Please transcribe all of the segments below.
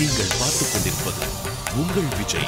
நீங்கள் பார்த்துக் கொண்டிருப்பது உங்கள் Vijay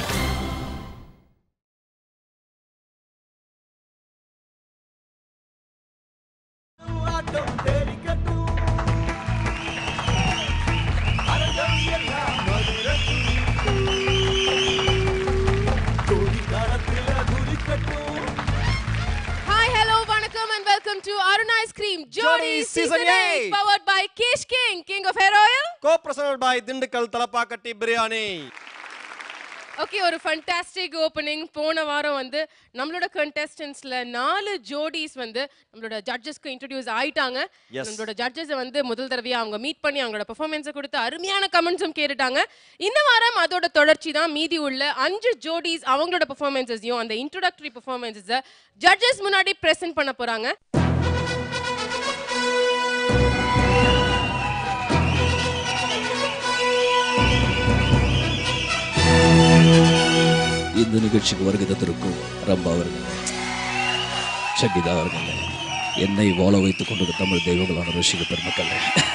Hi, hello, vanakkam and welcome to Aruna Ice Cream Jodi Jodi Season Season 8 eight. powered by Kish King, King of Hair Oil. Co present by Dindigul Thalappakatti biryani okay ஒரு fantastic opening போன வாரம் வந்து நம்மளோட கண்டெஸ்டன்ஸ்ல நாலு ஜோடிஸ் வந்து நம்மளோட ஜட்ஜஸ்க்கு இன்ட்ரடியூஸ் ஆயிட்டாங்க Yes. நம்மளோட ஜட்ஜஸை வந்து முதல் தடவையா அவங்க மீட் பண்ணி அவங்களோட பெர்ஃபார்மன்ஸை கொடுத்து அருமையான கமெண்ட்ஸும் கேட்டுட்டாங்க இந்த வாரம் அதோட தொடர்ச்சி தான் மீதி உள்ள அஞ்சு ஜோடிஸ் அவங்களோட பெர்ஃபார்மன்ஸஸையும் அந்த இன்ட்ரோடக்டரி பெர்ஃபார்மன்ஸஸை ஜட்ஜஸ் முன்னாடி ப்ரெசென்ட் பண்ண போறாங்க இந்த நிகழ்ச்சிக்கு வருகை தந்திருக்கும் ரம்பா அவர்கள் சங்கீதா அவர்கள் என்னை வாழ வைத்துக் கொண்டிருக்க தமிழ் தெய்வங்களான ருஷிக பெருமக்கள்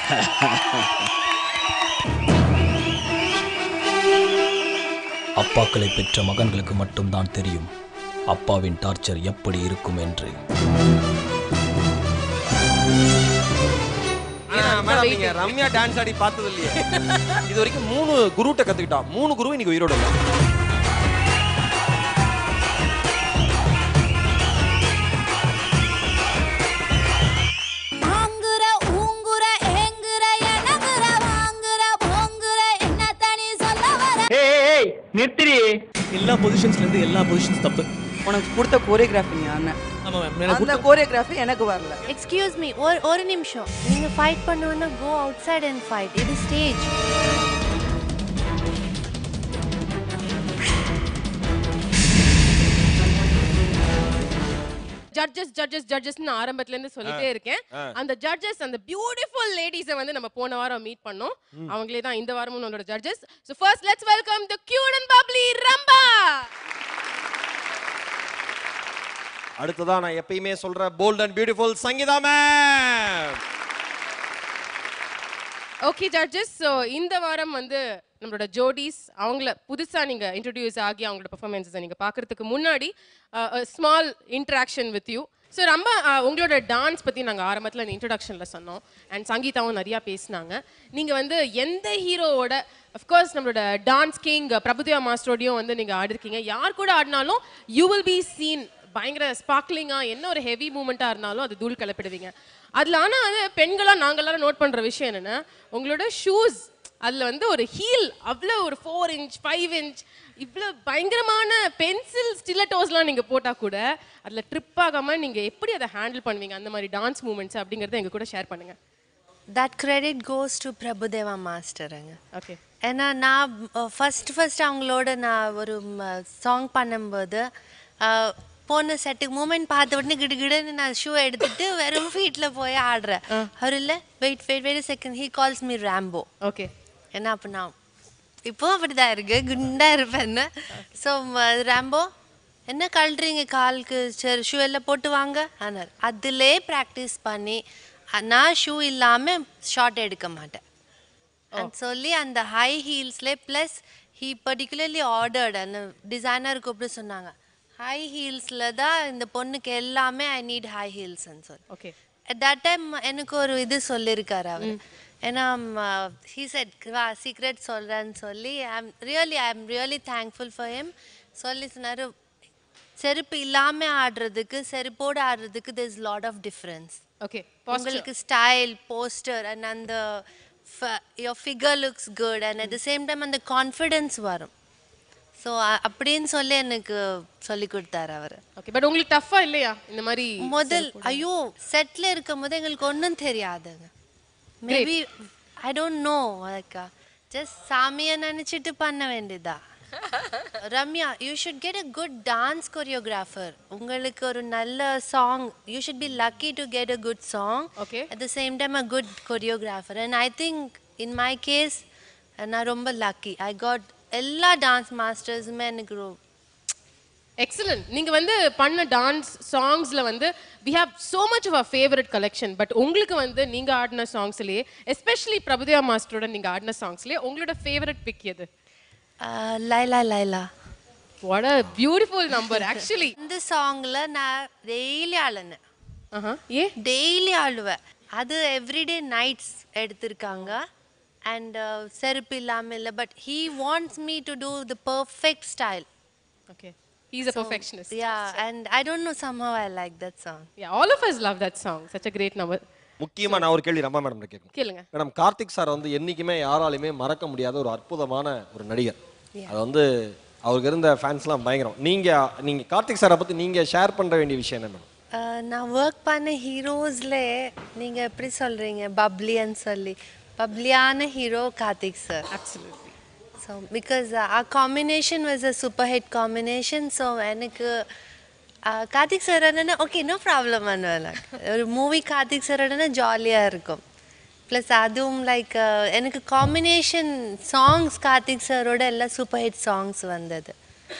அப்பாக்களை பெற்ற மகன்களுக்கு மட்டும்தான் தெரியும் அப்பாவின் டார்ச்சர் எப்படி இருக்கும் என்று ஆனா மேடம் நீங்க ரம்யா டான்ஸ் ஆடி பார்த்தது இல்லையே இது வரைக்கும் மூணு குருட்ட கத்துக்கிட்டா மூணு குரு இன்னைக்கு உயிரோட இல்ல ஆங்குற ஊங்குற ஏங்குற எனங்குற வாங்குற போங்குற என்ன தனி சொல்ல வர ஏய் நிறுத்திரி எல்லா பொசிஷன்ஸ்ல இருந்து எல்லா பொசிஷன்ஸ் தப்பு உனக்கு கொடுத்த கோரியோகிராஃபி நீ அண்ணன் ஆமா மேம் அந்த கோரியோகிராஃபி எனக்கு வரல எக்ஸ்கியூஸ் மீ ஒரு ஒரு நிமிஷம் நீங்க ஃபைட் பண்ணணும்னா go outside and fight இது ஸ்டேஜ் ஜட்ஜஸ் ஜட்ஜஸ் ஜட்ஜஸ்னு ஆரம்பத்துல இருந்து சொல்லிட்டே இருக்கேன் அந்த ஜட்ஜஸ் அந்த பியூட்டிஃபுல் லேடிஸை வந்து நம்ம போன வாரம் மீட் பண்ணோம் அவங்களே தான் இந்த வாரமும் நம்மளோட judges so first let's welcome the cute and bubbly Rambha அடுத்ததா நான் எப்பயுமே சொல்ற bold and beautiful Sangeetha ma'am okay judges so இந்த வாரம் வந்து நம்மளோட ஜோடிஸ் அவங்கள புதுசா நீங்க இன்ட்ரடியூஸ் ஆகி அவங்களோட பெர்ஃபார்மன்ஸை நீங்க பார்க்கறதுக்கு முன்னாடி small interaction with you so ரொம்ப uh, உங்களோட டான்ஸ் பற்றி நாங்கள் ஆரம்பத்தில் இந்த இன்ட்ரடக்ஷனில் சொன்னோம் அண்ட் சங்கீதாவும் நிறையா பேசினாங்க நீங்கள் வந்து எந்த ஹீரோவோட அஃப்கோர்ஸ் நம்மளோட டான்ஸ் கிங் பிரபுதேவா மாஸ்டரோடையும் வந்து நீங்கள் ஆடிருக்கீங்க யார் கூட ஆடினாலும் யூ வில் பி சீன் பயங்கர ஸ்பார்க்லிங்காக என்ன ஒரு ஹெவி மூமெண்ட்டாக இருந்தாலும் அது தூள் கிளப்பிடுவீங்க அதில் ஆனால் வந்து பெண்களாக நாங்கள் எல்லாரும் நோட் பண்ணுற விஷயம் என்னென்னா உங்களோட ஷூஸ் அதில் வந்து ஒரு ஹீல் அவ்வளோ ஒரு ஃபோர் இன்ச் ஃபைவ் இன்ச் இவ்வளோ பயங்கரமான பென்சில் ஸ்டில்லட்டோஸ்லாம் நீங்கள் போட்டால் கூட அதில் ட்ரிப் ஆகாமல் நீங்கள் எப்படி அதை ஹேண்டில் பண்ணுவீங்க அந்த மாதிரி டான்ஸ் மூமெண்ட்ஸ் அப்படிங்கிறத எங்கள் கூட ஷேர் பண்ணுங்கள் that credit goes to Prabhudeva மாஸ்டருங்க ஓகே ஏன்னா நான் ஃபர்ஸ்ட் ஃபர்ஸ்ட் அவங்களோட நான் ஒரு சாங் பண்ணும்போது அஹ், போன செட்டுக்கு மூமெண்ட் பார்த்த உடனே கிடு கிடுன்னு நான் ஷூ எடுத்துட்டு வெறும் ஃபீட்டில் போய் ஆடுறேன் அவர் இல்லை wait wait wait second he calls me Rambo okay ஏன்னா அப்போ நான் இப்போ அப்படிதான் இருக்கு குண்டா இருப்பேன் ஸோ ரேம்போ என்ன கழட்டுறீங்க காலுக்கு சரி ஷூ எல்லாம் போட்டு வாங்க ஆனால் அதிலே ப்ராக்டிஸ் பண்ணி அ- நான் ஷூ இல்லாமல் ஷார்ட் எடுக்க மாட்டேன் and சொல்லி அந்த ஹை ஹீல்ஸ்லே ப்ளஸ் ஹீ பர்டிகுலர்லி ஆர்டர்ட் அந்த டிசைனர் கூப்பிட்டு சொன்னாங்க ஹை ஹீல்ஸில் தான் இந்த பொண்ணுக்கு எல்லாமே ஐ நீட் ஹை ஹீல்ஸ்ன்னு சொல்லி ஓகே அட் தட் டைம் எனக்கு ஒரு இது சொல்லியிருக்காரு அவர் ஏன்னா ஹீ செட் வா சீக்ரெட் சொல்கிறேன்னு சொல்லி I'm really I am really thankful for him சொல்லி சொன்னார் செருப்பு இல்லாமல் ஆடுறதுக்கு செருப்போடு ஆடுறதுக்கு this lot of difference okay உங்களுக்கு ஸ்டைல் போஸ்டர் அண்ட் அந்த your figure looks good and at the same time அந்த கான்ஃபிடென்ஸ் வரும் ஸோ அப்படின்னு சொல்லி எனக்கு சொல்லி கொடுத்தாரு அவர் ஓகே பட் உங்களுக்கு டஃப்பாக இல்லையா இந்த மாதிரி முதல் ஐயோ செட்ல இருக்கும் போது எங்களுக்கு ஒன்றும் தெரியாதுங்க மேபி ஐ டோன்ட் நோ அக்கா ஜஸ்ட் சாமியை நினச்சிட்டு பண்ண வேண்டியதா Ramya you should get a good dance choreographer உங்களுக்கு ஒரு நல்ல song you should be lucky to get a good song Okay. At the same time a good choreographer and I think in my case நான் ரொம்ப lucky I got எல்லா dance மாஸ்டர்ஸுமே எனக்கு ரொ- excellent நீங்க வந்து பண்ண டான்ஸ் சாங்ஸ்ல வந்து we have so much of a favourite collection but உங்களுக்கு வந்து நீங்க ஆடின சாங்ஸ்லயே எஸ்பெஷலி பிரபுதேவா மாஸ்டரோட நீங்க ஆடின சாங்ஸ்லயே உங்களோட ஃபேவரட் பிக் எது ஆஹ் Laila Laila what a beautiful number actually இந்த சாங்ல நான் டெய்லி ஆளுனேன் ஆஹா ஏ டெய்லி ஆடுவேன் அது எவ்ரிடே நைட்ஸ் எடுத்திருக்காங்க அண்ட் செருப்பு இல்லாமல் இல்லை but he wants me to do the perfect style okay he's a perfectionist ya and I don't know somehow I like that song Yeah, all of us love that song. Such a great number. முக்கியமா நான் ஒரு கேள்வி Rambha madam கேட்கணும் கேளுங்க madam Karthik sir வந்து என்னைக்குமே யாராலையுமே மறக்க முடியாத ஒரு அற்புதமான ஒரு நடிகர் அது வந்து அவருக்கு இருந்த ஃபேன்ஸ்லாம் பயங்கரம் நீங்க நீங்க கார்த்திக் சாரை பத்தி நீங்க ஷேர் பண்ற வேண்டிய விஷயம் என்ன மேடம் நான் ஒர்க் பண்ண ஹீரோஸ்ல நீங்கள் எப்படி சொல்கிறீங்க பப்ளின்னு சொல்லி பப்ளியான hero Karthik sir Absolutely. So because a combination was a super hit combination so எனக்கு uh, கார்த்திக் சார் என்னன்னா ஓகே நோ ப்ராப்ளம் ஒரு மூவி கார்த்திக் சாரோடனா ஜாலியாக இருக்கும் ப்ளஸ் அதுவும் லைக் எனக்கு காம்பினேஷன் சாங்ஸ் கார்த்திக் சாரோட எல்லாம் சூப்பர் ஹிட் சாங்ஸ் வந்தது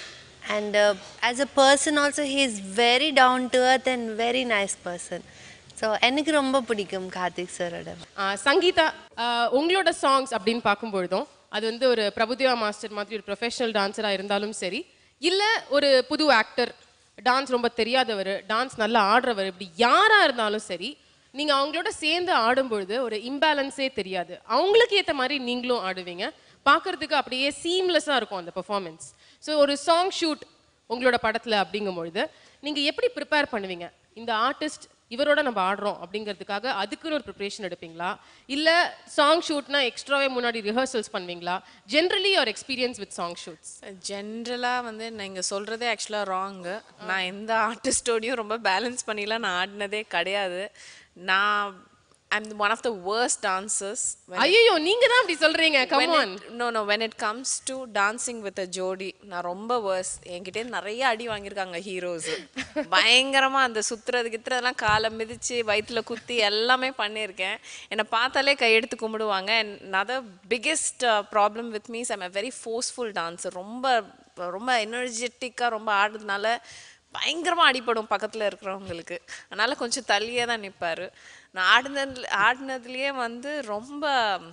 and as a person also he is very down to earth and very nice person so எனக்கு ரொம்ப பிடிக்கும் கார்த்திக் சாரோட ஆஹ் சங்கீதா ஆஹ் உங்களோட சாங்ஸ் அப்படின்னு பார்க்கும்பொழுதும் அது வந்து ஒரு பிரபுதேவா மாஸ்டர் மாதிரி ஒரு ப்ரொஃபஷனல் டான்ஸராக இருந்தாலும் சரி இல்லை ஒரு புது ஆக்டர் டான்ஸ் ரொம்ப தெரியாதவர் டான்ஸ் நல்லா ஆடுறவர் இப்படி யாராக இருந்தாலும் சரி நீங்கள் அவங்களோட சேர்ந்து ஆடும்பொழுது ஒரு இம்பேலன்ஸே தெரியாது அவங்களுக்கு ஏற்ற மாதிரி நீங்களும் ஆடுவீங்க பார்க்கறதுக்கு அப்படியே சீம்லெஸ்ஸாக இருக்கும் அந்த பெர்ஃபார்மன்ஸ் ஸோ ஒரு சாங் ஷூட் உங்களோட படத்தில் அப்படிங்கும்பொழுது நீங்கள் எப்படி ப்ரிப்பேர் பண்ணுவீங்க இந்த ஆர்டிஸ்ட் இவரோட நம்ம ஆடுறோம் அப்படிங்கிறதுக்காக அதுக்குன்னு ஒரு ப்ரிப்பரேஷன் எடுப்பீங்களா இல்லை சாங் ஷூட்னா எக்ஸ்ட்ராவே முன்னாடி ரிஹர்சல்ஸ் பண்ணுவீங்களா generally your experience with song shoots ஜென்ரலாக வந்து நீங்கள் சொல்கிறதே ஆக்சுவலாக ராங்கு நான் எந்த ஆர்டிஸ்டோடையும் ரொம்ப பேலன்ஸ் பண்ணிலாம் நான் ஆடினதே கிடையாது நான் I'm one of the worst dancers ஐயோ நீங்க தான் அப்படி சொல்றீங்க come on no no when it comes to dancing with a ஜோடி நான் ரொம்ப வேர்ஸ் என்கிட்ட நிறைய அடி வாங்கியிருக்காங்க ஹீரோஸ் பயங்கரமாக அந்த சுத்துறது கித்துறதெல்லாம் காலை மிதிச்சு வயிற்றுல குத்தி எல்லாமே பண்ணியிருக்கேன் என்னை பார்த்தாலே கையெடுத்து கும்பிடுவாங்க and other biggest problem with me's I'm a very forceful dancer ரொம்ப ரொம்ப எனர்ஜெட்டிக்காக ரொம்ப ஆடுறதுனால பயங்கரமாக அடிப்படும் பக்கத்தில் இருக்கிறவங்களுக்கு அதனால கொஞ்சம் தள்ளியே தான் நிற்பார் நான் ஆடினது ஆடினதுலேயே வந்து ரொம்ப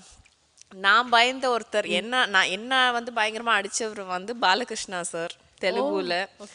நான் பயந்த ஒருத்தர் என்ன நான் என்ன வந்து பயங்கரமாக அடித்தவர் வந்து பாலகிருஷ்ணா சார் தெலுங்குல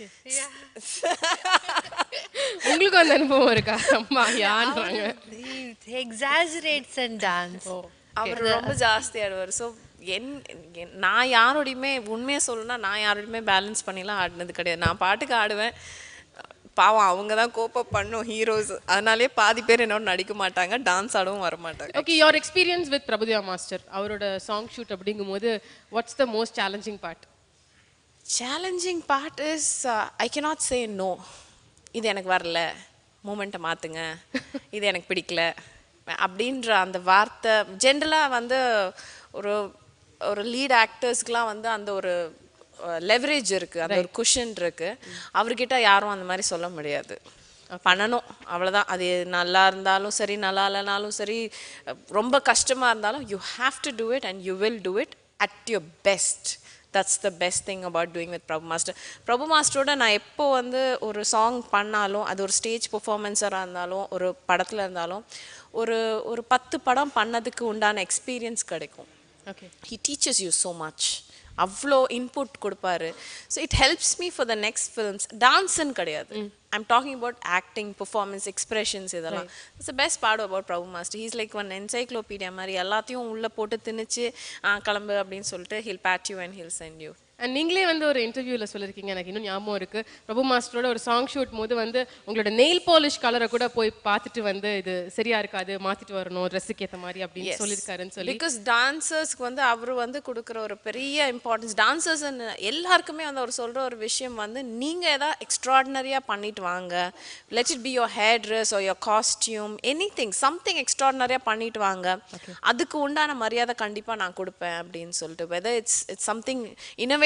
உங்களுக்கு அந்த அனுபவம் இருக்கா அம்மா யான்றாங்க எக்ஸாஜரேட்ஸ் அண்ட் டான்ஸ் அவர் ரொம்ப ஜாஸ்தி ஆடுவார் ஸோ என் என்- நான் யாரோடையுமே உண்மையை சொல்லணும்னா நான் யாரோடையுமே பேலன்ஸ் பண்ணிலாம் ஆடினது கிடையாது நான் பாட்டுக்கு ஆடுவேன் பாவம் அவங்க தான் கோப்பப் பண்ணும் ஹீரோஸ் அதனாலே பாதி பேர் என்னோட நடிக்க மாட்டாங்க டான்ஸ் ஆடவும் வர மாட்டாங்க okay your experience with Prabhudeva master அவரோட சாங் ஷூட் அப்படிங்கும்போது what's the most challenging part challenging part is I cannot say no இது எனக்கு வரல மூமெண்ட்டை மாற்றுங்க இது எனக்கு பிடிக்கல அப்படின்ற அந்த வார்த்தை ஜென்ரலாக வந்து ஒரு ஒரு லீட் ஆக்டர்ஸ்க்குலாம் வந்து அந்த ஒரு லெவரேஜ் இருக்குது அந்த ஒரு குஷன் இருக்குது அவர்கிட்ட யாரும் அந்த மாதிரி சொல்ல முடியாது பண்ணணும் அவ்வளோதான் அது நல்லா இருந்தாலும் சரி நல்லா இல்லைனாலும் சரி ரொம்ப கஷ்டமாக இருந்தாலும் you have to do it and you will do it at your best that's the best thing about doing with Prabhu master Prabhu மாஸ்டரோட நான் எப்போ வந்து ஒரு சாங் பண்ணாலும் அது ஒரு ஸ்டேஜ் பெர்ஃபார்மன்ஸராக இருந்தாலும் ஒரு படத்தில் இருந்தாலும் ஒரு ஒரு பத்து படம் பண்ணதுக்கு உண்டான எக்ஸ்பீரியன்ஸ் கிடைக்கும் okay he teaches you so much அவ்வளோ இன்புட் கொடுப்பாரு so it helps me for the next films டான்ஸ்ன்னு கிடையாது I'm talking about acting performance expressions இதெல்லாம் it's the best part about Prabhu master he's like one encyclopedia மாதிரி எல்லாத்தையும் உள்ளே போட்டு திணிச்சு "ஆ, கிளம்பு அப்படின்னு சொல்லிட்டு he'll pat you and he'll send you and நீங்களே வந்து ஒரு இன்டர்வியூவில் சொல்லியிருக்கீங்க எனக்கு இன்னும் ஞாபகம் இருக்கு பிரபு மாஸ்டரோட ஒரு சாங் ஷூட் போது வந்து உங்களோட நெயில் பாலிஷ் கலரை கூட போய் பார்த்துட்டு வந்து இது சரியா இருக்காது மாத்திட்டு வரணும் ட்ரெஸ்ஸுக்கு ஏற்ற மாதிரி அப்படின்னு சொல்லியிருக்காருன்னு சொல்லி பிகாஸ் டான்சர்ஸ்க்கு வந்து அவர் வந்து கொடுக்குற ஒரு பெரிய இம்பார்ட்டன்ஸ் டான்சர்ஸ் எல்லாருக்குமே வந்து அவர் சொல்கிற ஒரு விஷயம் வந்து நீங்கள் எதாவது எக்ஸ்ட்ராடினரியாக பண்ணிட்டு வாங்க let it be your hair dress or your costume anything something எக்ஸ்ட்ராடினரியாக பண்ணிட்டு வாங்க அதுக்கு உண்டான மரியாதை கண்டிப்பாக நான் கொடுப்பேன் அப்படின்னு சொல்லிட்டு whether it's it's something innovative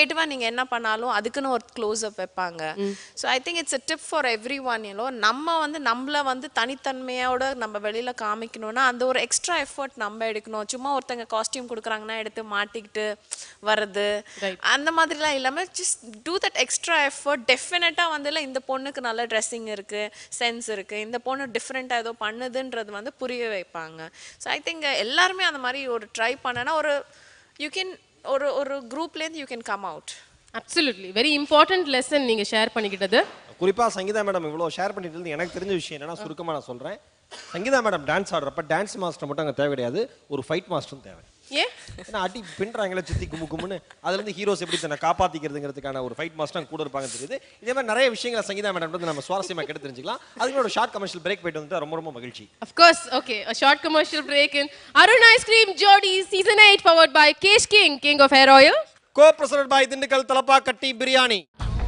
கிரியேட்டிவாக நீங்கள் என்ன பண்ணாலும் அதுக்குன்னு ஒரு க்ளோஸ் அப் வைப்பாங்க so I think it's a tip for everyone you know நம்ம வந்து நம்மள வந்து தனித்தன்மையோட நம்ம வெளியில் காமிக்கணும்னா அந்த ஒரு எக்ஸ்ட்ரா எஃபர்ட் நம்ம எடுக்கணும் சும்மா ஒருத்தங்க காஸ்டியூம் கொடுக்குறாங்கன்னா எடுத்து மாட்டிக்கிட்டு வர்றது அந்த மாதிரிலாம் இல்லாமல் just do that extra effort டெஃபினட்டாக வந்து இல்ல, இந்த பொண்ணுக்கு நல்ல ட்ரெஸ்ஸிங் இருக்குது சென்ஸ் இருக்குது இந்த பொண்ணு டிஃப்ரெண்ட்டாக ஏதோ பண்ணுதுன்றது வந்து புரிய வைப்பாங்க ஸோ ஐ திங்க் எல்லாருமே அந்த மாதிரி ஒரு ட்ரை பண்ணனா ஒரு யூ கேன் ஒரு ஒரு குரூப்லேருந்து you can come out absolutely very important lesson நீங்க ஷேர் பண்ணிக்கிட்டது குறிப்பா சங்கீதா மேடம் இவ்வளோ ஷேர் பண்ணிட்டு இருந்து எனக்கு தெரிஞ்ச விஷயம் என்னன்னா சுருக்கமா நான் சொல்றேன் சங்கீதா மேடம் டான்ஸ் ஆடுறப்ப டான்ஸ் மாஸ்டர் மட்டும் அங்கே தேவை கிடையாது ஒரு ஃபைட் மாஸ்டரும் தேவை ஏன் ஏன்னா அடி பின்றாங்களே சுத்தி கும்மு கும்முன்னு அதுல இருந்து ஹீரோஸ் எப்படி தன்னை காப்பாத்திக்கிறதுங்கிறதுக்கான ஒரு ஃபைட் மாஸ்டர் கூட இருப்பாங்க தெரியுது இதே மாதிரி நிறைய விஷயங்களை சங்கீதா மேடம் வந்து நம்ம சுவாரஸ்யமா கேட்டு தெரிஞ்சுக்கலாம் அதுக்கு ஒரு ஷார்ட் கமர்ஷியல் பிரேக் போயிட்டு வந்து ரொம்ப ரொம்ப மகிழ்ச்சி Of course, okay. A short commercial break in Arun Ice Cream Jodi Season 8 powered by Kesh King, King of Hair Oil. Co president by Dindigul Thalappakatti biryani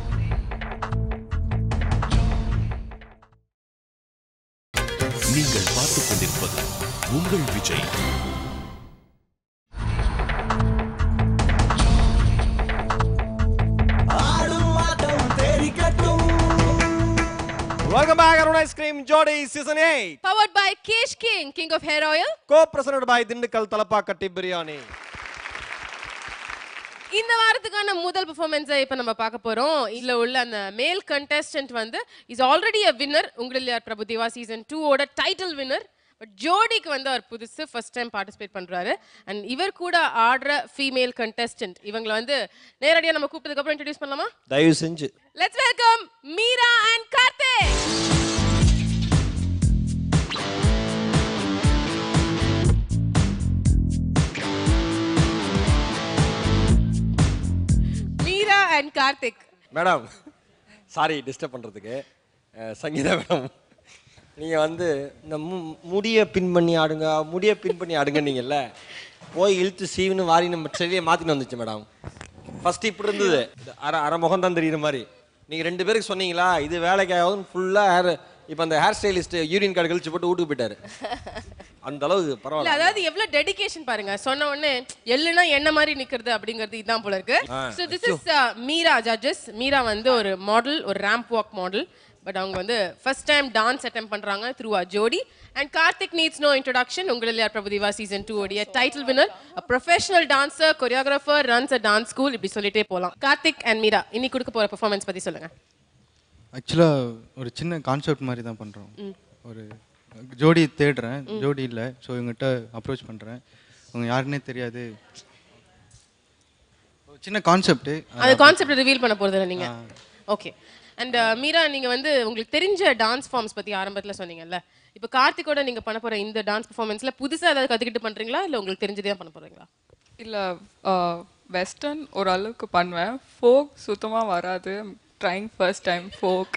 நீங்கள் பார்த்துக் கொண்டிருப்பது உங்கள் Vijay welcome back Arun ice cream Jodi season 8 Powered by Kesh King, King of Hair Oil. Co president by Dindigul Thalappakatti biryani இந்த வாரத்துக்கான முதல் பெர்ஃபார்மன்ஸை இப்போ நம்ம பார்க்க போறோம் இதுல உள்ள அந்த மேல் கண்டெஸ்டன்ட் வந்து இஸ் ஆல்ரெடி அ வின்னர் உங்களில் யார் பிரபு தேவா சீசன் டூ ஓட டைட்டில் வின்னர் பட் ஜோடிக்கு வந்து அவர் புதுசு ஃபர்ஸ்ட் டைம் பார்ட்டிசிபேட் பண்றாரு அண்ட் இவர் கூட ஆடுற ஃபீமேல் கண்டெஸ்டன்ட் இவங்களை வந்து நேரடியாக நம்ம கூப்பிட்டதுக்கு அப்புறம் இன்ட்ரடியூஸ் பண்ணலாமா தயவு செஞ்சு let's welcome Meera and Karthik Meera and Karthik madam sorry disturb பண்ணுறதுக்கு சங்கீதா மேடம் நீங்கள் வந்து இந்த மு முடியை பின் பண்ணி ஆடுங்க முடியை பின் பண்ணி ஆடுங்கன்னீங்கல்ல போய் இழுத்து சீவுன்னு வாரி நம்ம செடியை மாற்றின்னு வந்துச்சு மேடம் ஃபர்ஸ்ட் இப்படி இருந்தது இது அரை அரை முகம் தான் தெரியுற மாதிரி நீங்கள் ரெண்டு பேருக்கு சொன்னீங்களா இது வேலைக்கு ஆகும் ஃபுல்லாக ஹேர் இப்போ அந்த ஹேர் ஸ்டைலிஸ்ட் யூரின் கார்டு கழிச்சு போட்டு வீட்டுக்கு போயிட்டாரு அந்த அளவுக்கு இல்ல பரவாயில்ல அதாவது எவ்வளவு டெடிகேஷன் பாருங்க சொன்ன உடனே எள்ளுனா என்ன மாதிரி நிக்கிறது அப்படிங்கிறது இதான் போல இருக்கு ஆ. So this is Meera judges Meera வந்து ஒரு மாடல் ஒரு ரேம்ப் வாக் மாடல் பட் அவங்க வந்து ஃபர்ஸ்ட் டைம் டான்ஸ் அட்டம் பண்றாங்க through a Jodi and Karthik needs no introduction உங்களில் யார் பிரபுதிவா சீசன் டூ உடைய title winner professional dancer choreographer runs a dance school இப்படி சொல்லிட்டே போலாம் கார்த்திக் அண்ட் மீரா இன்னைக்கு கொடுக்க போற பெர்ஃபார்மன்ஸ் பத்தி சொல்லுங்க ஆக்சுவலாக ஒரு சின்ன கான்செப்ட் மாதிரி தான் பண்ணுறோம் ஒரு ஜோடி தேடுறேன் ஜோடி இல்லை ஸோ இவங்ககிட்ட அப்ரோச் பண்ணுறேன் அவங்க யாருன்னே தெரியாது ஒரு சின்ன கான்செப்ட் அந்த கான்செப்ட் ரிவீல் பண்ண போறது இல்ல நீங்க ஓகே அண்ட் மீரா நீங்க வந்து உங்களுக்கு தெரிஞ்ச டான்ஸ் ஃபார்ம்ஸ் பத்தி ஆரம்பத்துல சொன்னீங்கல்ல இப்போ கார்த்திகோட நீங்க பண்ண போற இந்த டான்ஸ் பெர்ஃபார்மன்ஸ்ல புதுசா ஏதாவது கத்துக்கிட்டு பண்றீங்களா இல்ல உங்களுக்கு தெரிஞ்சதே பண்ண போறீங்களா இல்லை வெஸ்டர்ன் ஓரளவுக்கு பண்ணுவேன் ஃபோக் சுத்தமாக வராது trying first time folk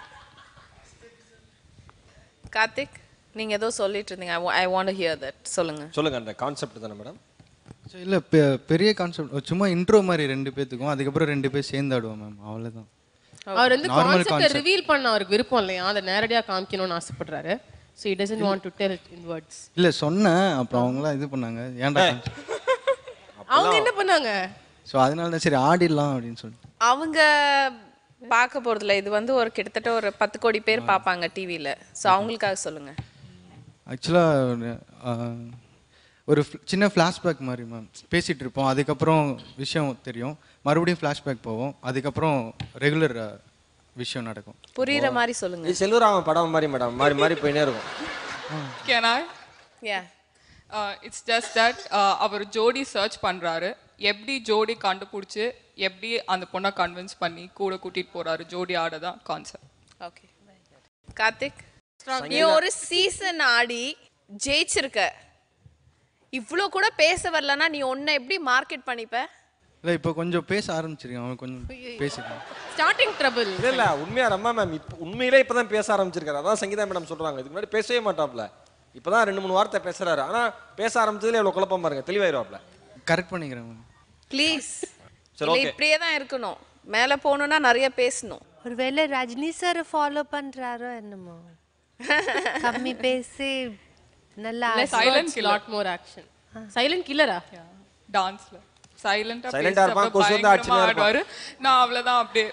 Karthik நீங்க ஏதோ சொல்லிட்டு இருந்தீங்க ஐ வாண்ட் ஹியர் தட் சொல்லுங்க சொல்லுங்க அந்த கான்செப்ட் தானே மேடம் இல்லை பெரிய கான்செப்ட் சும்மா இன்ட்ரோ மாதிரி ரெண்டு பேத்துக்கும் அதுக்கப்புறம் ரெண்டு பேர் சேர்ந்து ஆடுவோம் மேம் அவ்வளோதான் அவர் வந்து Normal கான்செப்ட் concept. ரிவீல் பண்ண அவருக்கு விருப்பம் இல்லையா அதை நேரடியா காமிக்கணும்னு ஆசைப்படுறாரு so it doesn't want to tell in words இல்லை சொன்னேன் அப்புறம் அவங்களாம் இது பண்ணாங்க ஏன்டா அவங்க என்ன பண்ணாங்க ஸோ அதனால தான் சரி ஆடிடலாம் அப்படின்னு சொல்லிட்டு அவங்க பார்க்க போறதில்ல இது வந்து ஒரு கிட்டத்தட்ட ஒரு பத்து கோடி பேர் பார்ப்பாங்க டிவியில ஸோ அவங்களுக்காக சொல்லுங்க ஆக்சுவலாக ஒரு fl- சின்ன ஃப்ளாஷ்பேக் மாதிரி மேம் பேசிகிட்டு இருப்போம் அதுக்கப்புறம் விஷயம் தெரியும் மறுபடியும் ஃப்ளாஷ்பேக் போவோம் அதுக்கப்புறம் ரெகுலர் விஷயம் நடக்கும் புரியுற மாதிரி சொல்லுங்க இது செல்வராமன் படம் மாதிரி மேடம் மாறி மாறி போயினே இருக்கும் can I ya it's just that அவர் ஜோடி சர்ச் பண்ணுறாரு எப்படி ஜோடி கண்டுபிடிச்சி எப்படி அந்த பொண்ணை கன்வின்ஸ் பண்ணி கூட கூட்டிகிட்டு போகிறாரு ஜோடி ஆட தான் கான்செப்ட் ஓகே கார்த்திக் நீ ஒரு சீசன் ஆடி ஜெயிச்சிருக்க இவ்வளோ கூட பேச வரலன்னா நீ உன்னை எப்படி மார்க்கெட் பண்ணிப்ப இல்லை இப்போ கொஞ்சம் பேச ஆரம்பிச்சிருக்கேன் அவன் கொஞ்சம் பேசிக்கலாம் ஸ்டார்டிங் ட்ரபிள் இல்ல இல்ல உண்மையா ரம்மா மேம் இப்போ உண்மையிலே இப்பதான் பேச ஆரம்பிச்சிருக்காரு அதான் சங்கீதா மேடம் சொல்றாங்க இதுக்கு முன்னாடி பேசவே மாட்டாப்ல இப்பதான் ரெண்டு மூணு வார்த்தை பேசுறாரு ஆனா பேச ஆரம்பிச்சதுல எவ்வளவு குழப்பம் பாருங்க தெளிவாயிருவாப்ல கரெக்ட் பண்ணிக்கிறேன் மேம் ப்ளீஸ் சரி, இல்லை okay. இப்படியே தான் இருக்கணும் மேலே போகணுன்னா நிறைய பேசணும் ஒருவேளை ரஜினி சார் ஃபாலோ பண்றாரோ என்னமோ கம்மி பேசி நல்லா less Silent silent killer. Lot more action silent கில்லரா டான்ஸில் சைலண்டா Silent ஆ இருப்பான், கொசு வந்து அடிச்சுட்டே இருப்பான். ஆடுவாரு நான் அவ்வளவுதான் அப்படியே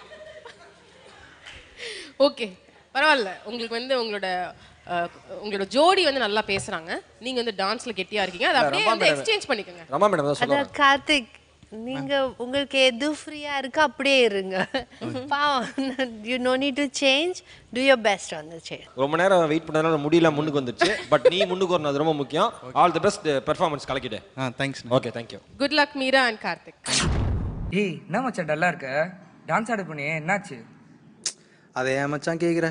ஓகே பரவாயில்ல உங்களுக்கு வந்து உங்களோட அஹ், உங்களோட ஜோடி வந்து நல்லா பேசுறாங்க நீங்க வந்து டான்ஸ்ல கெட்டியா இருக்கீங்க அதை அப்படியே ரமா வந்து மேடம். எக்ஸ்சேஞ்ச் பண்ணிக்கோங்க ரமா மேடம் தான் அதான் சொல்லுவாங்க கார்த்திக் நீங்க உங்களுக்கு எது ஃப்ரீயா இருக்கோ அப்படியே இருங்க பாவம் you no need to change to your best on the change ரொம்ப நேரம் வெயிட் பண்ணதுனால முடியல முன்னுக்கு வந்துருச்சு பட் நீ முன்னுக்கு வரணும் அது ரொம்ப முக்கியம் ஆல் தி பெஸ்ட் பெர்ஃபார்மன்ஸ் கலக்கிடு ஆ thanks okay thank you good luck Meera and Karthik ஏய் என்ன மச்சான் டல்லா இருக்க டான்ஸ் ஆட போனியே என்னாச்சு அதை ஏன் மச்சான் கேட்குற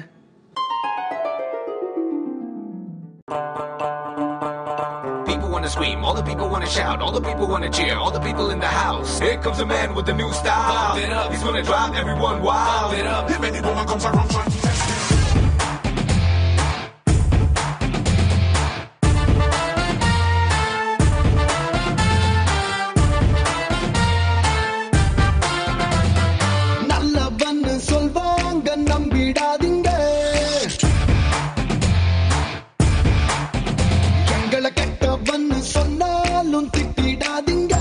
People wanna scream, all the people wanna shout, all the people wanna cheer, all the people in the house. Here comes a man with a new style. Pump it up. He's gonna drive everyone wild. Pump it up. If any woman comes around trying to test it. நல்லவன்னு சொல்வாங்க நம்பிடாதீங்க எங்களை கெட்டவன்னு சொன்னாலும் திட்டிடாதீங்க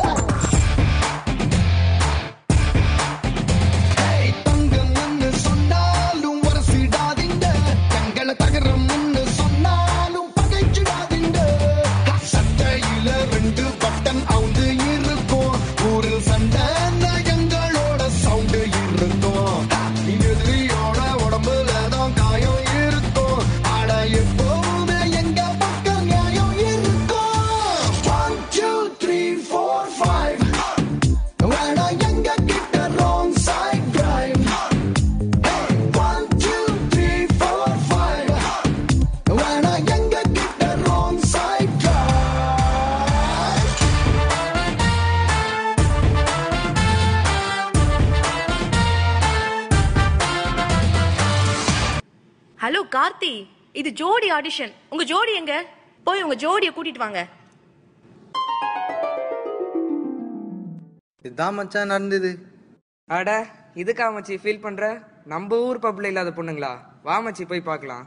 ஏய், தங்கம்னு சொன்னாலும் உரசிடாதீங்க எங்களை தகரம்னு சொன்னாலும் பகைச்சிடாதீங்க சட்டையில ரெண்டு button அவுந்து இருக்கும் ஊரில் சண்டை எங்களோட சவுண்டு இருக்கும் எதிரியோட உடம்புல தான் காயம் இருக்கும் ஆட எப்போதுமே எங்க பக்கம் நியாயம் இருக்கும் one two three four five வேணா எங்க கிட்ட wrong side drive one two three four five வேணா எங்க கிட்ட wrong side drive hello Karthi இது ஜோடி ஆடிஷன் உங்க ஜோடி எங்க போய் உங்க ஜோடியை கூட்டிட்டு வாங்க இதுதான் மச்சான் நடந்தது அட இதுக்கா மச்சி ஃபீல் பண்ற நம்ம ஊர் பப்ல இல்லாத பொண்ணுங்களா வா மச்சி போய் பார்க்கலாம்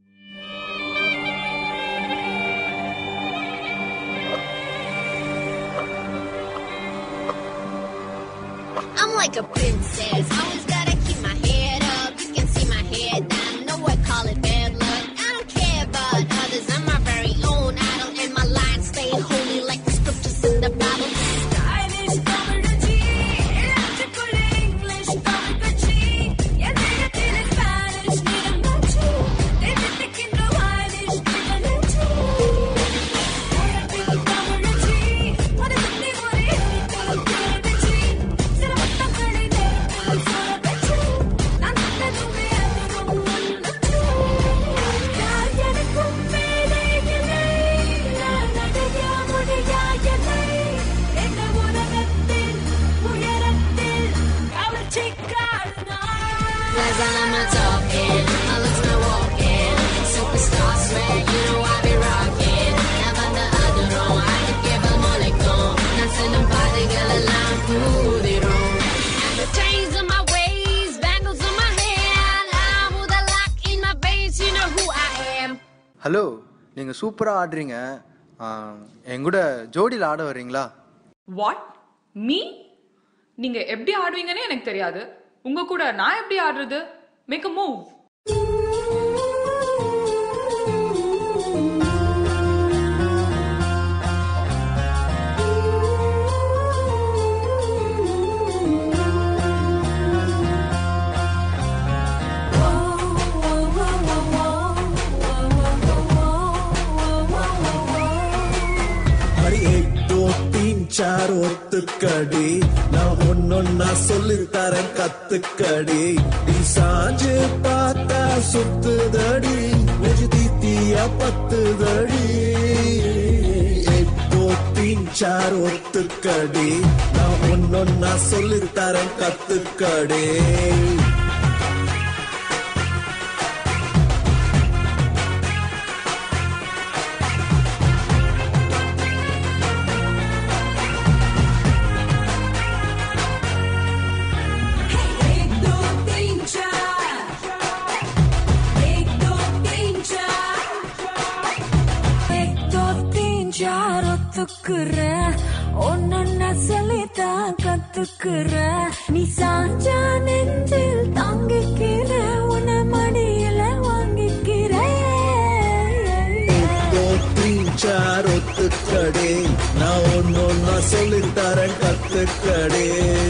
I'm like a princess, always gotta keep my head up. You can see my head down, know I call it bad luck. I don't care about others, I'm my very own idol, and my lines stay holy like the scriptures in the Bible. Stylish Thamizhachi, எல்லாத்துக்குள்ள English Tamil கட்சி. என் தேகத்தில Spanish நிறமாச்சு. தேசத்துக்கின்ற Irish நிறமாச்சு. உயர்த்தில் தமிழச்சி, ஒரு சுத்தி ஒரு எழுத்தில் தேவச்சி. சில வட்டங்களை நேரத்தில் சுரப்பச்சு. நான் சொன்னதுமே அதுவும் உள்ளச்சு. யார் எனக்கும் மேலே இல்லை. நான் அடைய முடியா எல்லை. இந்த உலகத்தில் உயரத்தில் கவர்ச்சிக்கார நான். I'm talking, I look my walking. Superstar swear, you know I be rocking. Never the other wrong, I could give a molecule. Dancing and party, girl, alarm, prove it wrong. And the chains on my waist, bangles on my hand. I'm with a lock in my veins, you know who I am. Hello நீங்கள் சூப்பராக ஆடுறீங்க ஆ, என் கூட ஜோடியில் ஆட வர்றீங்களா what me நீங்க எப்படி ஆடுவீங்கன்னு எனக்கு தெரியாது உங்க கூட நான் எப்படி ஆடுறது மேக் அ மூவ் அடி एक दो तीन चार ஒத்துக்கடி நான் ஒன்னொன்னா சொல்லித்தரேன் கத்துக்கடி நீ சாஞ்சு பார்த்தா சுத்துதடி நெஞ்சு தீத்தியா பத்துதடி एक दो तीन चार ஒத்துக்கடி நான் ஒன்னொன்னா சொல்லித்தரேன் கத்துக்கடி एक दो तीन चार एक दो तीन चार एक दो तीन चार ஒத்துக்குறேன் ஒன்னொன்னா சொல்லித்தான் கத்துக்கிற நீ சாஞ்சா நெஞ்சில் தாங்கிக்கிற உன்னை மடியில வாங்கிக்கிறேன் சார் ஒத்துக்கடே நான் ஒன்னொன்னா சொல்லித்தரேன் கத்துக்கடே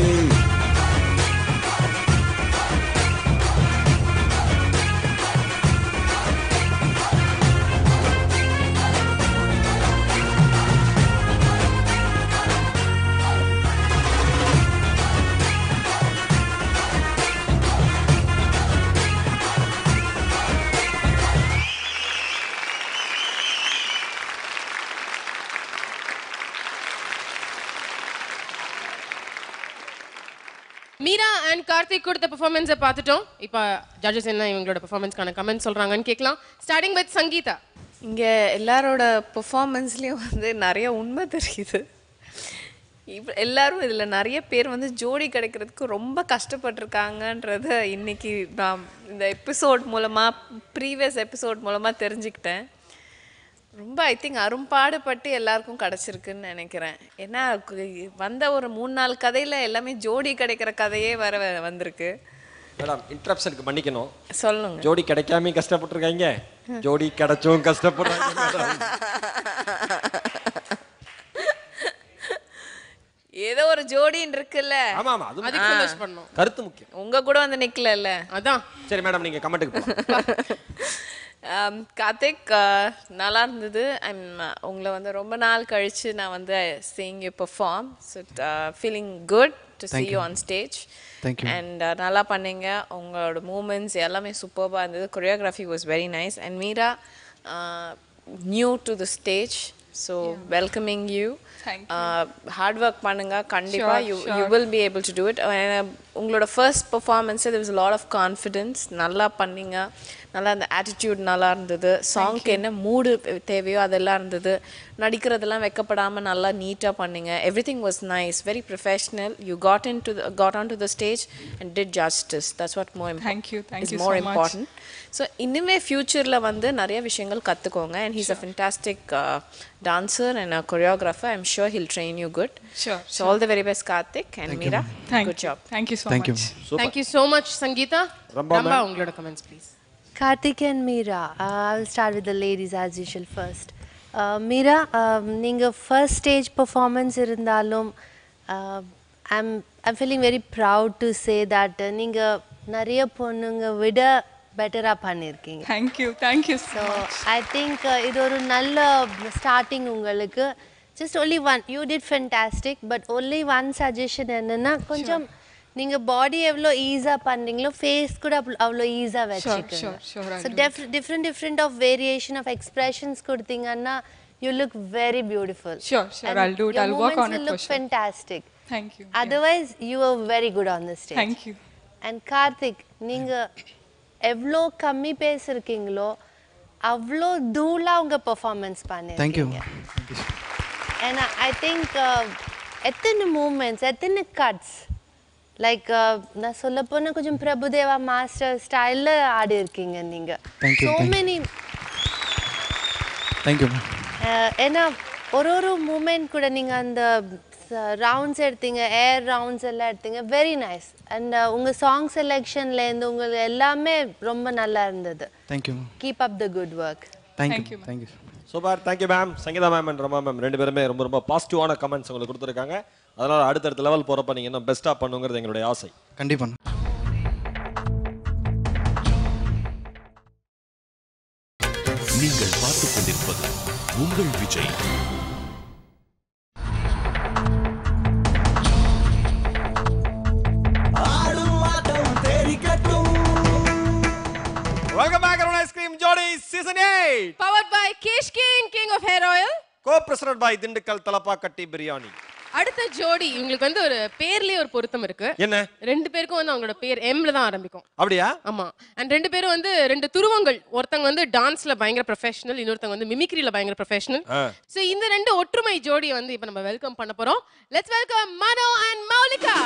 மீரா அண்ட் கார்த்திக் கொடுத்த பெர்ஃபார்மன்ஸை பார்த்துட்டோம் இப்போ ஜட்ஜஸ் என்ன இவங்களோட பெர்ஃபார்மன்ஸ்க்கான கமெண்ட் சொல்றாங்கன்னு கேட்கலாம் ஸ்டார்டிங் வித் சங்கீதா இங்கே எல்லாரோட பெர்ஃபார்மன்ஸ்லேயும் வந்து நிறைய உண்மை தெரியுது இப்போ எல்லாரும் இதில் நிறைய பேர் வந்து ஜோடி கிடைக்கிறதுக்கு ரொம்ப கஷ்டப்பட்டிருக்காங்கன்றத இன்னைக்கு நான் இந்த எபிசோட் மூலமாக ப்ரீவியஸ் எபிசோட் மூலமாக தெரிஞ்சுக்கிட்டேன் ரொம்ப ஐ திங்க் அரும்பாடுபட்டு எல்லாருக்கும் கிடச்சிருக்குன்னு நினைக்கிறேன் ஏன்னா கு- வந்த ஒரு மூணு நாலு கதையில் எல்லாமே ஜோடி கிடைக்கிற கதையே வர வ- வந்திருக்கு மேடம் இன்ட்ரப்ஷனுக்கு மன்னிக்கணும் சொல்லுங்க ஜோடி கிடைக்காம கஷ்டப்பட்டிருக்காங்க ஜோடி கிடைச்சும் கஷ்டப்படுறாங்க மேடம் ஏதோ ஒரு ஜோடின்னு இருக்குல்ல ஆமா ஆமா அது அதுக்கு சந்தோஷம் பண்ணோம் கருத்து முக்கியம் உங்க கூட வந்து நிக்கலல்ல அதான் சரி மேடம் நீங்க கமெண்ட்டுக்கு போங்க Um, கார்த்திக் uh, நல்லா இருந்தது ஐம் உங்களை வந்து ரொம்ப நாள் கழிச்சு நான் வந்து seeing you perform so feeling good to see Thank you you. on stage Thank you. And நல்லா பண்ணீங்க உங்களோட மூமெண்ட்ஸ் எல்லாமே சூப்பராக இருந்தது choreography was very nice and Meera new to the stage so welcoming you Thank hard work பண்ணுங்க கண்டிப்பாக Sure, you sure. You will be able to do it உங்களோட first பர்ஃபார்மன்ஸே there was a lot of confidence நல்லா பண்ணீங்க நல்லா அந்த attitude நல்லா இருந்தது சாங்க்கு என்ன மூடு தேவையோ அதெல்லாம் இருந்தது நடிக்கிறதெல்லாம் வெக்கப்படாமல் நல்லா நீட்டாக பண்ணீங்க everything was nice very professional you got in to got on to the stage and did justice that's what more Thank you, thank is you more so much. Important so இனிமே ஃபியூச்சரில் வந்து நிறைய விஷயங்கள் கற்றுக்கோங்க and he's a fantastic dancer and choreographer I'm sure he'll train you good Sure, so all the very best Karthik and Meera Thank good you. Job Thank you so Thank you. much. Thank you so much Sangeetha Rambha Rambha ma'am. உங்களோட comments please Karthik and Meera, uh, I will start with the ladies as usual first. Uh, Meera, um, நீங்கள் first stage performance இருந்தாலும் I'm I'm feeling very proud to say that நீங்கள் நிறைய பொண்ணுங்க விட பெட்டராக பண்ணியிருக்கீங்க Thank you, thank you so so much. I think இது ஒரு நல்ல ஸ்டார்டிங் உங்களுக்கு just only one you did fantastic but only one suggestion என்னன்னா கொஞ்சம் நீங்கள் பாடி எவ்வளோ ஈஸாக பண்ணுறீங்களோ ஃபேஸ் கூட அவ்வளோ அவ்வளோ ஈஸாக வச்சுக்கோங்க sure, sure, I'll so do def different different of variation of expressions கொடுத்தீங்கன்னா you look very beautiful Sure, sure, I'll do it. I'll work on it for look sure. Fantastic Thank you. Otherwise you are very good on the stage Thank you. And Karthik நீங்கள் எவ்வளோ கம்மி பேசிருக்கீங்களோ அவ்வளோ தூளாக உங்கள் performance thank you பண்ணிருக்கீங்க ஏன்னா I think எத்தனை moments எத்தனை கட்ஸ் லைக் நான் சொல்ல போனால் கொஞ்சம் பிரபுதேவா மாஸ்டர் ஸ்டைலில் ஆடி இருக்கீங்க நீங்கள் Thank you, so thank you. Many thank you ma'am ஏன்னா ஒரு ஒரு மூமெண்ட் கூட நீங்கள் அந்த ரவுண்ட்ஸ் எடுத்தீங்க ஏர் ரவுண்ட்ஸ் எல்லாம் எடுத்தீங்க வெரி நைஸ் அண்ட் உங்கள் சாங் செலெக்ஷன்லேருந்து உங்களுக்கு எல்லாமே ரொம்ப நல்லா இருந்தது thank you ma'am keep up the good work thank you thank you super thank you ma'am Sangeetha ma'am and Rama ma'am ரெண்டு பேருமே ரொம்ப ரொம்ப பாசிட்டிவான கமெண்ட்ஸ் உங்களுக்கு கொடுத்துருக்காங்க அதனால அடுத்தடுத்த லெவல் போறப்ப நீங்க இன்னும் பெஸ்ட்டாக பண்ணுங்கிறது எங்களுடைய ஆசை கண்டிப்பாக நீங்கள் பார்த்துக் கொண்டிருப்பது உங்கள் விஜய் ஆடும் ஆட்டம் தெரிக்கட்டும் welcome back Arun ice cream Jodi season 8 powered by Kesh King king of hair oil co presented by Dindigul Thalappakatti biryani அடுத்த ஜோடி இவங்களுக்கு வந்து ஒரு பேர்லயே ஒரு பொருத்தம் இருக்கு என்ன ரெண்டு பேருக்கும் வந்து அவங்களோட பேர் எம்ல தான் ஆரம்பிக்கும் அப்படியா ஆமா அண்ட் ரெண்டு பேரும் வந்து ரெண்டு துருவங்கள் ஒருத்தங்க வந்து டான்ஸ்ல பயங்கர ப்ரொஃபஷனல் இன்னொருத்தங்க வந்து மிமிக்ரியில பயங்கர ப்ரொஃபஷனல் ஆ. சோ இந்த ரெண்டு ஒற்றுமை ஜோடியை வந்து இப்போ நம்ம வெல்கம் பண்ண போறோம் let's welcome Mano and Moulika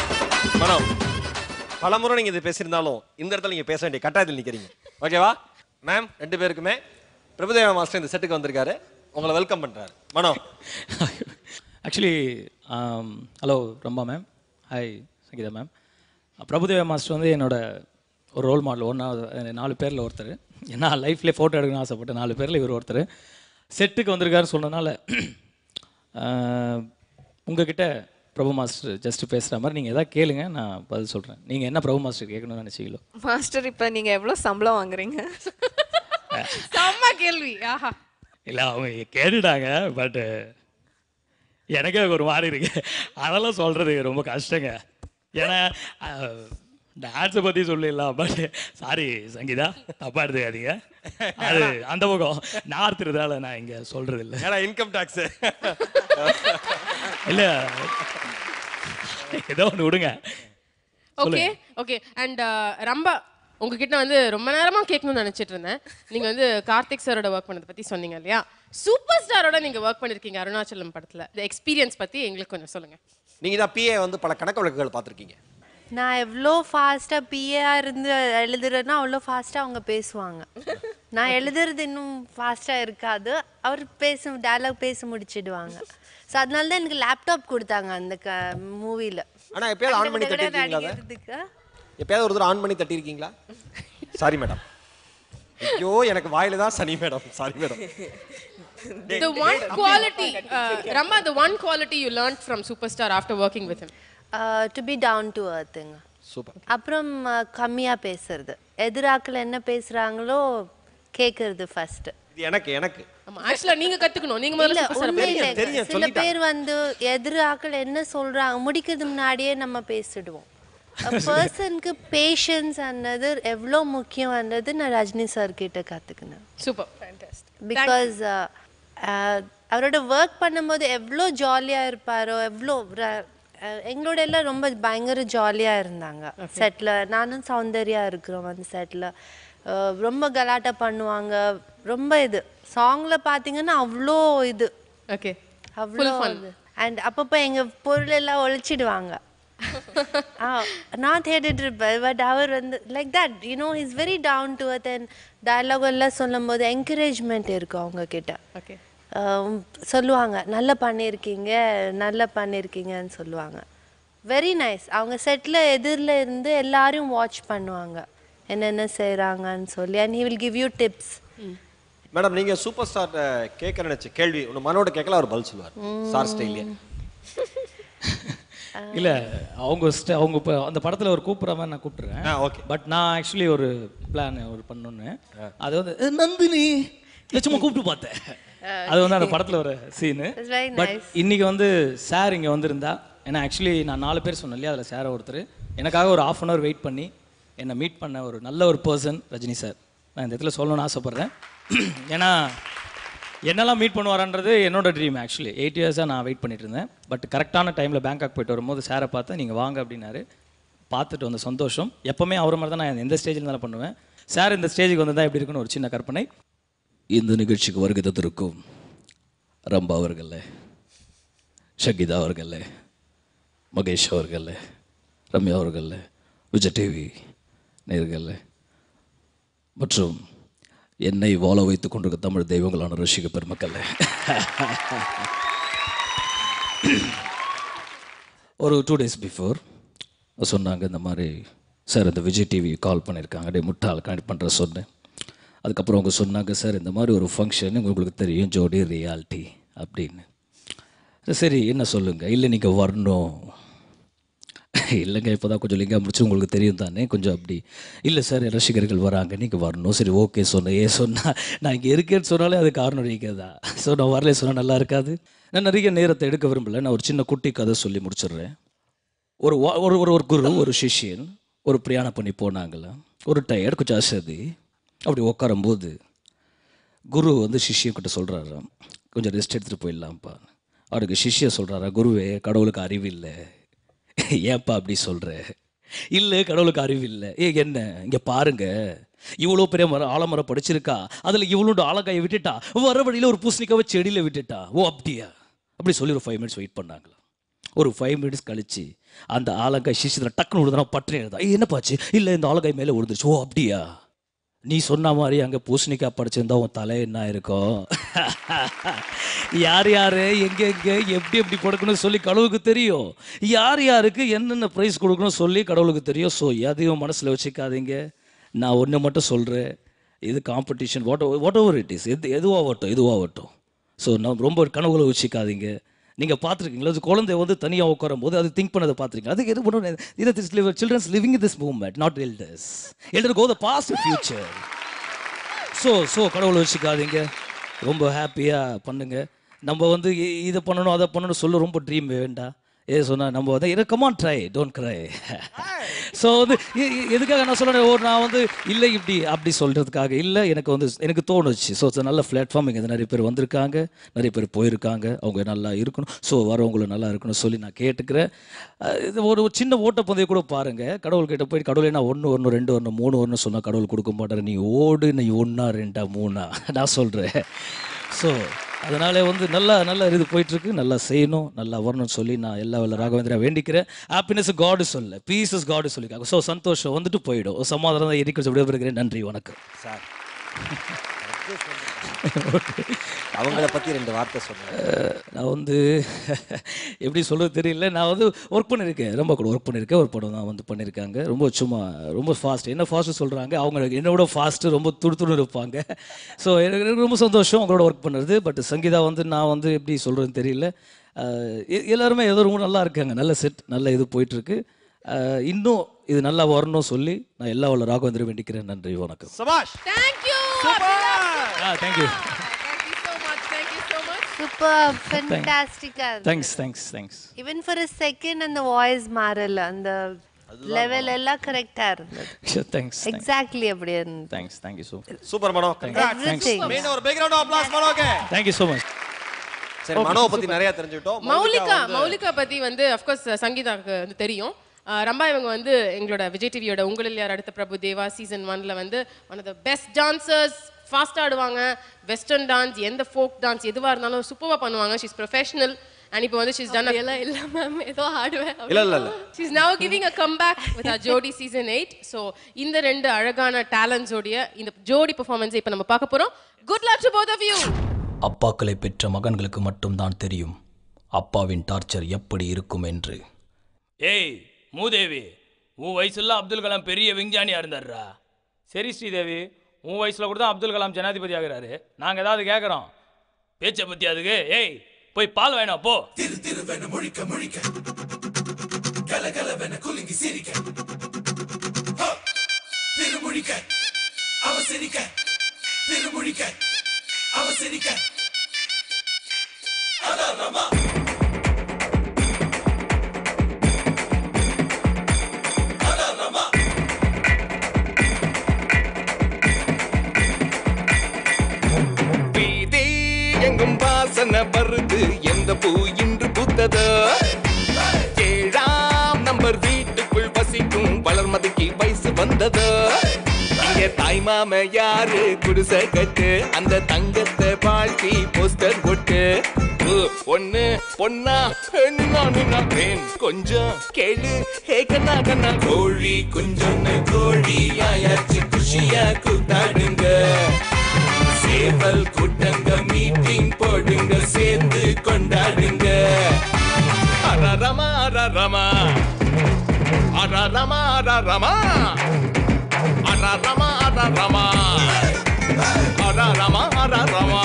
மனம் பலமுறை நீங்க இது பேசியிருந்தாலும் இந்த இடத்துல நீங்க பேச வேண்டிய கட்டாயத்தில் நிக்கிறீங்க ஓகேவா மேம் ரெண்டு பேருக்குமே பிரபுதேவா மாஸ்டர் இந்த செட்டுக்கு வந்திருக்காரு உங்களை வெல்கம் பண்றாரு Mano actually hello Rambha ma'am hi Sangeetha ma'am Prabhudeva master வந்து என்னோட ஒரு ரோல் மாடல் ஒன்றாவது நாலு பேரில் ஒருத்தர் நான் லைஃப்லேயே ஃபோட்டோ எடுக்கணும்னு ஆசைப்பட்ட நாலு பேரில் இவர் ஒருத்தர் செட்டுக்கு வந்திருக்காருன்னு சொன்னனால உங்ககிட்ட பிரபு மாஸ்டர் ஜஸ்ட் பேசுகிற மாதிரி நீங்கள் எதாவது கேளுங்க நான் பதில் சொல்கிறேன் நீங்கள் என்ன பிரபு மாஸ்டர் கேட்கணும்னு நினச்சிங்களோ மாஸ்டர் இப்போ நீங்கள் எவ்வளோ சம்பளம் வாங்குறீங்க செம்ம கேள்வி ஆஹா இல்லை அவங்க கேட்டுட்டாங்க பட்டு எனக்கே ஒரு மாதிரி இருக்கு அதெல்லாம் சொல்கிறது ரொம்ப கஷ்டங்க ஏன்னா டான்ஸை பற்றி சொல்லிடலாம் பட் சாரி சங்கீதா தப்பாக எடுத்துக்காதீங்க அது அந்த பக்கம் நார்த் இருந்தால நான் இங்கே சொல்கிறது இல்லை ஏன்னா இன்கம் டேக்ஸ் இல்லை ஏதோ ஒன்று விடுங்க ஓகே ஓகே அண்ட் ரம்பா உங்ககிட்ட வந்து ரொம்ப நேரமா கேட்கணும்னு நினைச்சிட்டு இருந்தேன் நீங்க வந்து கார்த்திக் சாரோட ஒர்க் பண்ணதை பத்தி சொன்னீங்க இல்லையா சூப்பர் ஸ்டாரோட நீங்க ஒர்க் பண்ணிருக்கீங்க அருணாச்சலம் படத்துல இந்த எக்ஸ்பீரியன்ஸ் பத்தி எங்களுக்கு கொஞ்சம் சொல்லுங்க நீங்க தான் பிஏ வந்து பல கணக்கு வழக்குகள் பார்த்துருக்கீங்க நான் எவ்வளோ ஃபாஸ்ட்டாக பிஏஆ இருந்து எழுதுறேன்னா அவ்வளோ ஃபாஸ்ட்டாக அவங்க பேசுவாங்க நான் எழுதுறது இன்னும் ஃபாஸ்ட்டாக இருக்காது அவர் பேச டயலாக் பேச முடிச்சிடுவாங்க ஸோ அதனால தான் எனக்கு லேப்டாப் கொடுத்தாங்க அந்த க மூவியில் ஆனா எப்பயாவது ஆன் பண்ணி தட்டிருக்கீங்களா அதை? அடிக்கிறதுக்கு எப்பயாவது ஒரு தடவை ஆன் பண்ணி தட்டியிருக்கீங்களா சாரி மேடம் ஐயோ எனக்கு வாயில தான் சனி madam sorry madam the one quality uh, ramba the one quality you learned from superstar after working with him to be down to அர்த்துங்க சூப்பர் அப்புறம் கம்மியாக பேசுறது எதிராக்கள் என்ன பேசுகிறாங்களோ கேட்கறது ஃபஸ்ட்டு இது எனக்கு எனக்கு ஆமா ஆக்சுவலா நீங்க கத்துக்கணும் நீங்க முதல்ல இல்ல superstar உண்மை தெரியும், இல்லைங்க. தெரியும், சில சொல்லிட்டாங்க. பேர் வந்து எதிராக்கள் என்ன சொல்றாங்க முடிக்கிறது முன்னாடியே நம்ம பேசிடுவோம் பர்சனுக்கு பேஷன்ஸ் அன்னது எவ்வளோ முக்கியம்ன்றது நான் ரஜினி சார் கிட்ட கற்றுக்கினேன் சூப்பர் ஃபேண்டாஸ்டிக் பிகாஸ் அவரோட ஒர்க் பண்ணும்போது எவ்வளோ ஜாலியாக இருப்பாரோ எவ்வளோ ர- அஹ், எங்களோட எல்லாம் ரொம்ப பயங்கர ஜாலியாக இருந்தாங்க செட்டில் நானும் சௌந்தர்யா இருக்கிறோம் அந்த செட்டில் ரொம்ப கலாட்டா பண்ணுவாங்க ரொம்ப இது சாங்கில் பார்த்தீங்கன்னா அவ்வளோ இது ஓகே அவ்வளோ அண்ட் அப்பப்போ எங்கள் பொருள் எல்லாம் ஒழிச்சிடுவாங்க ஆ, நான் தேடிட்டு இருப்பேன் பட் அவர் வந்து like that you know is very down to earth and dialogue எல்லாம் சொல்லும் போது என்கரேஜ்மெண்ட் இருக்கும் அவங்க கிட்ட ஓகே ஆம், சொல்லுவாங்க நல்லா பண்ணியிருக்கீங்க நல்லா பண்ணியிருக்கீங்கன்னு சொல்லுவாங்க வெரி நைஸ் அவங்க செட்டில் எதிரில் இருந்து எல்லாரையும் வாட்ச் பண்ணுவாங்க என்னென்ன செய்கிறாங்கன்னு சொல்லி and he will give you tips madam நீங்க சூப்பர் ஸ்டார் கேட்க நினைச்ச கேள்வி உங்க மனோட கேட்கல அவர் பதில் சொல்லுவார் சார் ஸ்டைலே இல்லை அவங்க ஸ்ட- அவங்க இப்போ அந்த படத்தில் ஒரு கூப்பிட்ற மாதிரி நான் கூப்பிட்டுறேன் ஆ, okay. பட் நான் ஆக்சுவலி ஒரு பிளான் ஒரு பண்ணொன்னு அது வந்து "ஏ, நந்தினி இதை சும்மா கூப்பிட்டு பார்த்தேன் அது வந்து அந்த படத்தில் ஒரு Seenu It's very but nice. இன்னைக்கு வந்து சார் இங்கே வந்திருந்தா ஏன்னா ஆக்சுவலி நான் நாலு பேர் சொன்னேன் இல்லையா அதில் சார் ஒருத்தர் எனக்காக ஒரு ஆஃப் அன் ஹவர் வெயிட் பண்ணி என்னை மீட் பண்ண ஒரு நல்ல ஒரு பர்சன் ரஜினி சார் நான் இந்த இடத்துல சொல்லணும்னு ஆசைப்பட்றேன் ஏன்னா என்னெல்லாம் மீட் பண்ணுவாரான்றது என்னோட ட்ரீம் ஆக்சுவலி எயிட் இயர்ஸாக நான் வெயிட் பண்ணிட்டு இருந்தேன் பட் கரெக்டான டைமில் பேங்காக் போயிட்டு வரும்போது சாரை பார்த்தேன் நீங்கள் வாங்க அப்படின்னாரு பார்த்துட்டு வந்த சந்தோஷம் எப்போவுமே அவரை மாதிரி தான் நான் எந்த ஸ்டேஜில் இருந்தாலும் பண்ணுவேன் சார் இந்த ஸ்டேஜுக்கு வந்து தான் எப்படி இருக்குன்னு ஒரு சின்ன கற்பனை இந்த நிகழ்ச்சிக்கு வருகை தந்திருக்கும் ரம்பா அவர்களே ஷகிதா அவர்களே மகேஷ் அவர்களே ரம்யா அவர்களே விஜய் டிவி நேர்களே மற்றும் என்னை வாழ வைத்துக் கொண்டிருக்க தமிழ் தெய்வங்களான ரசிக பெருமக்களே ஒரு டூ டேஸ் பிஃபோர் சொன்னாங்க இந்த மாதிரி சார் இந்த விஜய் டிவி கால் பண்ணியிருக்காங்க டே முட்டாள் கனெக்ட் பண்ணுற சொன்னேன் அதுக்கப்புறம் அவங்க சொன்னாங்க சார் இந்த மாதிரி ஒரு ஃபங்க்ஷன் உங்களுக்கு தெரியும் ஜோடி ரியாலிட்டி அப்படின்னு சரி என்ன சொல்லுங்கள் இல்லை நீங்கள் வரணும் இல்லைங்க இப்போ தான் கொஞ்சம் லிங்கா முடிச்சு உங்களுக்கு தெரியும் தானே கொஞ்சம் அப்படி இல்லை சார் ரசிகர்கள் வராங்க நீங்கள் வரணும் சரி ஓகே சொன்னேன் ஏன் சொன்னால் நான் இங்கே இருக்கேன்னு சொன்னாலே அது காரணம் நீங்கள் தான் ஸோ நான் வரல சொன்னால் நல்லா இருக்காது நான் நிறைய நேரத்தை எடுக்க விரும்பல நான் ஒரு சின்ன குட்டி கதை சொல்லி முடிச்சிடுறேன் ஒரு வா- ஒரு ஒரு ஒரு குரு ஒரு சிஷ்யன் ஒரு பிரயாணம் பண்ணி போனாங்களா ஒரு டயர்ட் கொஞ்சம் அசதி அப்படி உட்காரும்போது குரு வந்து சிஷ்யன் கிட்ட சொல்கிறாராம் கொஞ்சம் ரெஸ்ட் எடுத்துகிட்டு போயிடலாம்ப்பா அவருக்கு சிஷ்யன் சொல்கிறாரா குருவே கடவுளுக்கு அறிவு இல்லை ஏன்ப்பா அப்படி சொல்கிற இல்லை கடவுளுக்கு அறிவு இல்லை ஏ என்ன இங்கே பாருங்க இவ்வளோ பெரிய மரம் ஆலமரம் படிச்சிருக்கா அதில் இவ்வளோ ஆலக்காயை விட்டுட்டா வர வழியில் ஒரு பூசணிக்காவை செடியில் விட்டுட்டா ஓ அப்படியா அப்படி சொல்லி ஒரு ஃபைவ் மினிட்ஸ் வெயிட் பண்ணாங்களா ஒரு ஃபைவ் மினிட்ஸ் கழிச்சு அந்த ஆலங்காய் சிஷத்தில் டக்குன்னு விழுதுனா பட்டுனே எழுதா என்னப்பாச்சு இல்லை இந்த ஆலங்காய் மேலே விழுந்துருச்சு ஓ அப்படியா நீ சொன்ன மாதிரி அங்கே பூசணிக்காய் படிச்சிருந்தா உன் தலை என்ன இருக்கும் யார் யார் எங்கே எங்கே எப்படி எப்படி கொடுக்கணும்னு சொல்லி கடவுளுக்கு தெரியும் யார் யாருக்கு என்னென்ன ப்ரைஸ் கொடுக்கணும் சொல்லி கடவுளுக்கு தெரியும் ஸோ எதையும் மனசில் வச்சுக்காதீங்க நான் ஒன்று மட்டும் சொல்கிறேன் இது competition what what over it is எது எதுவாகட்டும் எதுவாகட்டும் ஸோ நான் ரொம்ப கனவுல வச்சுக்காதீங்க நீங்கள் பார்த்துருக்கீங்களா அது குழந்தை வந்து தனியாக உட்காரும் போது அது திங்க் பண்ணதை பார்த்துருக்கீங்க அதுக்கு எது பண்ணணும் இது this live children's living this movement not elders elder go the past future so so கடவுளை வச்சுக்காதீங்க ரொம்ப ஹாப்பியாக பண்ணுங்க நம்ம வந்து இ- இதை பண்ணணும் அதை பண்ணணும் சொல்ல ரொம்ப ட்ரீம் வேண்டாம் ஏ சொன்னா நம்ம வந்து இது come on try don't cry so வந்து எ- எ- எதுக்காக நான் சொல்கிறேன் ஓ நான் வந்து இல்லை இப்படி அப்படி சொல்கிறதுக்காக இல்லை எனக்கு வந்து எனக்கு தோணுச்சு ஸோ நல்ல பிளாட்ஃபார்ம் இங்கே நிறைய பேர் வந்திருக்காங்க நிறைய பேர் போயிருக்காங்க அவங்க நல்லா இருக்கணும் ஸோ வரவங்களும் நல்லா இருக்கணும் சொல்லி நான் கேட்டுக்கிறேன் அஹ் இது ஒரு ஒரு சின்ன ஓட்டப்பந்தயம் கூட பாருங்கள் கடவுள்கிட்ட போய் கடவுளே நான் ஒன்று ஒன்று ரெண்டு ஒன்று மூணு ஒன்று சொன்னால் கடவுள் கொடுக்க மாட்டார் நீ ஓடு நீ ஒன்றா ரெண்டா மூணா நான் சொல்கிறேன் ஸோ அதனால வந்து நல்லா நல்லா இது போயிட்டுருக்கு நல்லா செய்யணும் நல்லா வரணும்னு சொல்லி நான் எல்லா வல்ல ராகவேந்திரா வேண்டிக்கிறேன் ஹாப்பினஸ் காடு சொல்ல பீஸ் இஸ் காடு சொல்லிக்காங்க ஸோ சந்தோஷம் வந்துட்டு போயிடும் ஒரு சமாதானம் தான் இருக்கிற விடைபெறுகிறேன் நன்றி வணக்கம் சார் அவங்கள பத்தி ரெண்டு வார்த்தை சொல்லுங்க அஹ், நான் வந்து எப்படி சொல்கிறது தெரியல நான் வந்து ஒர்க் பண்ணியிருக்கேன் ரொம்ப கூட ஒர்க் பண்ணியிருக்கேன் ஒரு படம் தான் வந்து பண்ணியிருக்காங்க ரொம்ப சும்மா ரொம்ப ஃபாஸ்ட் என்ன ஃபாஸ்ட்டு சொல்கிறாங்க அவங்க என்னோட ஃபாஸ்ட்டு ரொம்ப துடுத்துடு இருப்பாங்க ஸோ எனக்கு எனக்கு ரொம்ப சந்தோஷம் அவங்களோட ஒர்க் பண்ணுறது பட் சங்கீதா வந்து நான் வந்து எப்படி சொல்கிறதுன்னு தெரியல அஹ், எ- எல்லாருமே ஏதோ ரொம்ப நல்லா இருக்காங்க நல்ல செட் நல்ல இது போயிட்டுருக்கு இன்னும் இது நல்லா வரணும் சொல்லி நான் எல்லா உள்ள ராகவேந்திர வேண்டிக்கிறேன் நன்றி வணக்கம் சபாஷ் தேங்க்யூ ஆ தேங்க்யூ சூப்பர் ஃபென்டாஸ்டிக்கா thanks thanks thanks even for a second அந்த வாய்ஸ் மாறல அந்த லெவல் எல்லாம் கரெக்டா இருந்தது தேங்க்ஸ் எக்ஸாக்ட்லி அப்படியே இருந்தது thanks thank you so super Mano congrats Everything. Main ஒரு பேக்ரவுண்ட் அப்ளாஸ் மனோக்கு தேங்க்யூ ஸோ மச் சரி மனோவை பத்தி நிறைய தெரிஞ்சுக்கிட்டோம் மௌலிகா வந்து- மௌலிகா பத்தி வந்து அஃப்கோர்ஸ் சங்கீதாக்கு வந்து தெரியும் அஹ் ரம்பா இவங்க வந்து எங்களோட விஜய் டிவியோட உங்களில் யார் அடுத்த பிரபு தேவா சீசன் ஒன்ல வந்து one of the best dancers fast ஆடுவாங்க வெஸ்டர்ன் டான்ஸ் எந்த ஃபோக் டான்ஸ் எதுவாக இருந்தாலும் சூப்பராக பண்ணுவாங்க ஷீஸ் ப்ரொஃபஷனல் அண்ட் இப்போ வந்து ஷீஸ் டன் எல்லாம் இல்லை மேம் ஏதோ ஆடுவேன் இல்ல இல்ல இல்ல she's now giving a come back with Jodi season eight so இந்த ரெண்டு அழகான டேலண்ட்ஸோடைய இந்த ஜோடி பெர்ஃபார்மன்ஸை இப்போ நம்ம பார்க்க போறோம் good luck to both of you அப்பாக்களை பெற்ற மகன்களுக்கு மட்டும்தான் தெரியும் அப்பாவின் டார்ச்சர் எப்படி இருக்கும் என்று ஏய் மூதேவி உன் வயசுல அப்துல் கலாம் பெரிய விஞ்ஞானியா இருந்தாருடா சரி ஸ்ரீதேவி உன் வயசுல கூட தான் அப்துல் கலாம் ஜனாதிபதி ஆகுறாரு நாங்க ஏதாவது கேட்குறோம் பேச்சை பத்தி அதுக்கு ஏய் போய் பால் வேணாம் போ முழிக்க முழிக்க கலகலவென குலுங்கி சிரிக்க ஹோ! திருமுழிக்க அவ சிரிக்க திருமுழிக்க அவ சிரிக்க அதான் ரமா அதான் ரமா வீதி எங்கும் வாசனை வருது எந்த பூ இன்று பூத்ததோ ஏழாம் நம்பர் வீட்டுக்குள் வசிக்கும் வளர்மதிக்கு வயசு வந்ததோ இங்க தாய் மாம யாரு குடிசை கட்டு அந்த தங்கத்தை வாழ்த்தி போஸ்டர் ஒட்டு ஓ, ஒண்ணு பொண்ணா நானு நான் பெண் கொஞ்சம் கேளு ஹே கண்ணா கண்ணா கோழி குஞ்சொன்னு கோழி ஆயாச்சு குஷியா கூத்தாடுங்க சேவல் கூட்டங்க மீட்டிங் போடுங்க சேர்ந்து கொண்டாடுங்க அரரமா அரரமா அரரமா அரரமா அரரமா அரரமா அரரமா அரரமா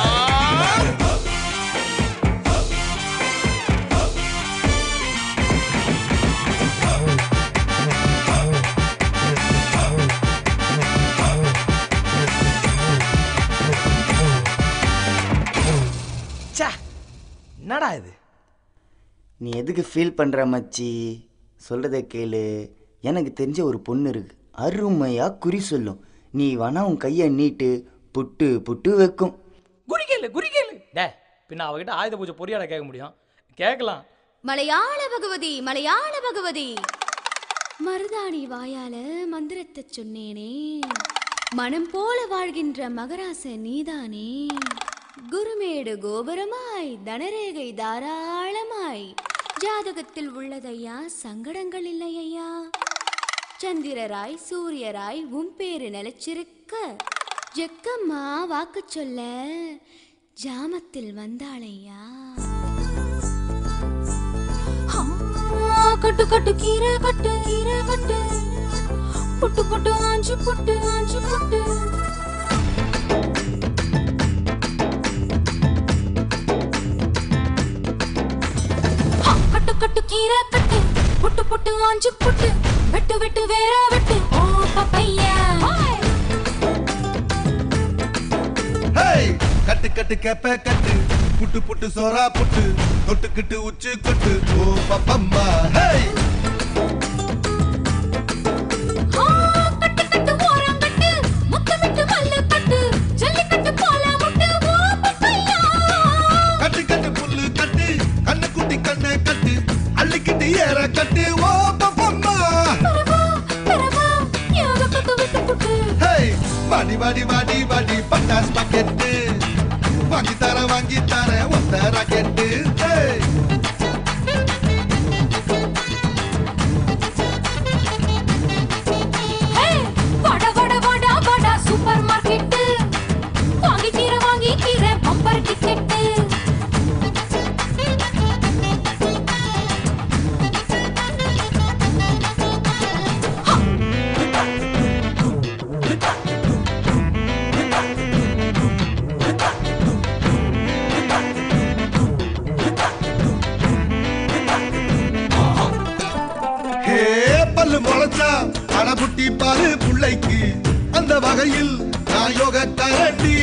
ச்சே என்னடா இது நீ எதுக்கு ஃபீல் பண்ணுற மச்சி சொல்கிறத கேளு எனக்கு தெரிஞ்ச ஒரு பொண்ணு இருக்கு அருமையாக குறி சொல்லும் நீ வேணா உன் கையை நீட்டு புட்டு புட்டு வைக்கும் குறிக்கேளு குறிக்கேளு டே பின்ன அவகிட்ட ஆயுத பூஜை பொரியாட கேட்க முடியும் கேட்கலாம் மலையாள பகவதி மலையாள பகவதி மருதாணி வாயால மந்திரத்தை சொன்னேனே மனம் போல வாழ்கின்ற மகராச நீதானே குருமேடு கோபுரமாய் தனரேகை தாராளமாய் ஜாதகத்தில் உள்ளதையா சங்கடங்கள் இல்லையா சந்திரராய் சூரியராய் உன் பேரு நிலைச்சிருக்க ஜெக்கம்மா வாக்கு சொல்ல ஜாமத்தில் வந்தாளையா கட்டு கட்டு கீரை கட்டு கீரை கட்டு புட்டு புட்டு ஆஞ்சு புட்டு ஆஞ்சு புட்டு ஆ, கட்டு கட்டு கீரை கட்டு புட்டு புட்டு ஆஞ்சு புட்டு வெட்டு வெட்டு வேற வெட்டு ஓ பப்பையா ஹேய் கட்டு கட்டு கேப்ப கட்டு புட்டு புட்டு சோறா புட்டு தொட்டுக்கிட்டு உச்சு கொட்டு ஓ பப்பம்மா ஹேய் ஆ, கட்டு கட்டு ஓரம் கட்டு முத்தமிட்டு மல்லு கட்டு ஜல்லிக்கட்டு போல முட்டு ஓ பப்பையா கட்டு கட்டு புல்லு கட்டு கண்ணு குட்டி கண்ணை கட்டு அள்ளிக்கிட்டு ஏற கட்டு ஓ பப்பம்மா ஹேய் வாடி வாடி வாடி வாடி பட்டாஸ் பாக்கெட்டு வாங்கி தர வாங்கி தர ஒத்த ராக்கெட்டு ஹேய் ஏய், வட வட வட வட சூப்பர் மார்க்கெட்டு வாங்கி கீரை வாங்கி கீரை பம்பர் டிக்கெட்டு ஹே பல்லு முளைச்சா அடபுட்டி பாரு புள்ளைக்கு அந்த வகையில் நான் யோக கரண்டி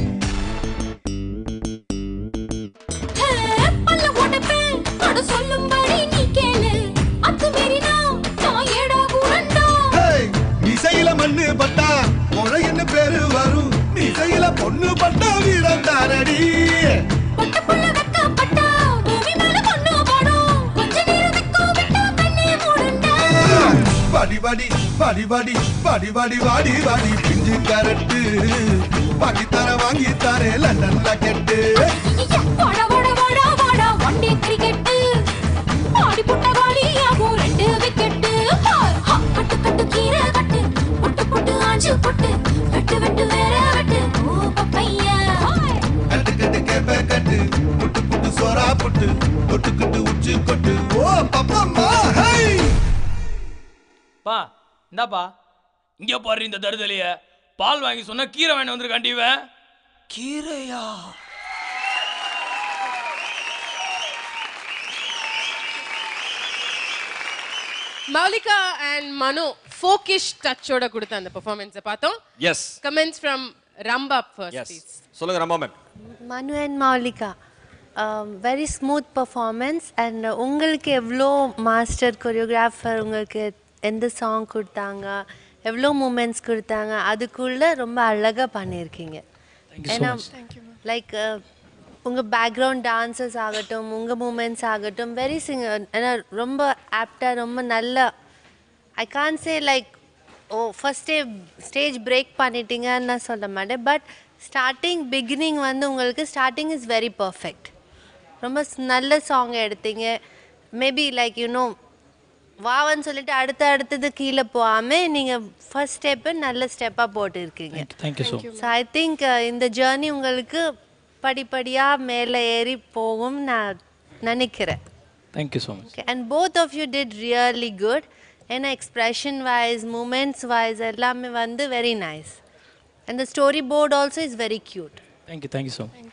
ஏ, பல்ல உடைப்பேன், அட சொல்லும்படி நீ கேளு. அத்துமீறினா நான் ஏடா கூடண்டா. ஹேய் இசையில மண்ணு பட்டா முறைன்னு பேரு வரும் இசையில பொண்ணு பட்டா வீரம் தாரடி பட்ட புள்ள வெட்கப்பட்டா, பூமி மேல பொண்ணு படும். கொஞ்ச நேரம் வெக்கம் விட்டா கண்ணே மூடுண்டா. வாடி வாடி வாடி வாடி வாடி வாடி வாடி வாடி பிஞ்சு கரட்டு வாங்கி தர வாங்கி தரே லண்டன்ல கெட்டு ஐயா, வாடா, வாடா, வாடா, வாடா, one day cricket. ஆடி புட்ட காலியாகும் ரெண்டு wicket. ஹா, ஹா, கட்டு, கட்டு, கீரை கட்டு. புட்டு, புட்டு, ஆஞ்சு புட்டு. வெட்டு, வெட்டு, வேற வெட்டு. ஓ, பப்பையா. கட்டு கட்டு கேப்ப கட்டு புட்டு புட்டு சோறா புட்டு தொட்டுக்கிட்டு உச்சு கொட்டு ஓ பப்பம்மா ஹை பா இந்தாப்பா இங்கே பாரு இந்த தருதலைய பால் வாங்கி சொன்னா கீரை வாங்கி வந்திருக்காண்டி இவன் கீரையா மௌலிகா அண்ட் மனோ ஃபோக்கிஷ் டச்சோட கொடுத்த அந்த பெர்ஃபார்மன்ஸை பார்த்தோம் yes comments from Rambha first yes please சொல்லுங்க Rama ma'am Mano and Moulika very smooth performance and உங்களுக்கு எவ்வளோ மாஸ்டர் கொரியோகிராஃபர் உங்களுக்கு எந்த சாங் கொடுத்தாங்க எவ்வளோ மூமெண்ட்ஸ் கொடுத்தாங்க அதுக்குள்ளே ரொம்ப அழகாக பண்ணியிருக்கீங்க you so ஏன்னா much. லைக் உங்கள் பேக்ரவுண்ட் டான்சஸ் ஆகட்டும் உங்கள் மூமெண்ட்ஸ் ஆகட்டும் வெரி சிங் ஏன்னா ரொம்ப ஆப்டாக ரொம்ப நல்ல ஐ கான் சே லைக் ஓ ஃபஸ்ட்டே ஸ்டேஜ் பிரேக் பண்ணிட்டீங்கன்னு நான் சொல்ல மாட்டேன் பட் ஸ்டார்டிங் பிகினிங் வந்து உங்களுக்கு ஸ்டார்டிங் இஸ் வெரி பர்ஃபெக்ட் ரொம்ப ஸ்- நல்ல சாங் எடுத்தீங்க மேபி லைக் யூனோ வாவன்னு சொல்லிட்டு அடுத்த அடுத்தது கீழே போகாமல் நீங்கள் ஃபர்ஸ்ட் ஸ்டெப்பு நல்ல ஸ்டெப்பாக போட்டிருக்கீங்க thank you so so I think இந்த ஜேர்னி உங்களுக்கு படிப்படியாக மேலே ஏறி போகும் நான் நினைக்கிறேன் thank you so much Okay, and both of you did really good. ஏன்னா எக்ஸ்பிரஷன் வைஸ் மூமெண்ட்ஸ் வைஸ் எல்லாமே வந்து very nice and the storyboard also is very cute thank you thank you so much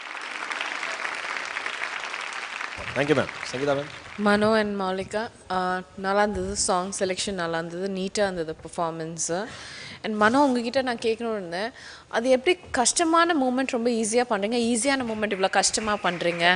thank you ma'am Sangeetha ma'am Mano and Moulika ஆஹ், நல்லா இருந்தது song selection நல்லா இருந்தது நீட்டாக இருந்தது பெர்ஃபார்மன்ஸு அண்ட் மனோ உங்ககிட்ட நான் கேட்கணும்னு இருந்தேன் அது எப்படி கஷ்டமான மூமெண்ட் ரொம்ப ஈஸியாக பண்ணுறீங்க ஈஸியான மூமெண்ட் இவ்வளோ கஷ்டமாக பண்ணுறீங்க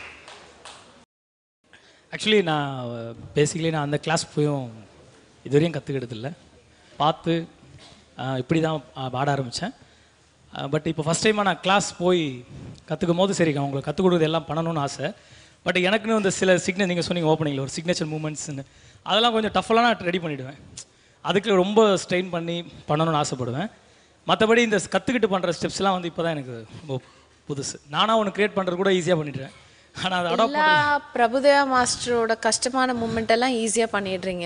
ஆக்சுவலி நான் பேசிக்கலி நான் அந்த கிளாஸ் போயும் இதுவரையும் கற்றுக்கிட்டதில்ல பார்த்து ஆஹ், இப்படி தான் ஆஹ், பாட ஆரம்பித்தேன் பட் இப்போ ஃபஸ்ட் டைமாக நான் கிளாஸ் போய் கற்றுக்கும் போது சரி அவங்களுக்கு கற்றுக் கொடுக்குறது எல்லாம் பண்ணணும்னு ஆசை பட் எனக்குன்னு இந்த சில சிக்னேச்சர் நீங்கள் சொன்னீங்க ஓப்பனிங்கில் ஒரு சிக்னேச்சர் மூமெண்ட்ஸ்னு அதெல்லாம் கொஞ்சம் டஃபெல்லாம் நான் ரெடி பண்ணிவிடுவேன் அதுக்கு ரொம்ப ஸ்ட்ரெயின் பண்ணி பண்ணணும்னு ஆசைப்படுவேன் மற்றபடி இந்த கற்றுக்கிட்டு பண்ணுற ஸ்டெப்ஸ்லாம் வந்து இப்போ தான் எனக்கு ரொம்ப புதுசு நானாக ஒன்று க்ரியேட் பண்ணுறது கூட ஈஸியாக பண்ணிடுவேன் ஆனால் அதை அடாப்ட் எல்லா பிரபுதேவா மாஸ்டரோட கஷ்டமான மூமெண்ட் எல்லாம் ஈஸியாக பண்ணிடுறீங்க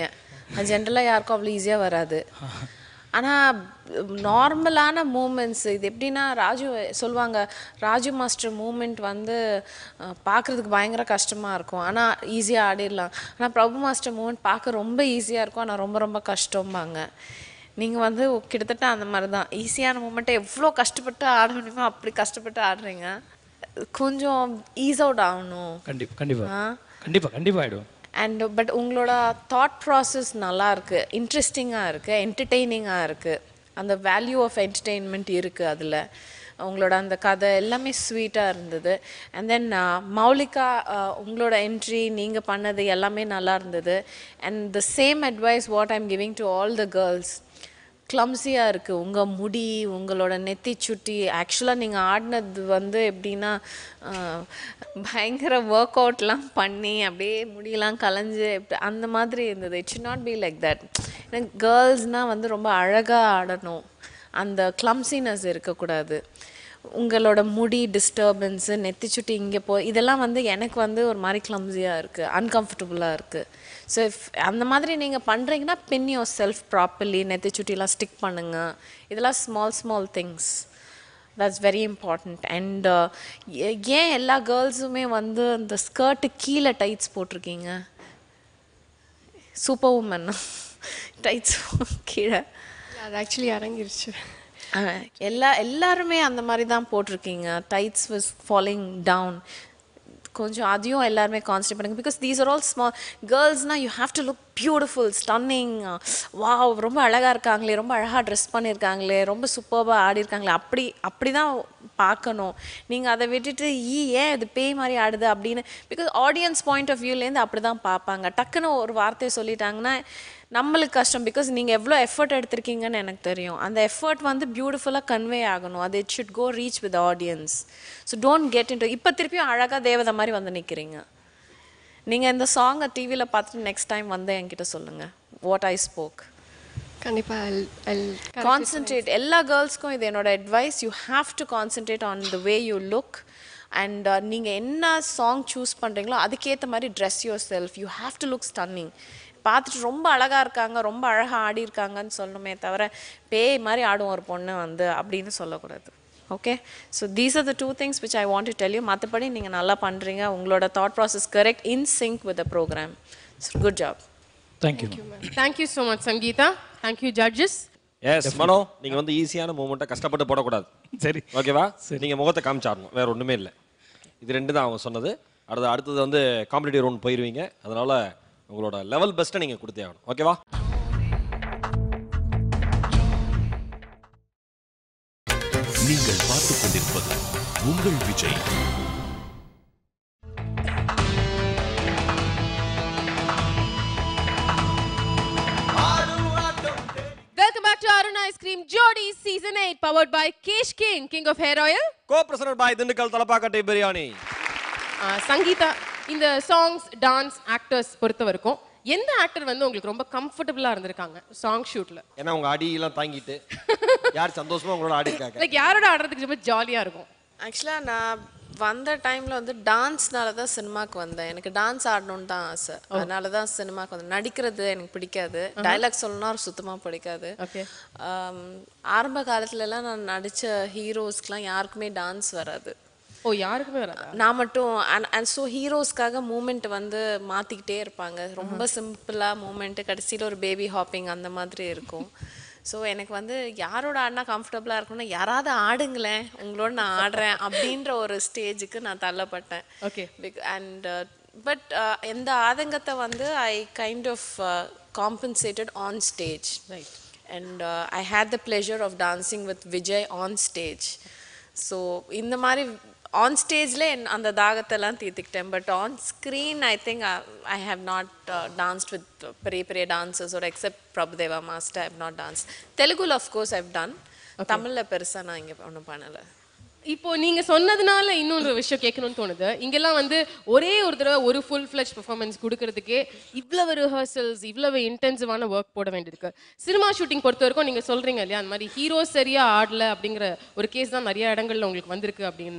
அது ஜென்ரலாக யாருக்கும் அவ்வளோ ஈஸியாக வராது ஆனால் நார்மலான மூமெண்ட்ஸ் இது எப்படின்னா ராஜு சொல்லுவாங்க ராஜு மாஸ்டர் மூமெண்ட் வந்து பார்க்குறதுக்கு பயங்கர கஷ்டமாக இருக்கும் ஆனால் ஈஸியாக ஆடிடலாம் ஆனால் பிரபு மாஸ்டர் மூமெண்ட் பார்க்க ரொம்ப ஈஸியாக இருக்கும் ஆனால் ரொம்ப ரொம்ப கஷ்டம்பாங்க நீங்கள் வந்து கிட்டத்தட்ட அந்த மாதிரி தான் ஈஸியான மூமெண்ட்டை எவ்வளோ கஷ்டப்பட்டு ஆட முடியுமோ அப்படி கஷ்டப்பட்டு ஆடுறீங்க கொஞ்சம் ஈஸ் அவுட் ஆகணும் கண்டிப்பா கண்டிப்பா ஆ கண்டிப்பா கண்டிப்பா ஆயிடும் அண்ட் பட் உங்களோட தாட் ப்ராசஸ் நல்லா இருக்கு இன்ட்ரெஸ்டிங்காக இருக்கு என்டர்டெய்னிங்காக இருக்கு அந்த வேல்யூ ஆஃப் என்டர்டெயின்மெண்ட் இருக்கு அதில் உங்களோட அந்த கதை எல்லாமே ஸ்வீட்டாக இருந்தது அண்ட் தென் மௌலிகா uh, உங்களோட என்ட்ரி நீங்கள் பண்ணது எல்லாமே நல்லா இருந்தது and the same advice what I'm giving to all the girls கிளம்ஸியாக இருக்குது உங்கள் முடி உங்களோட நெத்தி சுட்டி ஆக்சுவலாக நீங்கள் ஆடினது வந்து எப்படின்னா ஆஹ், பயங்கர ஒர்க் அவுட்லாம் பண்ணி அப்படியே முடியெல்லாம் கலைஞ்சு இப்படி அந்த மாதிரி இருந்தது it should not be like that ஏன்னா கேர்ள்ஸ்னால் வந்து ரொம்ப அழகாக ஆடணும் அந்த கிளம்சினஸ் இருக்கக்கூடாது உங்களோட முடி டிஸ்டர்பன்ஸு நெத்தி சுட்டி இங்கே போ இதெல்லாம் வந்து எனக்கு வந்து ஒரு மாதிரி கிளம்ஸியாக இருக்குது அன்கம்ஃபர்டபுளாக இருக்குது ஸோ இஃப் அந்த மாதிரி நீங்கள் பண்ணுறீங்கன்னா பின் யோர் செல்ஃப் ப்ராப்பர்லி நெத்தி சுட்டிலாம் ஸ்டிக் பண்ணுங்க இதெல்லாம் small small things that's very important and ஏன் எல்லா கேர்ள்ஸுமே வந்து அந்த ஸ்கர்ட்டு கீழே டைட்ஸ் போட்டிருக்கீங்க சூப்பர் உமன் டைட்ஸ் கீழே அது ஆக்சுவலி இறங்கிருச்சு ஆஹ் எல்லா எல்லாருமே அந்த மாதிரி தான் போட்டிருக்கீங்க டைட்ஸ் வாஸ் ஃபாலோயிங் டவுன் கொஞ்சம் அதையும் எல்லாருமே கான்சன்ட்ரேட் பண்ணுங்க because these are all small கேர்ள்ஸ்னா you have to look beautiful stunning wow ரொம்ப அழகாக இருக்காங்களே ரொம்ப அழகாக ட்ரெஸ் பண்ணியிருக்காங்களே ரொம்ப சூப்பராக ஆடிருக்காங்களே அப்படி அப்படி தான் பார்க்கணும் நீங்கள் அதை விட்டுட்டு ஈ ஏன் இது பேய் மாதிரி ஆடுது அப்படின்னு பிகாஸ் ஆடியன்ஸ் பாயிண்ட் ஆஃப் வியூலேருந்து அப்படி தான் பார்ப்பாங்க டக்குன்னு ஒரு வார்த்தையை சொல்லிட்டாங்கன்னா நம்மளுக்கு கஷ்டம் பிகாஸ் நீங்கள் எவ்வளோ எஃபர்ட் எடுத்திருக்கீங்கன்னு எனக்கு தெரியும் அந்த எஃபர்ட் வந்து பியூட்டிஃபுல்லாக கன்வே ஆகணும் அது it should go reach with audience so don't get in இப்போ திருப்பியும் அழகாக தேவதை மாதிரி வந்து நிற்கிறீங்க நீங்கள் இந்த சாங்கை டிவியில் பார்த்துட்டு நெக்ஸ்ட் டைம் வந்து என்கிட்ட சொல்லுங்கள் வாட் ஐ ஸ்போக் கண்டிப்பாக கான்சென்ட்ரேட் எல்லா கேர்ள்ஸ்க்கும் இது என்னோட advice you have to concentrate on the way you look and நீங்கள் என்ன சாங் சூஸ் பண்ணுறீங்களோ அதுக்கேற்ற மாதிரி dress yourself you have to look stunning பார்த்துட்டு ரொம்ப அழகாக இருக்காங்க ரொம்ப அழகாக ஆடி இருக்காங்கன்னு சொல்லணுமே தவிர பேய் மாதிரி ஆடும் ஒரு பொண்ணு வந்து அப்படின்னு சொல்லக்கூடாது okay so these are the two things which I want to tell you மற்றபடி நீங்கள் நல்லா பண்ணுறீங்க உங்களோட தாட் ப்ராசஸ் correct in sync with the programme good job thank you thank you so much Sangeetha thank you judges yes Mano நீங்க வந்து ஈஸியான மூமெண்ட்டை கஷ்டப்பட்டு போடக்கூடாது சரி ஓகேவா நீங்க முகத்தை காமிச்சாடணும் வேற ஒண்ணுமே இல்லை இது ரெண்டு தான் அவங்க சொன்னது அடுத்து அடுத்தது வந்து காம்படிட்டிவ் ரவுண்ட் போயிருவீங்க அதனால உங்களோட லெவல் பெஸ்ட்டை நீங்க கொடுத்தே ஆகணும் ஓகேவா நீங்கள் பார்த்துக் கொண்டிருப்பது உங்கள் Vijay welcome back to Arun ice cream Jodi season 8 powered by Kesh King king of hair oil co present by Dindigul Thalappakatti biryani Sangeetha இந்த சாங்ஸ் டான்ஸ் ஆக்டர்ஸ் பொறுத்த வரைக்கும் எந்த ஆக்டர் வந்து உங்களுக்கு ரொம்ப கம்ஃபர்டபுளா இருந்திருக்காங்க சாங் ஷூட்ல ஏன்னா உங்க அடியெல்லாம் தாங்கிட்டு யார் சந்தோஷமா உங்களோட ஆடி இருக்காங்க லைக் யாரோட ஆடுறதுக்கு ரொம்ப ஜாலியா இருக்கும் ஆக்சுவலாக நான் வந்த டைமில் வந்து டான்ஸ்னால தான் சினிமாக்கு வந்தேன் எனக்கு டான்ஸ் ஆடணும்னு தான் ஆசை அதனால தான் சினிமாக்கு வந்தேன் நடிக்கிறது எனக்கு பிடிக்காது டைலாக் சொல்லணும்னா சுத்தமாக பிடிக்காது ஓகே ஆம், ஆரம்ப காலத்துலலாம் நான் நடித்த ஹீரோஸ்க்குலாம் யாருக்குமே டான்ஸ் வராது ஓ யாருக்குமே வராதா நான் மட்டும் அண்ட் ஸோ ஹீரோஸ்க்காக மூமெண்ட் வந்து மாற்றிக்கிட்டே இருப்பாங்க ரொம்ப சிம்பிளாக மூமெண்ட்டு கடைசியில் ஒரு பேபி ஹாப்பிங் அந்த மாதிரி இருக்கும் ஸோ எனக்கு வந்து யாரோட ஆடினா கம்ஃபர்டபுளாக இருக்கும்னா யாராவது ஆடுங்களேன் உங்களோட நான் ஆடுறேன் அப்படின்ற ஒரு ஸ்டேஜுக்கு நான் தள்ளப்பட்டேன் ஓகே அண்ட் பட் இந்த ஆதங்கத்தை வந்து I kind of compensated on stage right and I had the pleasure of dancing with Vijay on stage so இந்த மாதிரி ஆன் ஸ்டேஜில் அந்த தாகத்தெல்லாம் தீர்த்துக்கிட்டேன் but on screen I think I have not danced with பெரிய பெரிய டான்சர்ஸ் ஒரு except Prabhudeva master I've not dance தெலுங்குல அஃப்கோர்ஸ் ஐவ் டன் தமிழில் பெருசாக நான் இங்கே ஒன்றும் பண்ணலை இப்போ நீங்க சொன்னதுனால இன்னொரு விஷயம் கேட்கணும்னு தோணுது இங்கெல்லாம் வந்து ஒரே ஒரு தடவை ஒரு ஃபுல் ஃபிளஜ் பெர்ஃபார்மன்ஸ் கொடுக்கறதுக்கே இவ்வளவு ரிஹர்சல்ஸ் இவ்வளவு இன்டென்சிவான ஒர்க் போட வேண்டியிருக்கு சினிமா ஷூட்டிங் பொறுத்த வரைக்கும் நீங்க சொல்றீங்க இல்லையா அந்த மாதிரி ஹீரோ சரியா ஆடல அப்படிங்கிற ஒரு கேஸ் தான் நிறைய இடங்கள்ல உங்களுக்கு வந்திருக்கு அப்படின்னு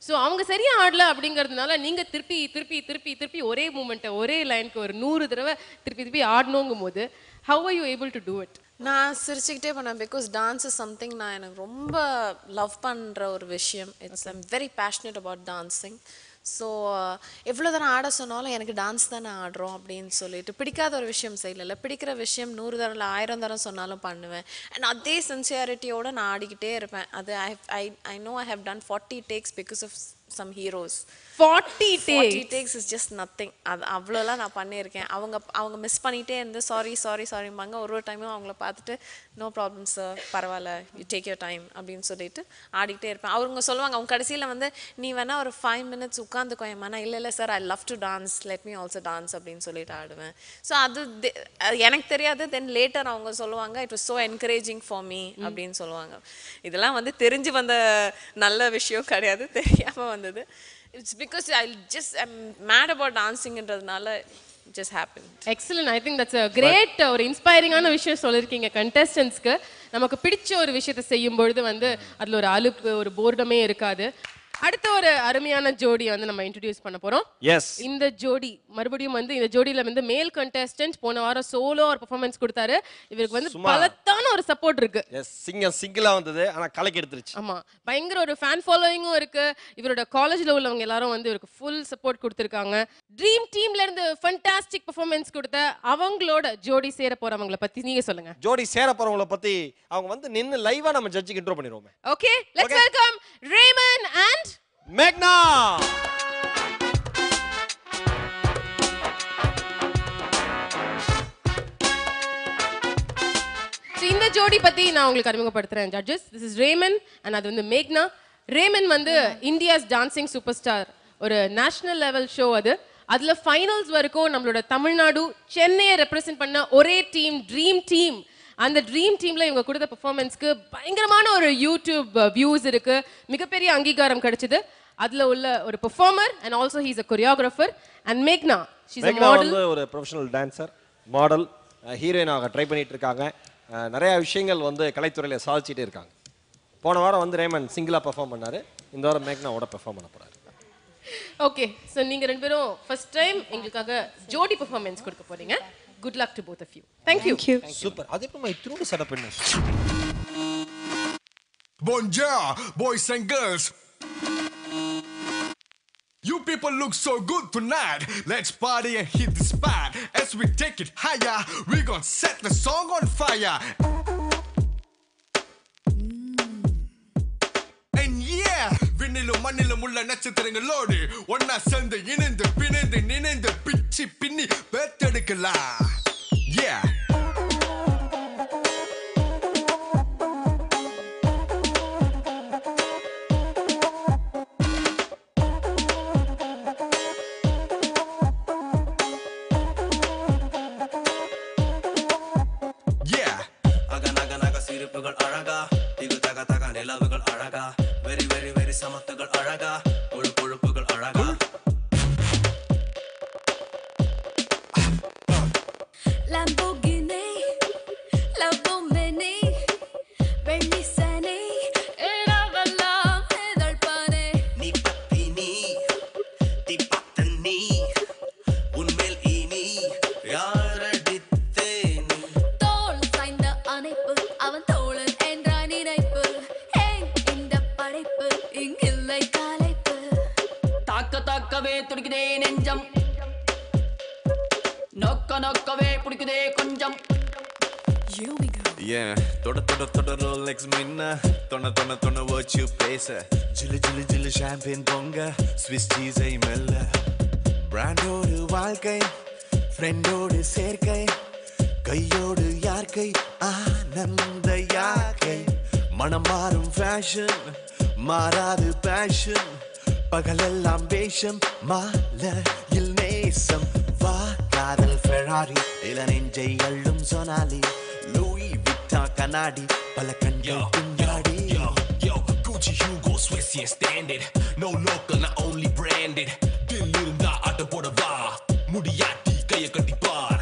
ஸோ அவங்க சரியா ஆடல அப்படிங்கிறதுனால நீங்க திருப்பி திருப்பி திருப்பி திருப்பி ஒரே மூமெண்ட்டை ஒரே லைனுக்கு ஒரு நூறு தடவை திருப்பி திருப்பி ஆடணுங்கும் போது how are you able to do it நான் சிரிச்சுக்கிட்டே பண்ணேன் பிகாஸ் டான்ஸ் இஸ் சம்திங் நான் எனக்கு ரொம்ப லவ் பண்ணுற ஒரு விஷயம் it's I'm very passionate about dancing so எவ்வளோ தரம் ஆட சொன்னாலும் எனக்கு டான்ஸ் தானே ஆடுறோம் அப்படின்னு சொல்லிட்டு பிடிக்காத ஒரு விஷயம் செய்யல பிடிக்கிற விஷயம் நூறு தரம் இல்லை ஆயிரம் தரம் சொன்னாலும் பண்ணுவேன் அண்ட் அதே சின்சியாரிட்டியோட நான் ஆடிக்கிட்டே இருப்பேன் அது I I I know I have done forty takes because of some heroes forty forty takes is just nothing அது அவ்வளோலாம் நான் பண்ணியிருக்கேன் அவங்க அவங்க மிஸ் பண்ணிகிட்டே இருந்து சாரி சாரி சாரிம்பாங்க ஒரு ஒரு டைமும் அவங்கள பார்த்துட்டு நோ ப்ராப்ளம் சார் பரவாயில்ல யூ டேக் யூர் டைம் அப்படின்னு சொல்லிட்டு ஆடிக்கிட்டே இருப்பேன் அவங்க சொல்லுவாங்க அவங்க கடைசியில் வந்து நீ வேணா ஒரு ஃபைவ் மினிட்ஸ் உட்காந்துக்கோயம்மா நான் இல்லை இல்லை sir I love to dance let me also dance அப்படின்னு சொல்லிட்டு ஆடுவேன் ஸோ அது தெ- அது எனக்கு தெரியாது தென் லேட்டர் அவங்க சொல்லுவாங்க it was so encouraging for me அப்படின்னு சொல்லுவாங்க இதெல்லாம் வந்து தெரிஞ்சு வந்த நல்ல விஷயம் கிடையாது தெரியாமல் வந்தது it's because I just I'm mad about டான்ஸிங்ன்றதுனால just happen excellent I think that's great ஒரு இன்ஸ்பைரிங்கான விஷயம் சொல்லியிருக்கீங்க கண்டஸ்டன்ஸ்க்கு நமக்கு பிடிச்ச ஒரு விஷயத்தை செய்யும் பொழுது வந்து அதில் ஒரு அலுப்பு ஒரு போர்டமே இருக்காது அடுத்த ஒரு அருமையான ஜோடியை வந்து நம்ம இன்ட்ரடியூஸ் பண்ண போறோம் எஸ் இந்த ஜோடி மறுபடியும் வந்து இந்த ஜோடியில வந்து மேல் கண்டஸ்டன்ட் போன வாரம் சோலோ ஒரு பெர்ஃபார்மன்ஸ் கொடுத்தாரு இவருக்கு வந்து சும்மா. பலத்தான ஒரு சப்போர்ட் இருக்கு எஸ் சிங்கம் சிங்கிளா வந்தது ஆனா கலக்கி எடுத்துருச்சு ஆமா பயங்கர ஒரு ஃபேன் ஃபாலோயிங்கும் இருக்கு இவரோட காலேஜ்ல உள்ளவங்க எல்லாரும் வந்து இவருக்கு ஃபுல் சப்போர்ட் கொடுத்துருக்காங்க ட்ரீம் டீம்ல இருந்து ஃபண்டாஸ்டிக் பெர்ஃபார்மன்ஸ் கொடுத்த அவங்களோட ஜோடி சேர போறவங்கள பத்தி நீங்க சொல்லுங்க ஜோடி சேர போறவங்கள பத்தி அவங்க வந்து நின்னு லைவா நம்ம ஜட்ஜுக்கு இன்ட்ரோ பண்ணிடுவோமே okay let's welcome Raymond and மேக்னா So, இந்த ஜோடி பத்தி நான் உங்களுக்கு அறிமுகப்படுத்துறேன் judges this is Raymond and அது வந்து மேக்னா ரேமன் வந்து இந்தியாஸ் டான்சிங் சூப்பர் ஸ்டார் ஒரு நேஷனல் லெவல் ஷோ அது அதுல ஃபைனல்ஸ் வரைக்கும் நம்மளோட தமிழ்நாடு சென்னையை ரெப்ரசென்ட் பண்ண ஒரே டீம் ட்ரீம் டீம் அந்த ட்ரீம் டீம்ல இவங்க கொடுத்த பெர்ஃபார்மன்ஸ்க்கு பயங்கரமான ஒரு யூடியூப் வியூஸ் இருக்கு மிகப்பெரிய அங்கீகாரம் கிடைச்சது அதுல உள்ள ஒரு performer and also he's a choreographer and மேக்னா ஷீஸ் அ மேக்னா மாடல் வந்து ஒரு ப்ரொஃபஷனல் டான்சர் மாடல் ஹீரோயினாக ட்ரை பண்ணிட்டு இருக்காங்க அஹ், நிறைய விஷயங்கள் வந்து கலைத்துறையில சாதிச்சிட்டே இருக்காங்க போன வாரம் வந்து ரேமன் சிங்கிளா பெர்ஃபார்ம் பண்ணாரு இந்த வாரம் மேக்னாவோட பெர்ஃபார்ம் பண்ண போறாரு ஓகே ஸோ நீங்க ரெண்டு பேரும் ஃபர்ஸ்ட் டைம் எங்களுக்காக ஜோடி பெர்ஃபார்மன்ஸ் கொடுக்க போறீங்க good luck to both of you thank you super அது எப்படி இத்தினோட செட்டப் பண்ணு Bonjour, boys and girls. You people look so good tonight. Let's party and hit the spot. As we take it higher, we gonna set the song on fire. And yeah, விண்ணிலும் மண்ணிலும் உள்ள நட்சத்திரங்களோடு ஒன்னா சேர்ந்து இணைந்து பிணைந்து நினைந்து பிச்சி பின்னி பெத்தெடுக்கலாம் Yeah. Yeah. அக நக நக சிரிப்புகள் அழகா திகு தக தக நிலவுகள் அழகா வெரி வெரி வெரி சமத்துகள் அழகா கொழு கொழுப்புகள் அழகா Lamborghini, Lamborghini, வெள்ளி சனி, இரவெல்லாம் இதழ் பனி. நீ பத்தி நீ தி பத்த நீ உன்மேல் இனி யாரடித்தேன் தோள் சாய்ந்த அணைப்பு, அவன் தோழன் என்ற நினைப்பு. ஏன் இந்த படைப்பு இங்கில்லை கலைப்பு தாக்க தாக்கவே துடிக்குதே நெஞ்சம் நோக்க நோக்கவே பிடிக்குதே கொஞ்சம் Yeah, தொட தொட தொட ரோலெக்ஸ் மின்ன தொண தொண தொண வச்சு பேச ஜிலு ஜிலு ஜிலு ஷாம்பியன் பொங்க ஸ்விஸ் சீஸை மெல்ல பிராண்டோடு வாழ்க்கை ஃப்ரெண்டோடு சேர்க்கை கையோடு யார்க்கை ஆனந்த யாக்கை மனம் மாறும் ஃபேஷன் மாறாது பேஷன் பகலெல்லாம் வேஷம் மாலையில் நேசம் வா காதல் ஃபெராரி இள நெஞ்சை அள்ளும் சொனாலி லூயி விட்டா கண்ணாடி பல கண்கள் பின்னாடி Yo, Gucci, Hugo, Swiss, yeah, standard. No local, not only branded. தில் இருந்தா ஆட்டம் போட வா முடியாட்டி கைய கட்டி பார்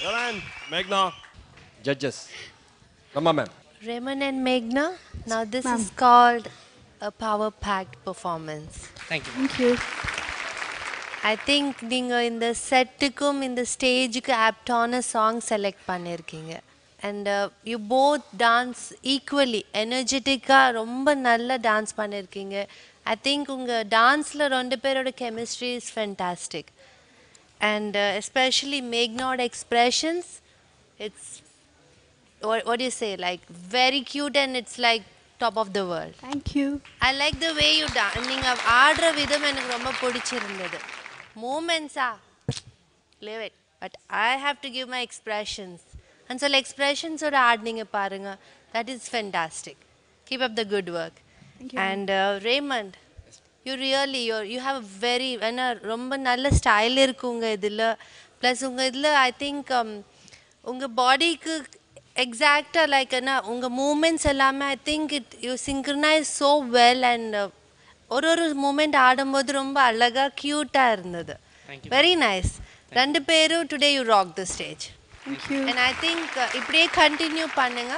ஜலான் மேக்னா ஜட்ஜஸ் நம்ம ma'am Raymond and Meghna, now this is called a power packed performance. Thank you. Thank you. I think நீங்கள் இந்த செட்டுக்கும் இந்த ஸ்டேஜுக்கு ஆப்டான சாங் செலக்ட் பண்ணியிருக்கீங்க and you both dance equally எனர்ஜெட்டிக்காக ரொம்ப நல்லா டான்ஸ் பண்ணியிருக்கீங்க ஐ திங்க் உங்கள் டான்ஸில் ரெண்டு பேரோட chemistry is fantastic and especially மேக்னோட expressions it's what, what do you say like very cute and it's like top of the world thank you i like the way you dance நீங்க ஆடுற விதம் எனக்கு ரொம்ப பிடிச்சிருந்தது மூமெண்ட்ஸா live it but i have to give my expressions and so expressions-ஓட ஆடினீங்க பாருங்க that is fantastic keep up the good work you. and uh, raymond you really you you have a very ஏன்னா ரொம்ப நல்ல ஸ்டைல் இருக்கு உங்க இதில் plus உங்கள் இதில் I think உங்கள் பாடிக்கு எக்ஸாக்டாக லைக் என்ன உங்கள் மூமெண்ட்ஸ் எல்லாமே I think it you synchronise so well and ஒரு ஒரு மூமெண்ட் ஆடும்போது ரொம்ப அழகாக க்யூட்டாக இருந்தது Thank you. வெரி நைஸ் ரெண்டு பேரும் today you rock the stage Thank you. And I think இப்படியே கண்டினியூ பண்ணுங்க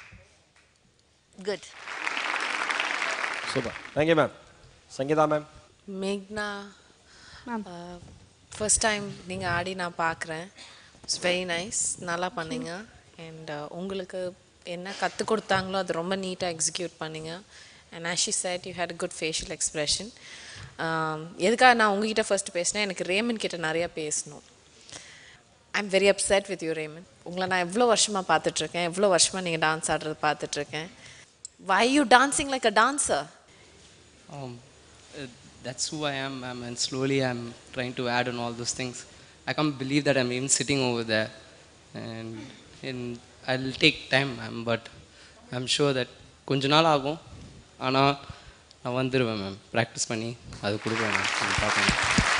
good super thank you ma'am Sangeetha ma'am மேக்னா ஃபர்ஸ்ட் டைம் நீங்கள் ஆடி நான் பார்க்குறேன் இட்ஸ் வெரி நைஸ் நல்லா பண்ணீங்க அண்ட் உங்களுக்கு என்ன கற்றுக் கொடுத்தாங்களோ அது ரொம்ப நீட்டாக எக்ஸிக்யூட் பண்ணீங்க and as I said you had good facial expression எதுக்காக நான் உங்ககிட்ட ஃபர்ஸ்ட் பேசினேன் எனக்கு ரேமன் கிட்ட நிறையா பேசணும் I am very upset with you Raymond உங்களை நான் எவ்வளோ வருஷமாக பார்த்துட்ருக்கேன் எவ்வளோ வருஷமாக நீங்கள் டான்ஸ் ஆடுறது பார்த்துட்ருக்கேன் why you dancing like a dancer Um, uh, that's who I am, ma'am, and slowly I'm trying to add on all those things. I can't believe that I'm even sitting over there, and in I'll take time, ma'am, but I'm sure that கொஞ்ச நாள் ஆகும் ஆனால் நான் வந்துடுவேன் ma'am practice பண்ணி அது கொடுப்பேன் ma'am நீங்கள் பார்ப்பேன்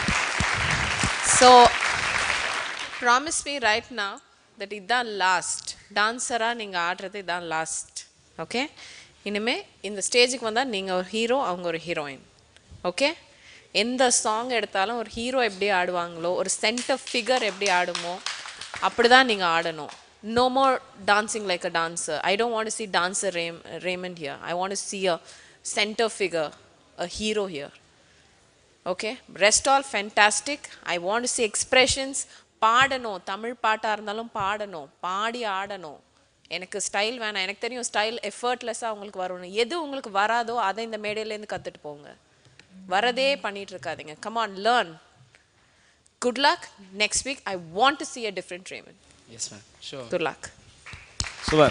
so promise me right now that இதுதான் லாஸ்ட் டான்ஸராக நீங்கள் ஆடுறது இதான் லாஸ்ட் ஓகே இனிமே இந்த ஸ்டேஜுக்கு வந்தால் நீங்கள் ஒரு ஹீரோ அவங்க ஒரு ஹீரோயின் ஓகே எந்த சாங் எடுத்தாலும் ஒரு ஹீரோ எப்படி ஆடுவாங்களோ ஒரு சென்டர் ஃபிகர் எப்படி ஆடுமோ அப்படி தான் நீங்கள் ஆடணும் no more dancing like a dancer I don't want see dancer Ray Raymond here I want see a centre figure a hero here okay rest all fantastic I want see expressions பாடணும் தமிழ் பாட்டாக இருந்தாலும் பாடணும் பாடி ஆடணும் எனக்கு style வேணாம் எனக்கு தெரியும் style எஃபர்ட்லெஸ்ஸாக உங்களுக்கு வரணும் எது உங்களுக்கு வராதோ அதை இந்த மேடையிலேருந்து கற்றுட்டு போங்க வரதே பண்ணிட்டு இருக்காதீங்க come on learn good luck next week I want to see a different Raymond yes ma'am sure good luck super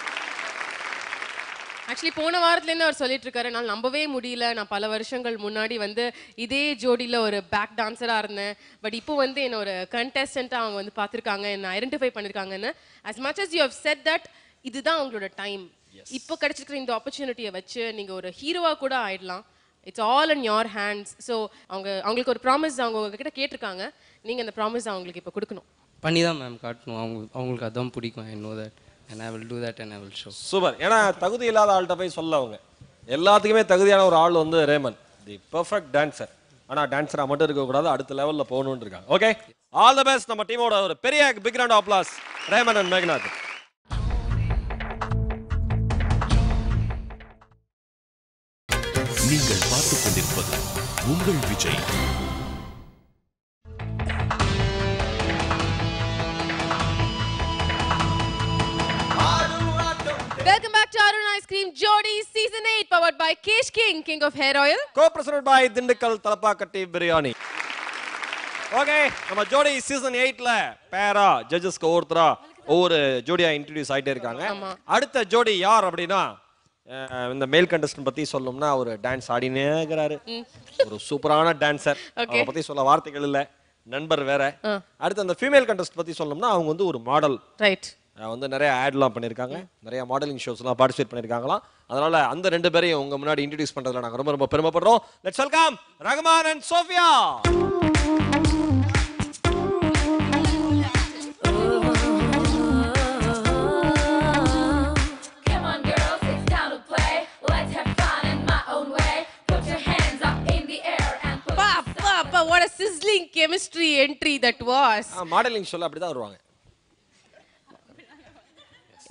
actually போன வாரத்துலேருந்து அவர் சொல்லிட்டு இருக்காரு என்னால் நம்பவே முடியல நான் பல வருஷங்கள் முன்னாடி வந்து இதே ஜோடியில் ஒரு பேக் டான்ஸராக இருந்தேன் பட் இப்போ வந்து என்ன ஒரு கண்டெஸ்டண்ட்டாக அவங்க வந்து பார்த்துருக்காங்க என்ன ஐடென்டிஃபை பண்ணியிருக்காங்கன்னு as much as you have said that இதுதான் உங்களோட டைம் இப்போ கிடைச்சிருக்கிற இந்த ஆப்பர்ச்சுனிட்டியை வச்சு நீங்கள் ஒரு ஹீரோவாக கூட ஆயிடலாம் it's all in your hands so அவங்க அவங்களுக்கு ஒரு ப்ராமிஸ் அவங்க உங்ககிட்ட கேட்டிருக்காங்க நீங்கள் அந்த ப்ராமிஸ் அவங்களுக்கு இப்போ கொடுக்கணும் பண்ணி தான் மேம் காட்டணும் அவங்க அவங்களுக்கு அதான் பிடிக்கும் I know that and I will do that and I will show super ஏன்னா தகுதி இல்லாத ஆள்கிட்ட போய் சொல்ல அவங்க எல்லாத்துக்குமே தகுதியான ஒரு ஆள் வந்து ரேமன் தி பெர்ஃபெக்ட் டான்சர் ஆனால் டான்ஸராக மட்டும் இருக்கக்கூடாது அடுத்த லெவலில் போகணும்னு இருக்காங்க ஓகே ஆல் த பெஸ்ட் நம்ம டீமோட ஒரு பெரிய big round of applause Rahman and Meghnath நீங்கள் பார்த்துக் கொண்டிருப்பது உங்கள் Vijay welcome back to Arun ice cream Jodi season 8 powered by Kesh King king of hair oil co presented by Dindigul Thalappakatti biryani okay நம்ம ஜோடி சீசன் எயிட்ல பேரா ஜட்ஜஸ்க்கு ஒவ்வொருத்தரா ஒவ்வொரு ஜோடியா இன்ட்ரடியூஸ் ஆயிட்டே இருக்காங்க அடுத்த ஜோடி யார் அப்படின்னா அஹ், இந்த மேல் கண்டஸ்டன் பத்தி சொல்லணும்னா ஒரு டான்ஸ் ஆடினே இருக்கிறாரு ஒரு சூப்பரான டான்சர் Okay. அவங்க பத்தி சொல்ல வார்த்தைகள் இல்ல நண்பர் வேற அடுத்து அந்த ஃபீமேல் கண்டஸ்ட் பத்தி சொல்லணும்னா அவங்க வந்து ஒரு மாடல் ரைட் வந்து நிறைய ஆட்லாம் பண்ணியிருக்காங்க நிறைய மாடலிங் ஷோஸ்லாம் பார்ட்டிசிபேட் பண்ணியிருக்காங்களாம் அதனால அந்த ரெண்டு பேரையும் உங்க முன்னாடி இன்ட்ரடியூஸ் பண்றதுல நாங்க ரொம்ப ரொம்ப பெருமைப்படுறோம் let's welcome Rahman and Sophia Come on, girls, it's time to play. Let's have fun in my own way. Put your hands up in the air and put அப்பா அப்பா அப்பா what a sizzling chemistry entry that was modelling ஷோல அப்படிதான் வருவாங்க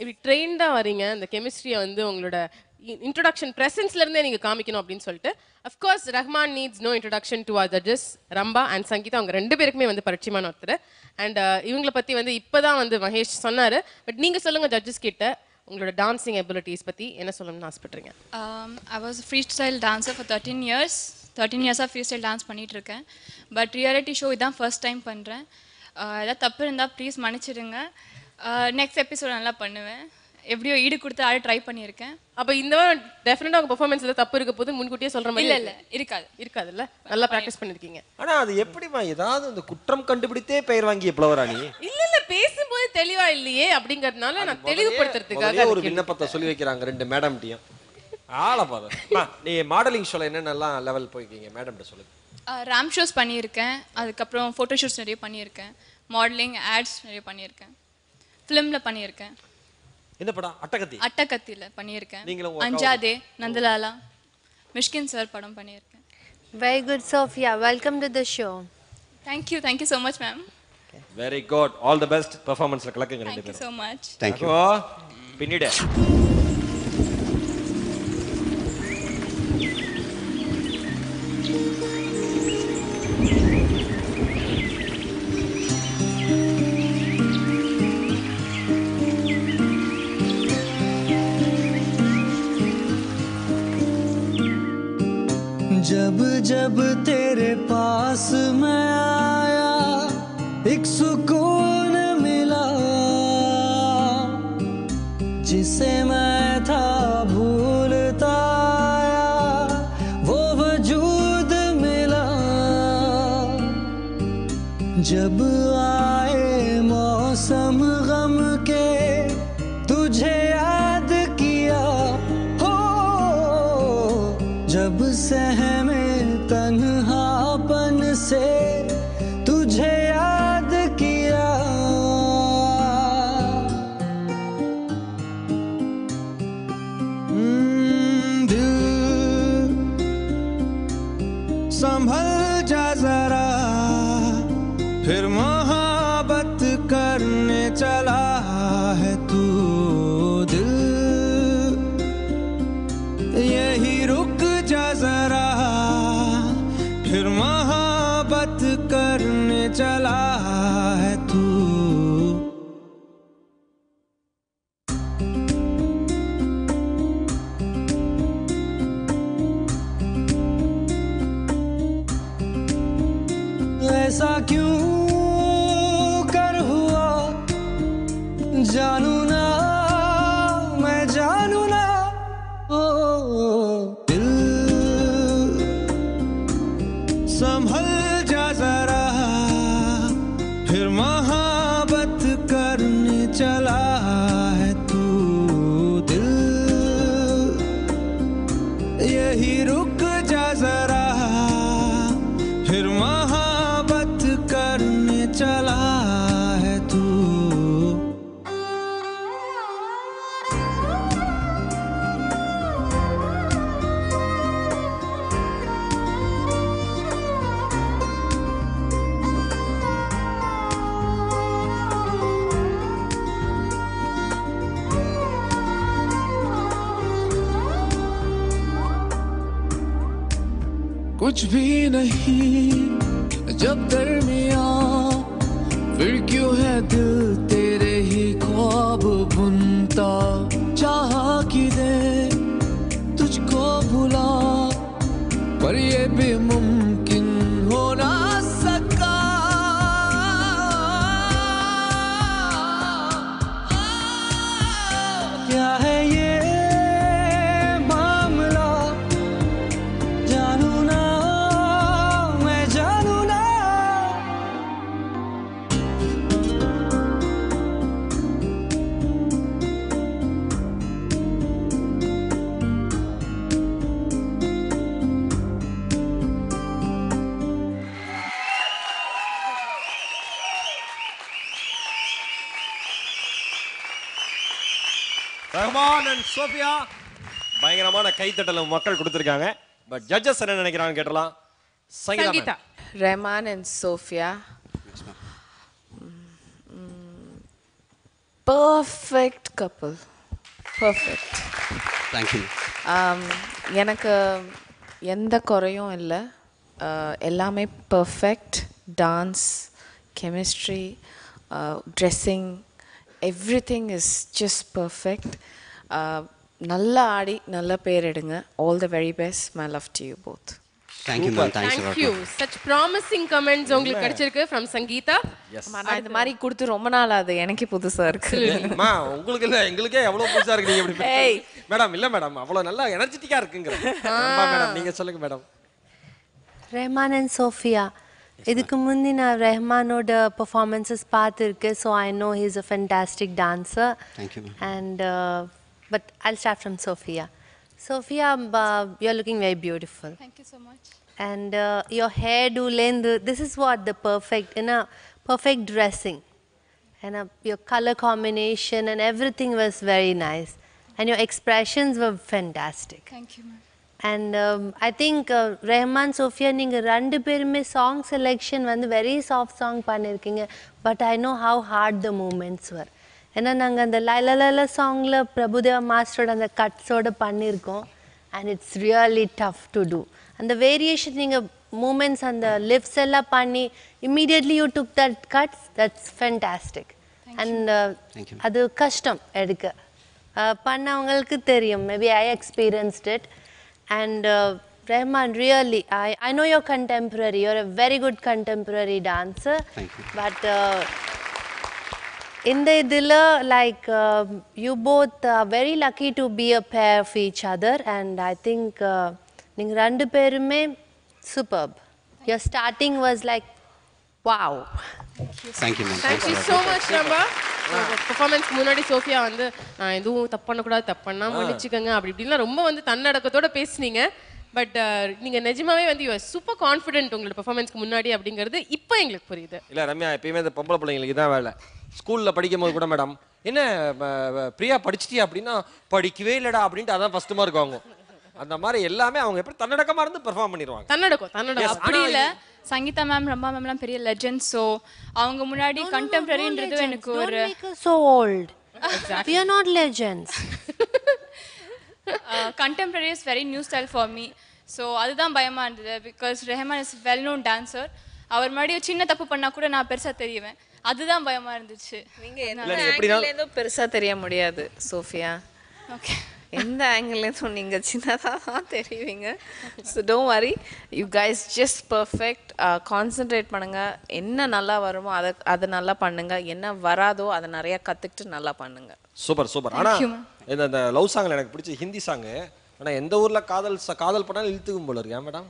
இப்படி ட்ரெயின்டாக வரீங்க அந்த கெமிஸ்ட்ரியை வந்து உங்களோட இன்ட்ரொடக்ஷன் இருந்தே நீங்கள் காமிக்கணும் அப்படின்னு சொல்லிட்டு of course Rahman needs no introduction to our judges Rambha and Sangeetha அவங்க ரெண்டு பேருக்குமே வந்து பரிச்சயமான ஒருத்தர் அண்ட் இவங்களை பற்றி வந்து இப்போ தான் வந்து மகேஷ் சொன்னார் பட் நீங்கள் சொல்லுங்கள் ஜட்ஜஸ் கிட்ட உங்களோட டான்சிங் எபிலிட்டிஸ் பற்றி என்ன சொல்லணும்னு ஆசைப்பட்றீங்க Um, I was a freestyle dancer for 13 years. 13 இயர்ஸாக ஃப்ரீஸ்டைல் டான்ஸ் பண்ணிட்டு இருக்கேன் பட் ரியாலிட்டி ஷோ இதான் ஃபர்ஸ்ட் டைம் பண்ணுறேன் ஏதாவது தப்பு இருந்தால் ப்ளீஸ் மன்னிச்சிடுங்க நெக்ஸ்ட் எபிசோட் நல்லா பண்ணுவேன் எப்படியோ ஈடு கொடுத்து ஆட ட்ரை பண்ணியிருக்கேன் அப்போ இந்த வாரம் டெஃபினட்டாக உங்கள் பர்ஃபார்மன்ஸில் தப்பு இருக்க போது முன்கூட்டியே சொல்கிற மாதிரி இல்லை இல்லை இருக்காது இருக்காதுல்ல நல்லா ப்ராக்டிஸ் பண்ணியிருக்கீங்க ஆனா அது எப்படிமா ஏதாவது இந்த குற்றம் கண்டுபிடித்தே பெயர் வாங்கிய புலவரா நீ இல்ல இல்ல பேசும்போது தெளிவா இல்லையே அப்படிங்கறதுனால நான் முதல்லயே தெளிவுபடுத்துறதுக்காக ஒரு விண்ணப்பத்தை சொல்லி வைக்கிறாங்க ரெண்டு மேடம்ட்டையும் ஆளை பாரு அம்மா, நீ மாடலிங் ஷோல என்னென்னலாம் லெவல் போயிருக்கீங்க மேடம்கிட்ட சொல்லுங்க ரேம் ஷோஸ் பண்ணியிருக்கேன் அதுக்கப்புறம் ஃபோட்டோ ஷூட்ஸ் நிறைய பண்ணியிருக்கேன் மாடலிங் ஆட்ஸ் நிறைய பண்ணியிருக்கேன் ஃபிலிமில் பண்ணியிருக்கேன் என்ன படம் அட்டகத்தி அட்டகத்தியில் பண்ணியிருக்கேன் நீங்களும் உங்க அஞ்சாதே நந்தலாலா மிஷ்கின் சார் படம் பண்ணியிருக்கேன் Very good, Sophia. Welcome to the show. Thank you thank you so much ma'am very good all the best பெர்ஃபார்மன்ஸ்ல கலக்குங்க ரெண்டு தேங்க்யூ பேரும் ஸோ மச் Thank you. பின்னிடு जब जब तेरे पास मैं आया एक सुकून मिला जिसे मैं था भूलता आया वो वजूद मिला जब आए मौसम गम के तुझे याद किया हो जब सहमे तन्हापन से तुझे याद किया हम्म, दिल संभल जा जरा फिर मोहब्बत करने चला है तू दिल यही रुक जा जरा फिर मोहब्बत करने चला है तू ऐसा क्यों कर हुआ जानू ना मैं जानू ना ओ दिल संभल जा जरा फिर मोहब्बत करने चला है तू दिल यही रुक जा जरा फिर मोहब्बत करने चला है तू कुछ भी नहीं जब दरमिया फिर क्यों है दिल तेरे ही ख्वाब बुनता चाह कि दे तुझको भुला पर ये भी मुमकिन हो ना सका क्या है ये मामला जानू ना मैं जानू ना ரஹ்மான் அண்ட் சோஃபியா பயங்கரமான கைத்தட்டல மக்கள் கொடுத்துருக்காங்க பட் ஜட்ஜஸ் என்ன நினைக்கிறாங்க கேட்டலாம் Sangeetha ma'am. Rahman and Sophia. Perfect couple perfect thank you எனக்கு எந்த குறையும் இல்லை எல்லாமே perfect dance chemistry dressing everything is just perfect நல்லா ஆடி நல்ல பேர் எடுங்க all the very best my love to you both thank you ma'am thanks Thank you. Such promising comments உங்களுக்கு கிடைச்சிருக்கு from சங்கீதா. ஆமா, நான் இந்த மாதிரி கொடுத்து ரொம்ப நாள் ஆகுது எனக்கே புதுசா இருக்கு அம்மா உங்களுக்கு இல்ல எங்களுக்கே எவ்வளவு புதுசா இருக்கு நீங்க இப்படி ஏய். மேடம் இல்ல மேடம் அவ்வளவு நல்லா எனர்ஜெட்டிக்கா இருக்குங்க மேடம் நீங்க சொல்லுங்க மேடம் ரெஹ்மான் அண்ட் சோஃபியா இதுக்கு முந்தி நான் ரெஹ்மானோட பர்ஃபார்மன்ஸஸ் பார்த்துருக்கேன் so I know he's a fantastic dancer thank you ma'am and but I start from Sophia Sophia you are looking very beautiful Thank you so much. and uh, your hairdo length this is what the perfect in a perfect dressing and uh, your color combination and everything was very nice and your expressions were fantastic Thank you, ma'am. and um, i think uh, Rahman Sophia நீங்கள் ரெண்டு பேருமே song selection வந்து very soft song பண்ணியிருக்கீங்க but I know how hard the moments were ஏன்னா நாங்கள் அந்த லைல லைல சாங்கில் பிரபுதேவா மாஸ்டரோட அந்த கட்ஸோட பண்ணியிருக்கோம் and it's really tough to do அந்த வேரியேஷன் நீங்கள் மூமெண்ட்ஸ் அந்த லிப்ஸ் எல்லாம் பண்ணி immediately you took that cuts that's fantastic and அது கஷ்டம் எடுக்க அஹ் பண்ணவங்களுக்கு தெரியும் maybe I experienced it and Rahman really I I know your contemporary you're a very good contemporary dancer but இந்த இதில் like you both very lucky to be a pair of each other and I think நீங்கள் ரெண்டு பேருமே superb your starting was like wow thank you ma'am Thank you so much Rambha. Performance முன்னாடி சோஃபியா வந்து நான் எதுவும் தப்பு பண்ணக்கூடாது தப்பு பண்ணா மன்னிச்சுக்கோங்க அப்படி இப்படின்லாம் ரொம்ப வந்து தன்னடக்கத்தோட பேசுனீங்க பட் நீங்க நிஜமாவே வந்து யூ சூப்பர் கான்ஃபிடென்ட் உங்களோட பெர்ஃபார்மன்ஸ்க்கு முன்னாடி அப்படிங்கிறது இப்போ எங்களுக்கு புரியுது இல்ல ரம்யா எப்பயுமே இந்த பொம்பளை பிள்ளைங்களுக்கு தான் வேலை ஸ்கூல்ல படிக்கும் போது கூட மேடம் என்ன ம, ம, பிரியா படிச்சிட்டியா அப்படின்னா படிக்கவே இல்லடா அப்படின்ட்டு அதான் ஃபர்ஸ்ட் மார்க் வாங்கும் அந்த மாதிரி எல்லாமே அவங்க எப்படி தன்னடக்கமா இருந்து பெர்ஃபார்ம் பண்ணிடுவாங்க தன்னடக்கம் தன்னடக்கம் அப்படி இல்ல சங்கீதா மேம் ரம்பா மேம்லாம் பெரிய லெஜெண்ட் ஸோ அவங்க முன்னாடி கண்டெம்பரரின்றது எனக்கு ஒரு so old we are not legends contemporary is very new style for me so அதுதான் பயமா இருந்தது because Rahman is well known dancer அவர் முன்னாடி ஒரு சின்ன தப்பு பண்ணா கூட நான் பெருசா தெரியுவேன் அதுதான் பயமா இருந்துச்சு நீங்க எந்த ஆங்கிள் இருந்தும் பெருசா தெரிய முடியாது சோஃபியா ஓகே எந்த ஆங்கிள் இருந்தும் நீங்க சின்னதா தான் தெரியுவீங்க so don't worry you guys just perfect concentrate பண்ணுங்க என்ன நல்லா வருமோ அதை அதை நல்லா பண்ணுங்க என்ன வராதோ அதை நிறைய கத்துக்கிட்டு நல்லா பண்ணுங்க சூப்பர் சூப்பர் ஆனா Thank you, ma'am. இந்த இந்த லவ் சாங்ல எனக்கு பிடிச்ச ஹிந்தி சாங் ஆனா எந்த ஊர்ல காதல் ச- காதல் பண்ணாலும் இழுத்துக்கும் போல இருக்கு ஏன் மேடம்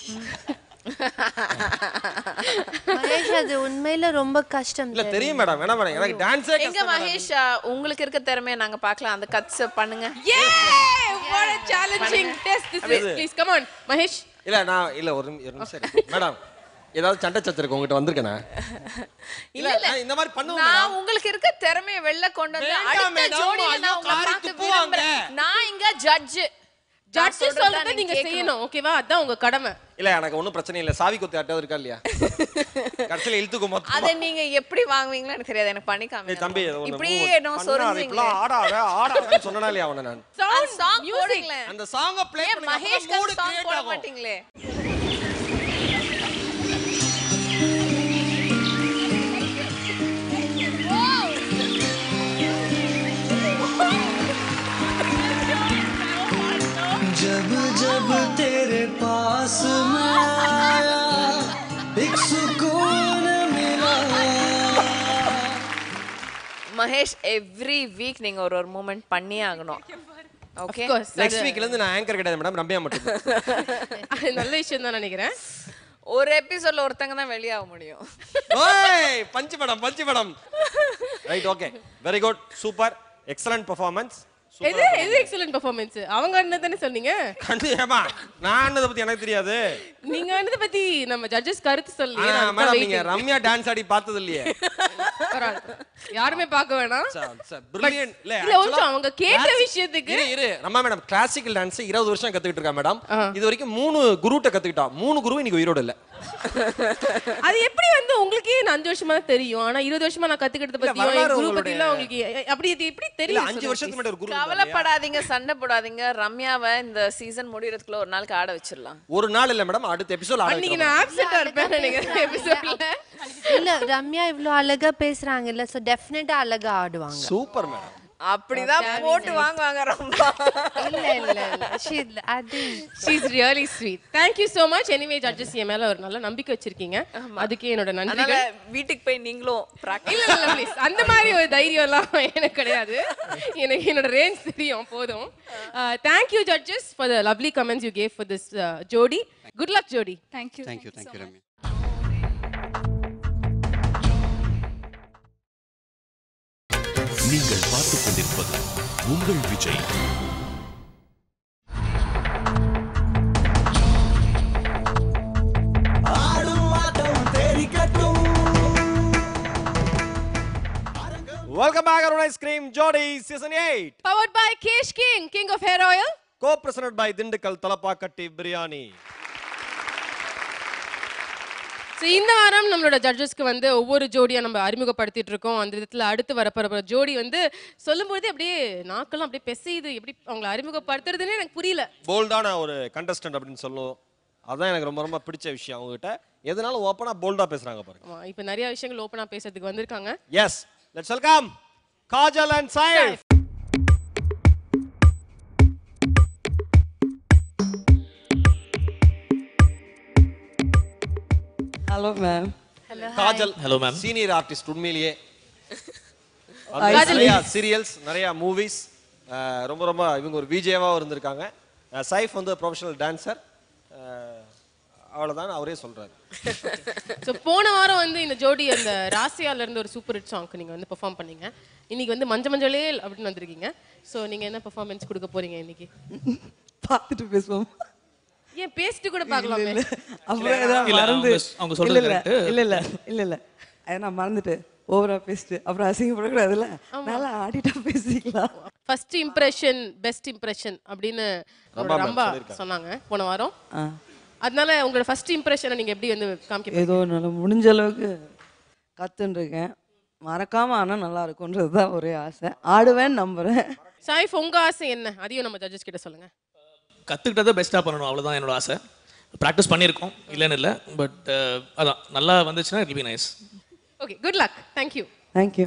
மகேஷ் அது உண்மையில ரொம்ப கஷ்டம் இல்ல தெரியும் மேடம் வேணா மேடம் எனக்கு டான்ஸே எங்க மகேஷ் ஆ, உங்களுக்கு இருக்க திறமையை நாங்க பார்க்கலாம் அந்த கட்ஸ் பண்ணுங்க what a challenging test this is அது- please come on மகேஷ் இல்ல நான் இல்ல ஒரு நிமி- ஒரு நிமிஷம் இருக்கு. மேடம் ஏதாவது சண்டை சச்சருக்கு உங்ககிட்ட வந்திருக்கேனா இல்ல இல்ல நான் இந்த மாதிரி பண்ணுவேன் நான் உங்களுக்கு இருக்க திறமையை வெளில கொண்டு வந்து வேண்டாம் அடுத்த madam, ஜோடியில ஐயோ, நான் உங்களை காரி பார்க்க துப்புவாங்க. விரும்புறேன் நான் இங்க ஜட்ஜ் ஜட்ஜ் சொல்றதை நீங்க செய்யணும் ஓகேவா அதான் உங்க கடமை இல்ல எனக்கு ஒண்ணும் பிரச்சனை இல்ல சாவி கொத்து யார்ட்டாவது இருக்கா இல்லையா கடைசியில இழுத்துக்கும் மொத்தமா அத நீங்க எப்படி வாங்குவீங்களோ எனக்கு தெரியாது எனக்கு பண்ணி ஏய் காமிங்க தம்பி இது ஒண்ணு இப்படியே move என்னோ பண்ணாத, சொரிஞ்சீங்களே இப்படிலாம் ஆடாத ஆடாதன்னு சொன்னனா இல்லையா அவனை நான் சாங் போடுங்களேன் அந்த சாங்க ப்ளே ஏன் மகேஷ் சாங் போட மாட்டீங்களே जब जब तेरे पास मैं आया एक सुकून मिला மகேஷ் எவ்ரி வீக் நீங்க ஒரு ஒரு மூமெண்ட் பண்ணியே ஆகணும் ஓகே நெக்ஸ்ட் வீக்ல இருந்து நான் ஆங்கர் கிடையாது மேடம் ரம்யா மட்டும் அது நல்ல விஷயம் தான் நினைக்கிறேன் ஒரு எபிசோட்ல ஒருத்தங்க தான் வெளியாக முடியும் ஓய் பஞ்சு மேடம் பஞ்சு madam right okay very good super excellent performance எது எது எக்ஸலன்ட் பெர்ஃபார்மன்ஸ் அவங்க அண்ணன் தானே சொன்னீங்க கண்டு ஏமா நான் ஆனதை பத்தி எனக்கு தெரியாது நீங்க அண்ணதை பத்தி நம்ம ஜட்ஜஸ் கருத்து சொல்லி ஆனா மேடம் நீங்க ரம்யா டான்ஸ் ஆடி பார்த்தது இல்லையே யாருமே பார்க்க வேணாம் பிரில்லியன்ட் இல்ல இல்ல ஒரு நிமிஷம், அவங்க கேட்ட விஷயத்துக்கு இரு இரு ரம்யா மேடம் கிளாசிக்கல் டான்ஸ் 20 வருஷம் கத்துக்கிட்டு இருக்கா மேடம் இது வரைக்கும் மூணு குருட்ட கத்துக்கிட்டா மூணு குரு இன்னைக்கு உயிரோட இல்ல அது எப்படி வந்து உங்களுக்கே இந்த அஞ்சு வருஷமா தான் தெரியும் ஆனா இருபது வருஷமா நான் கத்துக்கிட்டத பத்தியும் வரலாறு என் குரு உங்களுடைய- பத்திலாம் உங்களுக்கு எ- அப்படி இது எப்படி இல்ல தெரியும் அஞ்சு வருஷத்துக்கு முன்னாடி ஒரு குரு கவலைப்படாதீங்க சண்டை போடாதீங்க ரம்யாவை இந்த சீசன் முடியறதுக்குள்ள ஒரு நாளுக்கு ஆட வச்சிடலாம் ஒரு நாள் இல்ல மேடம் அடுத்த எபிசோட் அன்னைக்கு நான் ஆப்சென்டா இருப்பேன் நினைக்கிறேன் எபிசோட்ல இல்ல ரம்யா இவ்ளோ அழகா பேசுறாங்கல்ல சோ டெஃபினட்டா அழகா ஆடுவாங்க சூப்பர் மேடம் அப்படிதான் போட்டு வாங்குவாங்க ரொம்ப இல்ல இல்ல இல்ல she அது she's really sweet thank you so much anyway judges என் மேல ஒரு நல்ல நம்பிக்கை வச்சிருக்கீங்க அதுக்கு என்னோட அதனால நன்றிகள் வீட்டுக்கு போய் நீங்களும் practice இல்ல இல்ல ப்ளீஸ் அந்த மாதிரி ஒரு தைரியம் எல்லாம் எனக்கு கிடையாது எனக்கு என்னோட ரேஞ்ச் தெரியும் போதும் thank you judges for the lovely comments you gave for this Jodi good luck Jodi thank you thank you thank you Ramya நீங்கள் பார்த்துக் கொண்டிருப்பது உங்கள் Vijay welcome back Arun ice cream Jodi season 8 powered by Kesh King king of hair oil co presented by Dindigul Thalappakatti biryani so இந்த வாரம் நம்மளோட ஜட்ஜஸ்க்கு வந்து ஒவ்வொரு ஜோடியா நம்ம அறிமுகப்படுத்திட்டு இருக்கோம் அந்த விதத்துல அடுத்து வரப்போற ஜோடி வந்து சொல்லும்போது அப்படியே நாக்கெல்லாம் அப்படியே பெசையுது எப்படி அவங்களை அறிமுகப்படுத்துறதுன்னு எனக்கு புரியல போல்டான ஒரு கண்டஸ்டன்ட் அப்படின்னு சொல்லுவோம் அதான் எனக்கு ரொம்ப ரொம்ப பிடிச்ச விஷயம் அவங்ககிட்ட எதனாலும் ஓப்பனா போல்டா பேசுறாங்க பாருங்க ஆமா, இப்ப நிறைய விஷயங்கள் ஓப்பனா பேசுறதுக்கு வந்திருக்காங்க yes let's welcome Kajal and Saif hello ma'am Kajal Hello, ma'am. Senior artist உண்மையிலேயே Hi. வந்து நிறைய சீரியல்ஸ் நிறைய மூவிஸ் ரொம்ப ரொம்ப இவங்க ஒரு விஜேவாக இருந்திருக்காங்க அஹ், சைஃப் வந்து ப்ரொஃபஷனல் டான்சர் அவ்வளோதான் அவரே சொல்றாரு ஸோ போன வாரம் வந்து இந்த ஜோடி அந்த ராசியால இருந்து ஒரு சூப்பர் ஹிட் சாங்க்கு நீங்க வந்து பெர்ஃபார்ம் பண்ணீங்க இன்னைக்கு வந்து மஞ்ச மஞ்சளே அப்படின்னு வந்திருக்கீங்க ஸோ நீங்க என்ன பெர்ஃபார்மன்ஸ் கொடுக்க போறீங்க இன்னைக்கு பார்த்துட்டு பேசுவோம் ஏன் பேசிட்டு கூட பார்க்கலாமே அப்புறம் ஏதாவது இல்ல, மறந்து அவங்க- அவங்க சொல்றது இல்ல இல்ல correct. இல்ல இல்ல இல்ல இல்ல அதை நான் மறந்துட்டு ஓவரா பேசிட்டு அப்புறம் அசிங்கப்படக்கூடாதுல்ல நல்லா ஆடிட்டா பேசிக்கலாம் ஃபர்ஸ்ட் இம்ப்ரெஷன் பெஸ்ட் இம்ப்ரெஷன் அப்படின்னு ரம்பா ma'am ரொம்ப சொல்லியிருக்காங்க. சொன்னாங்க போன வாரம் ஆ. அதனால உங்களோட ஃபர்ஸ்ட் இம்ப்ரெஷனை நீங்க எப்படி வந்து காமிக்க ஏதோ நல்ல முடிஞ்ச அளவுக்கு கத்துன்னு இருக்கேன் மறக்காம ஆனா நல்லா இருக்கும்ன்றது தான் ஒரே ஆசை ஆடுவேன்னு நம்புறேன் சாய்ஃப் உங்க ஆசை என்ன அதையும் நம்ம ஜட்ஜஸ் கிட்ட சொல்லுங்க கற்றுக்கிட்டதை பெஸ்ட்டாக பண்ணணும் அவ்வளோதான் என்னோட ஆசை ப்ராக்டிஸ் பண்ணியிருக்கோம் இல்லைன்னு இல்லை பட் அதான் நல்லா வந்துச்சுன்னா it be nice okay good luck thank you thank you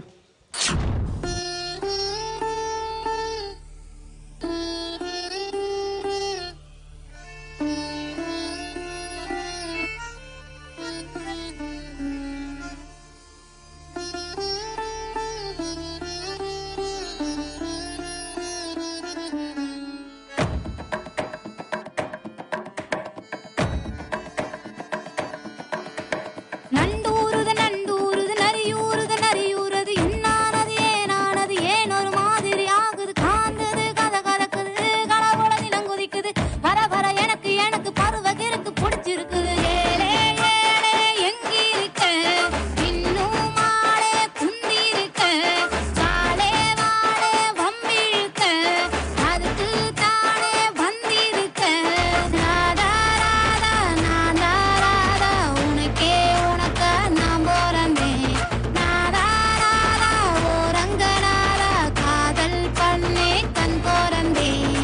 நண்டூருது நண்டூருது நரியூருது நரியூரது என்னானது ஏனானது ஏன் ஒரு மாதிரி ஆகுது காந்தது கத கதக்குது கலபோல நிலம் குதிக்குது வர வர எனக்கு எனக்கு பருவகிருக்கு பிடிச்சிருக்குது ஏலே ஏலே எங்கி இருக்க இன்னும் மாலே குந்தி இருக்க சாலே வாலே வம்பிழுக்க அதுக்கு தானே வந்திருக்க ராதா ராதா நாதா ராதா உனக்கே உனக்க நான் போறந்தேன் நாதா ராதா ஓரங்க நாதா காதல் பண்ணே கண் போறந்தேன்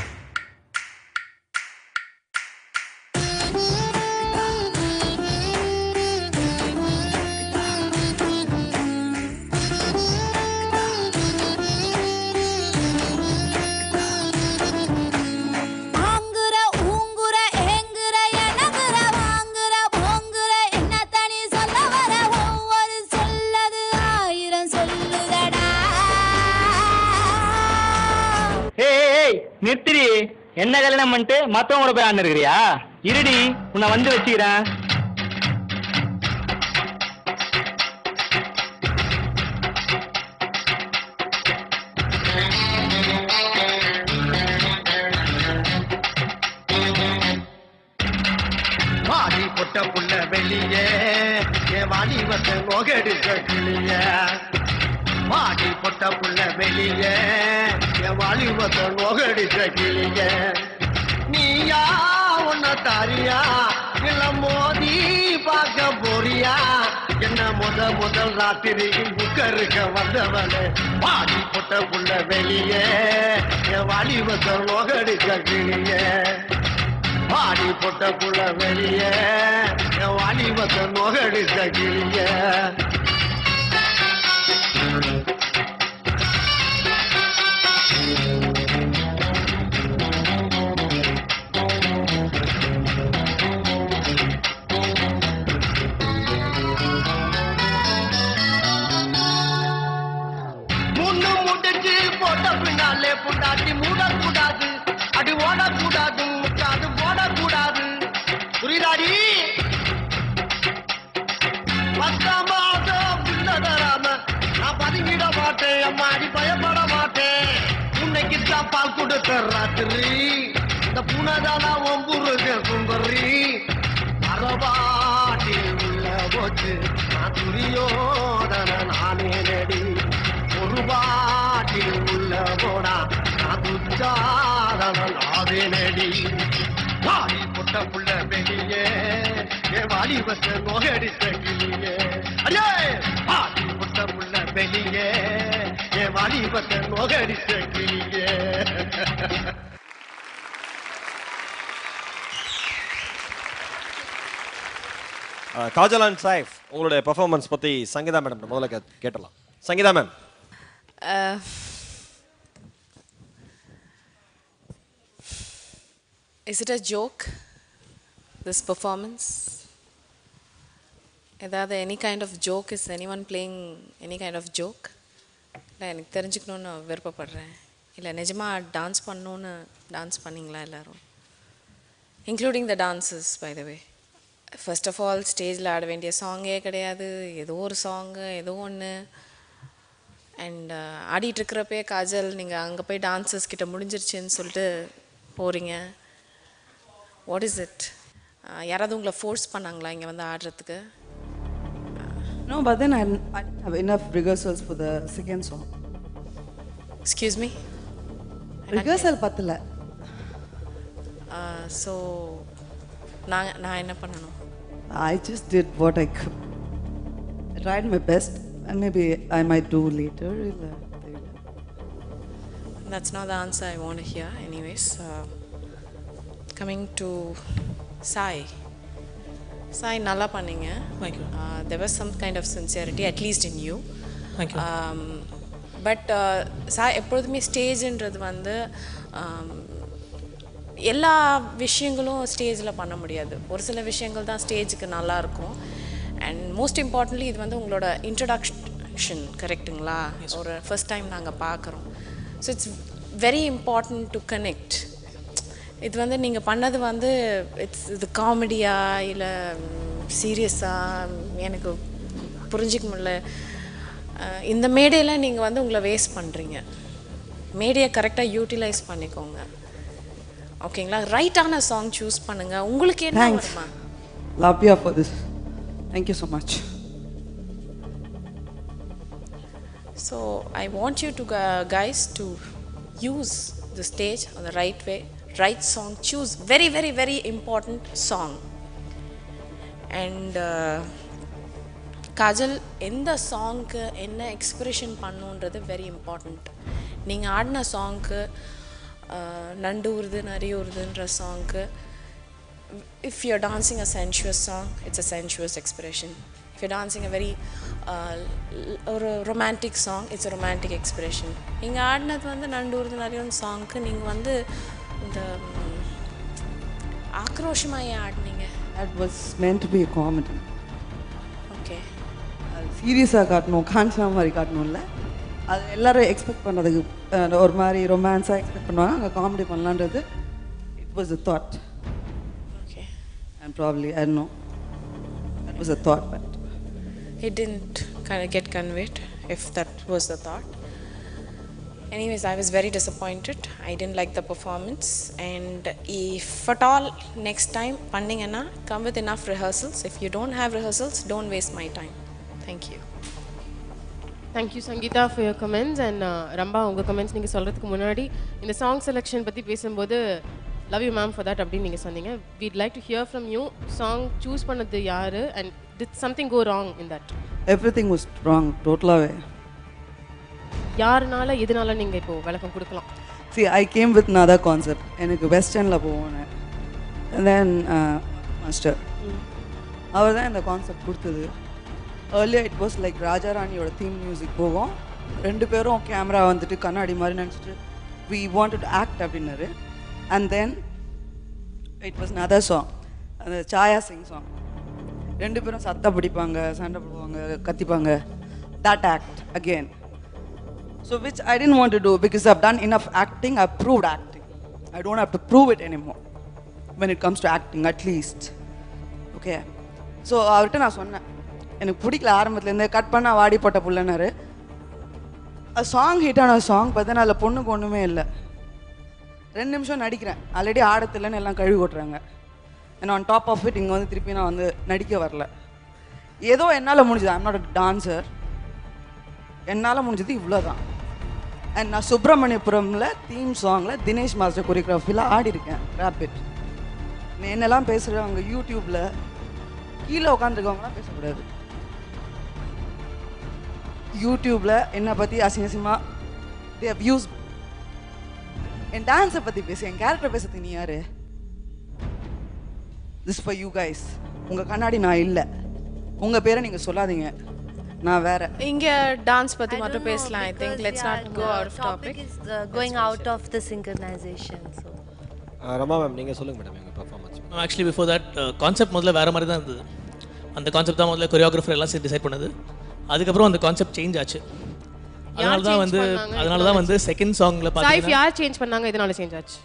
ஆங்குற ஊங்குற ஏங்குற எனகுற வாங்குற போங்குற என்ன தனி சொல்ல வர ஒவ்வொரு சொல்லது ஆயிரம் சொல்லுதடா ஏய் ஏய் நிறுத்திடி என்ன கல்யாணம் பண்ணிட்டு மத்தவங்களோட போய் ஆண்டு இருக்கிறியா இருடி உன்னை வந்து வச்சுக்கிறேன் வாடி பொட்ட புள்ள வெளியே என் வாடி வந்த நோகெடுக்க கிளிய வாடி பொட்ட புள்ள வெளியே என் வாடி வந்த நோகெடுக்க கிளிய நீயா உன்ன தாரியா இல்ல மோதி பார்க்க போறியா என்ன முத முத முதல் ராத்திரி புக்கருக்க வந்தவனே பாடி போட்ட புள்ள வெளியே என் வாலிபத்தை நோகடிச்ச கிளியே பாடி போட்ட புள்ள வெளியே என் வாலிபத்தை நோகடிச்ச கிளியே முன்னு முடிச்சு போட்ட பின்னாலே புண்டாட்டி மூடக்கூடாது அடி ஓடக்கூடாது முட்டாது போடக்கூடாது புரியுதாடி பத்தாம் மாசம் பிள்ளை தராம நான் பதுங்கிட மாட்டேன் அம்மாடி பயப்பட மாட்டேன் உன்னைக்கு தான் பால் கொடுத்த ராத்திரி இந்த புனதானா ஒம்புருக சுந்தரி அறவாட்டி உள்ள போச்சு நான் துரியோதன நானே நடி ஒரு பாட்டில் உள்ள போனா நான் துச்சாதன நானே நடி வாடி புட்ட புள்ள வெளியே என் வாடி வச்ச நோகடித்த கிளியே அடே வாடி புட்ட புள்ள வெளியே என் வாடி வச்ச நோகடித்த கிளியே அஹ், காஜல் அண்ட் சைஃப் உங்களுடைய பெர்ஃபார்மன்ஸ் பத்தி சங்கீதா மேடம் முதல்ல கே- கேட்டலாம் Sangeetha ma'am Uh, is it a joke? This performance? ஏதாவது any kind of joke is anyone playing any kind of joke இல்லை எனக்கு தெரிஞ்சுக்கணுன்னு விருப்பப்படுறேன் இல்லை நிஜமாக டான்ஸ் பண்ணணுன்னு டான்ஸ் பண்ணீங்களா எல்லாரும் including the dances by the way first of all ஸ்டேஜில் ஆட வேண்டிய சாங்கே கிடையாது ஏதோ ஒரு சாங்கு ஏதோ ஒன்று அண்ட் ஆடிட்டு இருக்கிறப்பே காஜல் நீங்கள் அங்கே போய் டான்சர்ஸ் கிட்ட முடிஞ்சிருச்சுன்னு சொல்லிட்டு போகிறீங்க வாட் இஸ் இட் யாராவது உங்களை ஃபோர்ஸ் பண்ணாங்களா இங்கே வந்து ஆடுறதுக்கு No, but then I, I didn't have enough rehearsals for the second song. Excuse me Rehearsal பத்தல ஸோ நான் நான் என்ன பண்ணணும் I just did what I could. I tried my best, and maybe I might do later. இல்ல தெரியல. That's not the answer I want to hear, anyways. Uh, coming to Sai. Sai, நல்லா பண்ணீங்க Thank you. Uh, there was some kind of sincerity, at least in you. Thank you. Um, but Sai எப்பொழுதுமே ஸ்டேஜ்ன்றது வந்து um, எல்லா விஷயங்களும் ஸ்டேஜில் பண்ண முடியாது ஒரு சில விஷயங்கள் தான் ஸ்டேஜுக்கு நல்லா இருக்கும் அண்ட் மோஸ்ட் இம்பார்ட்டன்ட்லி இது வந்து உங்களோட இன்ட்ரடக்ஷன் கரெக்ட்டுங்களா ஒரு ஃபர்ஸ்ட் டைம் நாங்கள் பார்க்குறோம் so it's very important to connect இது வந்து நீங்கள் பண்ணது வந்து இட்ஸ் இது காமெடியா இல்லை சீரியஸாக எனக்கு புரிஞ்சிக்க முடியல அஹ் இந்த மேடையில் நீங்கள் வந்து உங்களை வேஸ்ட் பண்ணுறீங்க மேடையை கரெக்டாக யூட்டிலைஸ் பண்ணிக்கோங்க ஓகேங்களா ரைட்டான சாங் சூஸ் பண்ணுங்க உங்களுக்கு என்ன Thanks. வருமா Lavya for this. Thank you so much. So I want you to gu- guys to use the stage on the right way, right song. Choose very, very, very important song. And uh, Kajal எந்த சாங்க்கு என்ன expression பண்ணுன்றது very important நீங்கள் ஆடின சாங்க்கு நண்டு ஊறுது நரி ஊறுதுன்ற சாங்க்கு if you're dancing a sensuous song, it's a sensuous expression. If you're dancing a very uh, l- ஒரு romantic song, it's a romantic expression. நீங்கள் ஆடினது வந்து நண்டூர்து நிறைய சாங்க்கு நீங்கள் வந்து இந்த ம், ஆக்ரோஷமா ஏன் ஆடினீங்க That was meant to be a comedy. Okay சீரியஸாக காட்டணும் காஞ்சனா மாதிரி காட்டணும்ல அது எல்லாரும் எக்ஸ்பெக்ட் பண்ணதுக்கு அஹ், ஒரு மாதிரி ரொமான்ஸாக எக்ஸ்பெக்ட் பண்ணுவாங்க அங்கே காமெடி பண்ணலான்றது it was a thought okay and probably I know that was a thought but it didn't kind of get conveyed if that was the thought anyways i was very disappointed i didn't like the performance and if at all next time பண்ணீங்கன்னா come with enough rehearsals if you don't have rehearsals don't waste my time thank you thank you Sangeetha for your comments and Rambha உங்கள் comments நீங்கள் சொல்கிறதுக்கு முன்னாடி இந்த song selection பற்றி பேசும்போது love you ma'am for that அப்படின்னு நீங்கள் சொன்னீங்க we'd like to hear from you song choose பண்ணது யார் and did something go wrong in that everything was wrong டோட்டலாகவே யாருனால எதனால நீங்க இப்போ விளக்கம் கொடுக்கலாம் see I came with another concept எனக்கு வெஸ்டர்னில் போவேன் தென் மாஸ்டர் அவர் தான் இந்த கான்செப்ட் கொடுத்தது ஏர்லியாக இட் வாஸ் லைக் ராஜாராணியோட தீம் மியூசிக் போகும் ரெண்டு பேரும் கேமரா வந்துட்டு கண்ணாடி மாதிரி நினச்சிட்டு வி வாண்ட் டு ஆக்ட் அப்படின்னாரு and then it was another song அந்த சாயா சிங் சாங் ரெண்டு பேரும் சத்த பிடிப்பாங்க சண்டை போடுவாங்க கத்திப்பாங்க that act again So which I didn't want to do because I've done enough acting, I've proved acting. I don't have to prove it anymore when it comes to acting at least. Okay. So அவர்கிட்ட நான் சொன்னேன் எனக்கு பிடிக்கல ஆரம்பத்துலேருந்தே cut பண்ணா வாடி போட்ட புள்ளனாரு song ஹிட்டான சாங் பார்த்தா அதில் பொண்ணுக்கு ஒன்றுமே இல்லை ரெண்டு நிமிஷம் நடிக்கிறேன் ஆல்ரெடி ஆடத்தில்லைன்னு எல்லாம் கழுவி கொட்டுறாங்க and on top of it இங்கே வந்து திருப்பி நான் வந்து நடிக்க வரல ஏதோ என்னால் முடிஞ்சது ஐம் நாட் அ டான்சர் என்னால் முடிஞ்சது இவ்வளோ தான் அண்ட் நான் சுப்பிரமணியபுரமில் தீம் சாங்கில் தினேஷ் மாஸ்டர் கொரியோகிராஃபியில் ஆடிருக்கேன் ரேபிட் என்னெல்லாம் பேசுகிறவங்க யூடியூப்பில் கீழே உட்காந்துருக்கவங்களாம் பேசக்கூடாது யூடியூப்பில் என்னை பற்றி அசிங்க அசிங்கமாக தே வியூஸ் என் டான்ஸை பற்றி பேசு என் கேரக்டர் பேசுறதுக்கு நீ யாரு திஸ் ஃபார் யூ கைஸ் உங்கள் கண்ணாடி நான் இல்லை உங்கள் பேரை நீங்கள் சொல்லாதீங்க நான் வேற இங்க டான்ஸ் பத்தி மட்டும் பேசலாம் I think let's not go out of topic is uh, going out of the synchronization. So. Rama ma'am நீங்கள் சொல்லுங்கள் மேடம் எங்கள் performance actually before that concept முதல்ல வேறு மாதிரி தான் இருந்தது அந்த கான்செப்ட் தான் முதல்ல கொரியோகிராஃபர் எல்லாம் சேர்த்து டிசைட் பண்ணது அதுக்கப்புறம் அந்த கான்செப்ட் சேஞ்ச் ஆச்சு அதனால தான் change வந்து பண்ணாங்க? அதனால தான் வந்து செகண்ட் சாங்ல சாய்ஃப் பார்த்தீங்கன்னா யார் சேஞ்ச் பண்ணாங்க இதனால சேஞ்ச் ஆச்சு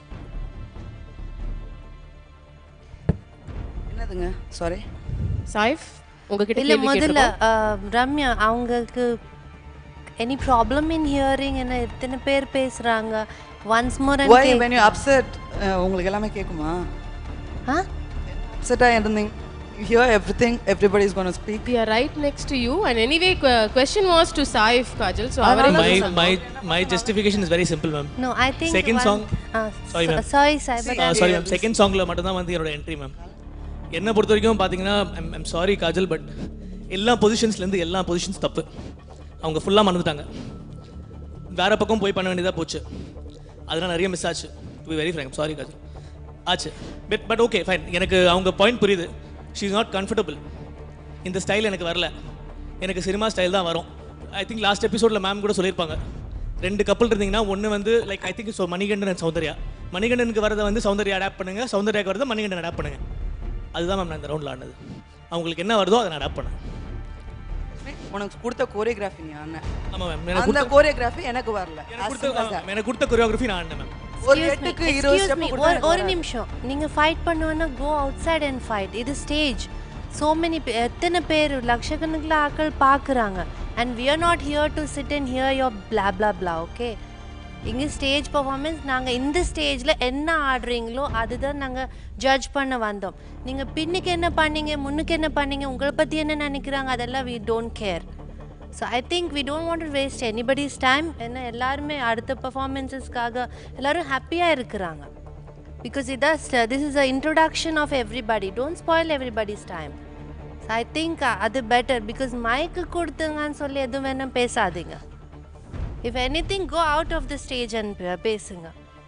என்னதுங்க சாரி சாய்ஃப் உங்ககிட்ட இல்ல கேள்வி முதல்ல கேட்டிருக்கோம். uh, ரம்யா அவங்களுக்கு எனி ப்ராப்ளம் இன் ஹியரிங் என்ன எத்தனை பேர் பேசுறாங்க once more Why when you upset uh, உங்களுக்கு எல்லாமே கேட்குமா அப்செட்டாக இருந்தீங்க you hear everything everybody is going to speak we are right next to you and anyway que- question was to Saif Kajal so அவரே my my my justification is very simple ma'am No, I think second one- song uh, sorry so- ma'am sorry, Sai, but I- sorry ma'am second songல மட்டும் தான் வந்து என்னோட entry ma'am என்னை பொறுத்த வரைக்கும் பார்த்தீங்கன்னா I'm sorry Kajal but எல்லா பொசிஷன்ஸ்லேருந்து எல்லா பொசிஷன்ஸ் தப்பு அவங்க ஃபுல்லாக மறந்துட்டாங்க வேற பக்கம் போய் பண்ண வேண்டியதாக போச்சு அதெல்லாம் நிறைய மிஸ் ஆச்சு to be very frank sorry Kajal ஆச்சு பட் பட் ஓகே ஃபைன் எனக்கு அவங்க பாயிண்ட் புரியுது ஷீ இஸ் நாட் கம்ஃபர்டபுள் இந்த ஸ்டைல் எனக்கு வரல எனக்கு சினிமா ஸ்டைல் தான் வரும் ஐ திங்க் லாஸ்ட் எபிசோடில் மேம் கூட சொல்லியிருப்பாங்க ரெண்டு கப்பல் இருந்தீங்கன்னா ஒன்று வந்து like I think so Manikandan and Soundarya மணிகண்டனுக்கு வரதை வந்து சௌந்தர்யா அடாப்ட் பண்ணுங்க சௌந்தர்யாக்கு வரதை மணிகண்டன் அடாப்ட் பண்ணுங்க அதுதான் மேம் நான் இந்த ரவுண்டில் ஆனது அவங்களுக்கு என்ன வருதோ அதை நான் அடாப்ட் பண்ணேன் உனக்கு கொடுத்த கோரியோகிராஃபி நீ ஆன ஆமாம் மேம் எனக்கு அந்த கொடுத்த கோரியோகிராஃபி எனக்கு வரல As கொடுத்த simple as that. எனக்கு கொடுத்த கொரியோகிராஃபி நான் ஆடினேன் மேம் ஒரு Excuse எட்டுக்கு me, இருபது excuse step me, கொடுத்தா ஒரு எனக்கு ஒரு வராது. நிமிஷம் நீங்க ஃபைட் பண்ணுவேன்னா go outside and fight இது ஸ்டேஜ் சோ மெனி எத்தனை பேர் லட்சக்கணக்கில் ஆட்கள் பார்க்குறாங்க and we are not here to sit and hear your blah blah blah okay இங்கே ஸ்டேஜ் பர்ஃபார்மன்ஸ் நாங்கள் இந்த ஸ்டேஜில் என்ன ஆடுறீங்களோ அதுதான் நாங்கள் ஜட்ஜ் பண்ண வந்தோம் நீங்கள் பின்னுக்கு என்ன பண்ணீங்க முன்னுக்கு என்ன பண்ணீங்க உங்களை பற்றி என்ன நினைக்கிறாங்க அதெல்லாம் we don't care so I think we don't want to waste anybody's time ஏன்னா எல்லாருமே அடுத்த பர்ஃபார்மன்ஸஸ்க்காக எல்லாரும் ஹாப்பியாக இருக்கிறாங்க பிகாஸ் இதான் this is a introduction of everybody don't spoil everybody's time so I think அது பெட்டர் பிகாஸ் மைக்கு கொடுத்துங்கன்னு சொல்லி எதுவும் வேணும் பேசாதீங்க if anything go out of the stage and பேசுங்க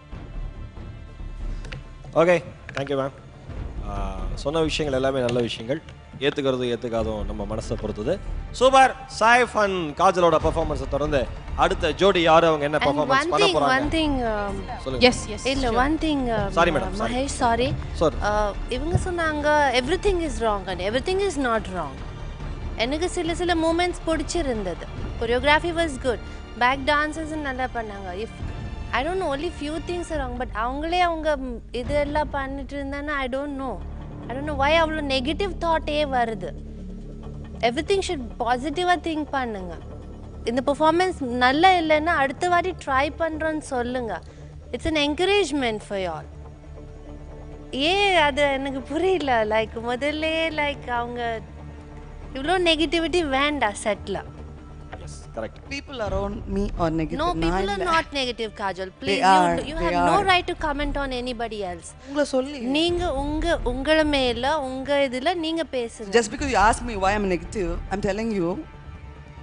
ஓகே தேங்க்யூ மேம் சொன்ன விஷயங்கள் எல்லாமே நல்ல விஷயங்கள் ஏற்றுக்கிறது ஏற்றுக்காதும் நம்ம மனசை பொறுத்தது சூப்பர் சாய்ஃப் அண்ட் காஜலோட பெர்ஃபார்மன்ஸை தொடர்ந்து அடுத்த ஜோடி யார் அவங்க என்ன And பெர்ஃபார்மன்ஸ் one பண்ண thing, போறாங்க one thing, um, சொல்லுங்க. Yes, yes, இல்ல sure. one thing, um, Sorry, madam, sorry. Mahesh sorry Sorry. இவங்க சொன்னாங்க everything is wrong and everything is not wrong எனக்கு சில சில மூமெண்ட்ஸ் பிடிச்சிருந்தது choreography was good back dances நல்லா பண்ணாங்க if I don't know only few things wrong but அவங்களே அவங்க ம், இதெல்லாம் பண்ணிட்டு இருந்தாங்கன்னா I don't know I don't know why அவ்வளோ நெகட்டிவ் தாட்டே வருது எவ்ரி திங் ஷுட் பாசிட்டிவாக திங்க் பண்ணுங்க இந்த பெர்ஃபார்மன்ஸ் நல்லா இல்லைன்னா அடுத்த வாட்டி ட்ரை பண்ணுறோன்னு சொல்லுங்க இட்ஸ் அன் என்கரேஜ்மெண்ட் ஃபார் யால் ஏன் அது எனக்கு புரியல லைக் முதல்ல லைக் அவங்க இவ்வளோ நெகட்டிவிட்டி வேண்டாம் settle correct people around me are negative No, நான் people are இல்ல. not negative, Kajal. They Please, are, you, you they have no are. right to comment on anybody else. உங்களை சொல்லி நீங்க உங்க உங்கள மேல உங்க இதுல நீங்க பேசுங்க just because you ask me why I'm negative I'm telling you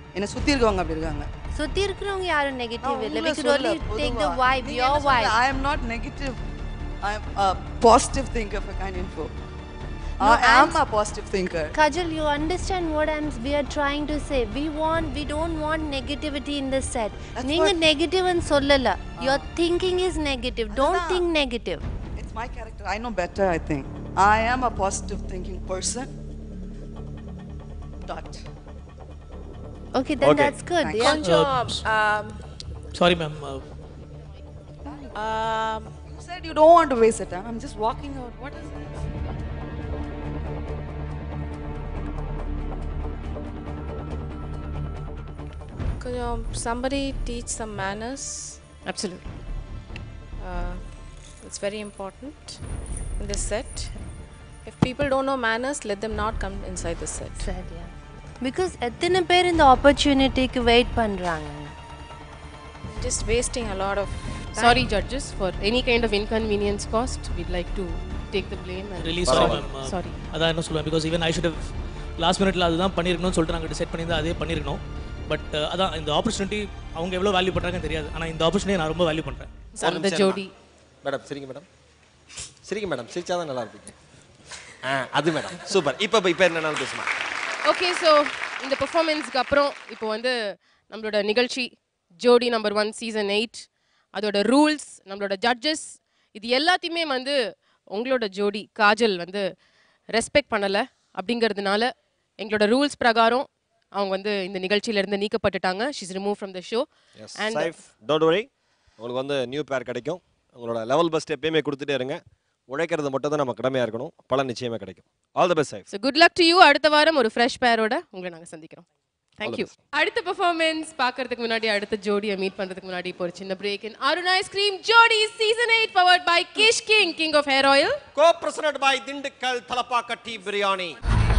என்னை சுற்றி இருக்கவங்க அப்படி இருக்காங்க சுத்தி இருக்கிறவங்க யாரும் நெகட்டிவ் இல்ல we உங்களை could only சொல்ல, take the பொதுவா. vibe நீங்க your என்ன சொல்ல, vibe I am not negative. I am a positive thinker for kind info. No, I am I'm- a positive thinker. Kajal, you understand what I'm we are trying to say. We want we don't want negativity in the set. நீங்க negative ன்னு சொல்லல. Your thinking is negative. Don't think negative. It's my character. I know better, I think. I am a positive thinking person. Dot. Okay, then Okay. that's good. Thanks. Yeah. கொஞ்சம் sorry ma'am um, You said you don't want to waste your time. I'm just walking out. What is this? கொஞ்சம் somebody teach some manners absolutely uh, it's very important in this set if people don't know manners let them not come inside the set Because எத்தனை பேர் இந்த ஆப்பர்ச்சுனிட்டிக்கு wait பண்றாங்க just wasting a lot of Sorry, judges, for any kind of inconvenience caused, we'd like to take the blame and release sorry ma'am Sorry. அதான் என்ன சொல்லுவேன் because even I should last மினிட்ல அதுதான் பண்ணியிருக்கணும்னு சொல்லிட்டு நாங்கள் டிசைட் பண்ணியிருந்தா அதே பண்ணியிருக்கணும் பட் அதான் இந்த ஆப்பர்ச்சுனிட்டி அவங்க எவ்வளோ வேல்யூ பண்ணுறாங்கன்னு தெரியாது ஆனால் இந்த ஆப்பர்ச்சுனிட்டி நான் ரொம்ப வேல்யூ பண்ணுறேன் ஒரு நிமிஷம் இருமா. மேடம் சரிங்க மேடம் சரிங்க மேடம் சிரிச்சாதான் நல்லா இருப்பீங்க ஆ அது மேடம் சூப்பர் இப்போ இப்போ என்னன்னாலும் பேசுமா ஓகே ஸோ இந்த பெர்ஃபார்மன்ஸ்க்கு அப்புறம் இப்போ வந்து நம்மளோட நிகழ்ச்சி Jodi number one season eight அதோட ரூல்ஸ் நம்மளோட ஜட்ஜஸ் இது எல்லாத்தையுமே வந்து உங்களோட ஜோடி காஜல் வந்து ரெஸ்பெக்ட் பண்ணலை அப்படிங்கிறதுனால எங்களோட ரூல்ஸ் பிரகாரம் அவங்க வந்து இந்த நிகழ்ச்சியிலேருந்து நீக்கப்பட்டுட்டாங்க she's remove from the show yes and Saif don't worry உங்களுக்கு வந்து நியூ பேர் கிடைக்கும் உங்களோட லெவல் பெஸ்ட் எப்பயுமே கொடுத்துட்டே இருங்க உழைக்கிறது மட்டும் தான் நம்ம கடமையாக இருக்கணும் பலன் நிச்சயமாக கிடைக்கும் all the best Saif so good luck to you அடுத்த வாரம் ஒரு ஃப்ரெஷ் பேரோட உங்களை நாங்கள் சந்திக்கிறோம் தேங்க்யூ அடுத்த பெர்ஃபார்மன்ஸ் பார்க்கறதுக்கு முன்னாடி அடுத்த ஜோடியை மீட் பண்றதுக்கு முன்னாடி இப்போ ஒரு சின்ன break in Arun ice cream Jodi season eight powered by Kesh King king of hair oil co presented by Dindigul Thalappakatti biryani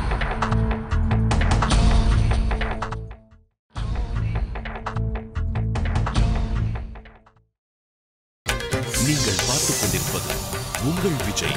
நீங்கள் பார்த்துக் கொண்டிருப்பது உங்கள் விஜய்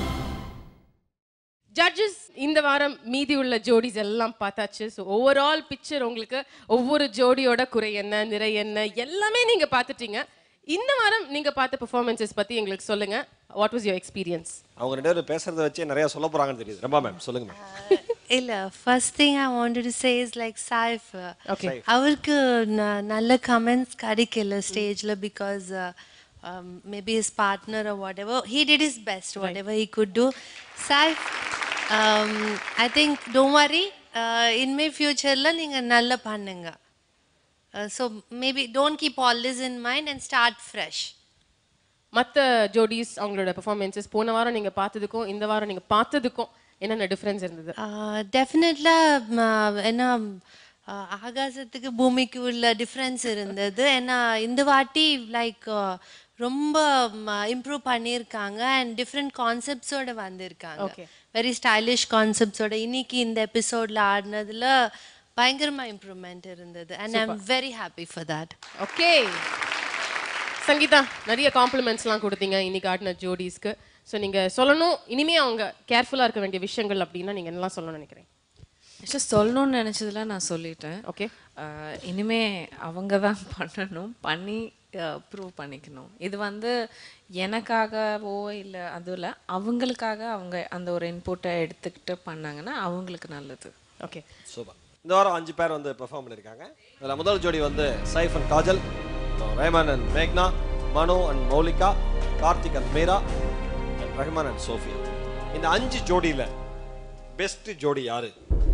ஜட்ஜஸ் இந்த வாரம் மீதி உள்ள ஜோடிஸ் எல்லாம் பார்த்தாச்சு ஸோ ஓவரால் பிக்சர் உங்களுக்கு ஒவ்வொரு ஜோடியோட குறை என்ன நிறை என்ன எல்லாமே நீங்க பார்த்துட்டீங்க இந்த வாரம் நீங்க பார்த்த பெர்ஃபார்மன்ஸஸ் பத்தி எங்களுக்கு சொல்லுங்க வாட் வாஸ் யுவர் எக்ஸ்பீரியன்ஸ் அவங்க ரெண்டு பேரும் பேசுறத வச்சு நிறைய சொல்ல போறாங்கன்னு தெரியுது ரொம்ப மேம் சொல்லுங்க மேம் இல்ல first thing I wanted to say is like Saif Okay. அவருக்கு ந- நல்ல கமெண்ட்ஸ் கிடைக்கல ஸ்டேஜ்ல because maybe his partner whatever he did is best whatever he could do Saif I think don't worry இனிமே ஃபியூச்சரில் நீங்கள் நல்லா பண்ணுங்க so maybe don't keep all this in mind and start fresh மற்ற ஜோடிஸ் அவங்களோட பெர்ஃபார்மன்ஸஸ் போன வாரம் நீங்க பார்த்ததுக்கும் இந்த வாரம் நீங்க பார்த்ததுக்கும் என்னென்ன டிஃபரன்ஸ் இருந்தது டெஃபினெட்லாக ஏன்னா ஆஹ் ஆகாசத்துக்கு பூமிக்கு உள்ள டிஃப்ரென்ஸ் இருந்தது ஏன்னா இந்த வாட்டி லைக் ரொம்ப இம்ப்ரூவ் பண்ணியிருக்காங்க அண்ட் டிஃப்ரெண்ட் கான்செப்ட்ஸோட வந்திருக்காங்க Okay. வெரி ஸ்டைலிஷ் கான்செப்ட்ஸோட இன்னைக்கு இந்த எபிசோட்ல ஆடினதுல பயங்கரமா இம்ப்ரூவ்மெண்ட் இருந்தது and I am Super. Very happy for that okay Sangeetha நிறைய காம்ப்ளிமெண்ட்ஸ்லாம் கொடுத்தீங்க இன்னைக்கு ஆடின ஜோடிஸ்க்கு ஸோ நீங்க சொல்லணும் இனிமே அவங்க கேர்ஃபுல்லா இருக்க வேண்டிய விஷயங்கள் அப்படின்னா நீங்க என்னலாம் சொல்லணும்னு நினைக்கிறேன் ஆக்சுவலாக சொல்லணும்னு நினச்சதுல நான் சொல்லிட்டேன் ஓகே இனிமே அவங்க தான் பண்ணணும் பண்ணி ப்ரூவ் பண்ணிக்கணும் இது வந்து எனக்காகவோ இல்லை அதுவும் இல்லை அவங்களுக்காக அவங்க அந்த ஒரு இன்புட்டை எடுத்துக்கிட்டு பண்ணாங்கன்னா அவங்களுக்கு நல்லது ஓகே சூப்பர் இந்த வாரம் அஞ்சு பேர் வந்து பெர்ஃபார்ம் பண்ணியிருக்காங்க இதில் முதல் ஜோடி வந்து சைஃப் அண்ட் காஜல் ரஹ்மான் அண்ட் மேக்னா Manu and Moulika Karthik and Meera and Rahman and Sophia இந்த அஞ்சு ஜோடியில் பெஸ்ட் ஜோடி யாரு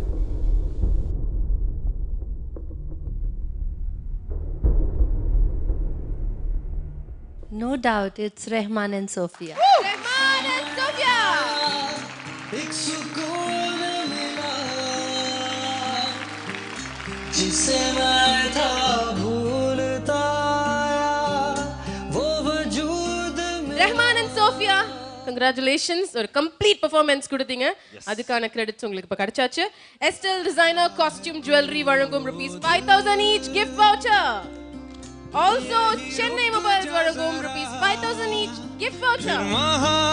no doubt it's Rehman and Sophia एक सुकून मिला जिसे मैं था भूलता आया वो वजूद में ரஹ்மான் அண்ட் சோஃபியா கங்க்ராச்சுலேஷன்ஸ் ஒரு கம்ப்ளீட் பெர்ஃபார்மன்ஸ் கொடுத்தீங்க அதுக்கான கிரெடிட்ஸ் உங்களுக்கு இப்போ கிடைச்சாச்சு எஸ்டல் டிசைனர் காஸ்டியூம் ஜுவல்லரி வழங்கும் rupees five thousand each gift voucher also Chennai mobiles வழங்கும் rupees five thousand each gift voucher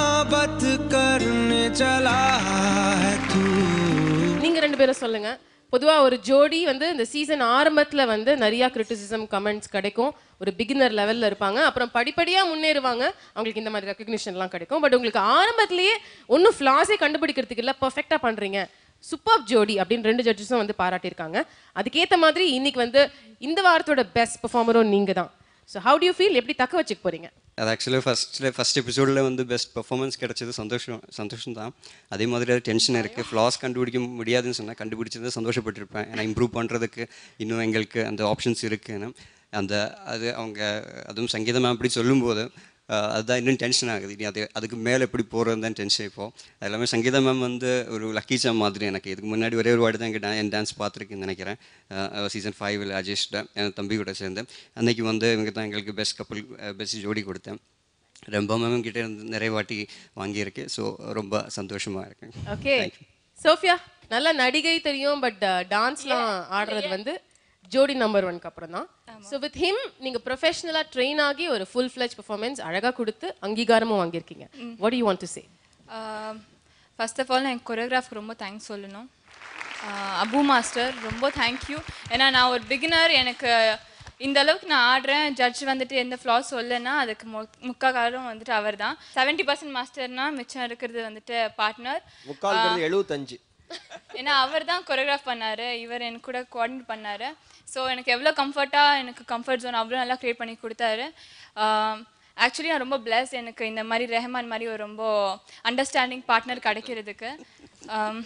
मोहब्बत करने चला है तू நீங்க ரெண்டு பேரும் சொல்லுங்க பொதுவாக ஒரு ஜோடி வந்து இந்த சீசன் ஆரம்பத்தில் வந்து நிறையா கிரிட்டிசிசம் கமெண்ட்ஸ் கிடைக்கும் ஒரு பிகினர் லெவலில் இருப்பாங்க அப்புறம் படிப்படியாக முன்னேறுவாங்க அவங்களுக்கு இந்த மாதிரி ரெக்கக்னிஷன்லாம் கிடைக்கும் பட் உங்களுக்கு ஆரம்பத்திலேயே ஒன்றும் ஃப்ளாஸே கண்டுபிடிக்கிறதுக்கு இல்லை பர்ஃபெக்டாக பண்ணுறீங்க சூப்பர் ஜோடி அப்படின்னு ரெண்டு ஜட்ஜஸும் வந்து பாராட்டியிருக்காங்க அதுக்கேற்ற மாதிரி இன்னைக்கு வந்து இந்த வாரத்தோட பெஸ்ட் பெர்ஃபார்மரும் நீங்கள் தான் so how do you feel எப்படி தக்க வச்சுக்க போறீங்க அது ஆக்சுவலி ஃபஸ்ட்டில் ஃபஸ்ட் எபிசோடில் வந்து பெஸ்ட் பெர்ஃபார்மன்ஸ் கிடைச்சது சந்தோஷம் சந்தோஷம் தான் அதே மாதிரி அது டென்ஷன் இருக்குது ஃப்ளாஸ் கண்டுபிடிக்க முடியாதுன்னு சொன்னால் கண்டுபிடிச்சது சந்தோஷப்பட்டிருப்பேன் ஏன்னா இம்ப்ரூவ் பண்ணுறதுக்கு இன்னும் எங்களுக்கு அந்த ஆப்ஷன்ஸ் இருக்குன்னு அந்த அது அவங்க அதுவும் சங்கீதம் அப்படி சொல்லும்போது அஹ், அதுதான் இன்னும் டென்ஷன் ஆகுது இனி அது அதுக்கு மேலே எப்படி போகிறது தான் டென்ஷன் இப்போ அது எல்லாமே சங்கீதா மேம் வந்து ஒரு லக்கி சாம் மாதிரி எனக்கு இதுக்கு முன்னாடி ஒரே ஒரு வாட்டி தான் எங்கள் என் டான்ஸ் பார்த்துருக்கேன்னு நினைக்கிறேன் சீசன் ஃபைவ்ல அஜேஷ்ட என் தம்பி கூட சேர்ந்து அன்னைக்கு வந்து இவங்க தான் எங்களுக்கு பெஸ்ட் கப்பல் பெஸ்ட் ஜோடி கொடுத்தேன் ரொம்ப மேம் கிட்டே இருந்து நிறைய வாட்டி வாங்கியிருக்கு ஸோ ரொம்ப சந்தோஷமாக இருக்கேன் ஓகே சோஃபியா நல்ல நடிகை தெரியும் பட் டான்ஸ்லாம் ஆடுறது வந்து ஜோடி நம்பர் ஒன்க்கு அப்புறம் தான் ஸோ வித் ஹிம் நீங்க ப்ரொஃபஷனலா ட்ரெயின் ஆகி ஒரு ஃபுல் ஃபிளெஜ் பெர்ஃபார்மன்ஸ் அழகா கொடுத்து அங்கீகாரமும் வாங்கியிருக்கீங்க what you want to say first of all எனக்கு கொரியோகிராஃப்க்கு ரொம்ப தேங்க்ஸ் சொல்லணும் ஆஹ் அபு மாஸ்டர் ரொம்ப தேங்க்யூ ஏன்னா நான் ஒரு பிகினர் எனக்கு இந்த அளவுக்கு நான் ஆடுறேன் ஜட்ஜ் வந்துட்டு எந்த ஃப்ளாஸ் சொல்லலைன்னா அதுக்கு மு முக்கா காலம் வந்துட்டு அவர் தான் செவன்ட்டி பர்சன்ட் மாஸ்டர்னா மிச்சம் இருக்கிறது வந்துட்டு பார்ட்னர் முக்கால்ங்கிறது எழுபத்தஞ்சு ஏன்னா அவர் தான் கொரியோகிராஃப் பண்ணாரு இவர் எனக்கு கூட கோஆர்டினேட் பண்ணாரு ஸோ எனக்கு எவ்வளோ கம்ஃபர்ட்டாக எனக்கு கம்ஃபர்ட் ஜோன் அவ்வளோ நல்லா க்ரியேட் பண்ணி கொடுத்தாரு ஆக்சுவலி நான் ரொம்ப பிளஸ் எனக்கு இந்த மாதிரி ரெஹமான் மாதிரி ஒரு ரொம்ப அண்டர்ஸ்டாண்டிங் பார்ட்னர் கிடைக்கிறதுக்கு ஆம்,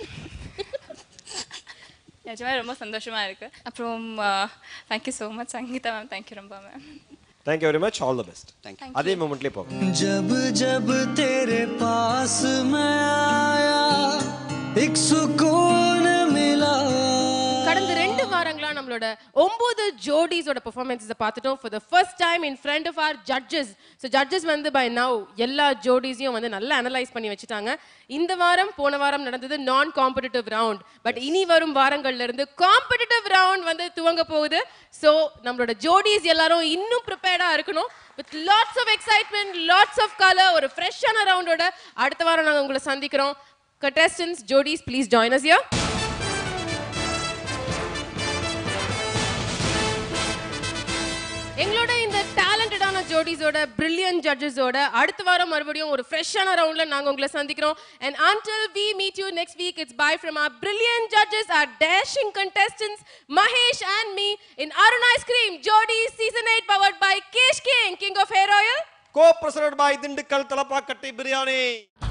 நிஜமே ரொம்ப சந்தோஷமா இருக்கு அப்புறம் thank you so much Sangeetha ma'am thank you ரொம்ப ma'am thank you very much all the best you. அதே மூமெண்ட்லேயே போகும் जब जब तेरे पास मैं आया एक सुकून मिला கடந்த ரெண்டு வாரங்களா நம்மளோட ஒன்பது ஜோடிஸோட பெர்ஃபார்மன்ஸை பார்த்துட்டோம் for the first time in front of our judges so judges வந்து பை நவ் எல்லா ஜோடிஸையும் வந்து நல்லா அனலைஸ் பண்ணி வச்சுட்டாங்க இந்த வாரம் போன வாரம் நடந்தது நான் காம்படிட்டிவ் ரவுண்ட் பட் இனி வரும் வாரங்கள்ல இருந்து காம்படிட்டிவ் ரவுண்ட் வந்து துவங்க போகுது ஸோ நம்மளோட ஜோடிஸ் எல்லாரும் இன்னும் ப்ரிப்பேர்டாக இருக்கணும் with lots of excitement lots of colour ஒரு ஃப்ரெஷ்ஷான ரவுண்டோட அடுத்த வாரம் நாங்கள் உங்களை சந்திக்கிறோம் contestants ஜோடிஸ் ப்ளீஸ் join us here எங்களோட இந்த டேலண்டடான ஜோடிஸோட பிரில்லியன்ட் ஜட்ஜஸோட அடுத்த வாரம் மறுபடியும் ஒரு ஃப்ரெஷ்ஷான ரவுண்ட்ல நாங்க உங்களை சந்திக்கிறோம் and until we meet you next week it's bye from our brilliant judges our dashing contestants Mahesh and me in Arun Ice Cream Jodi season 8 powered by Kesh King king of hair oil go பிரசிடட் bye Dindigul Thalappakatti biryani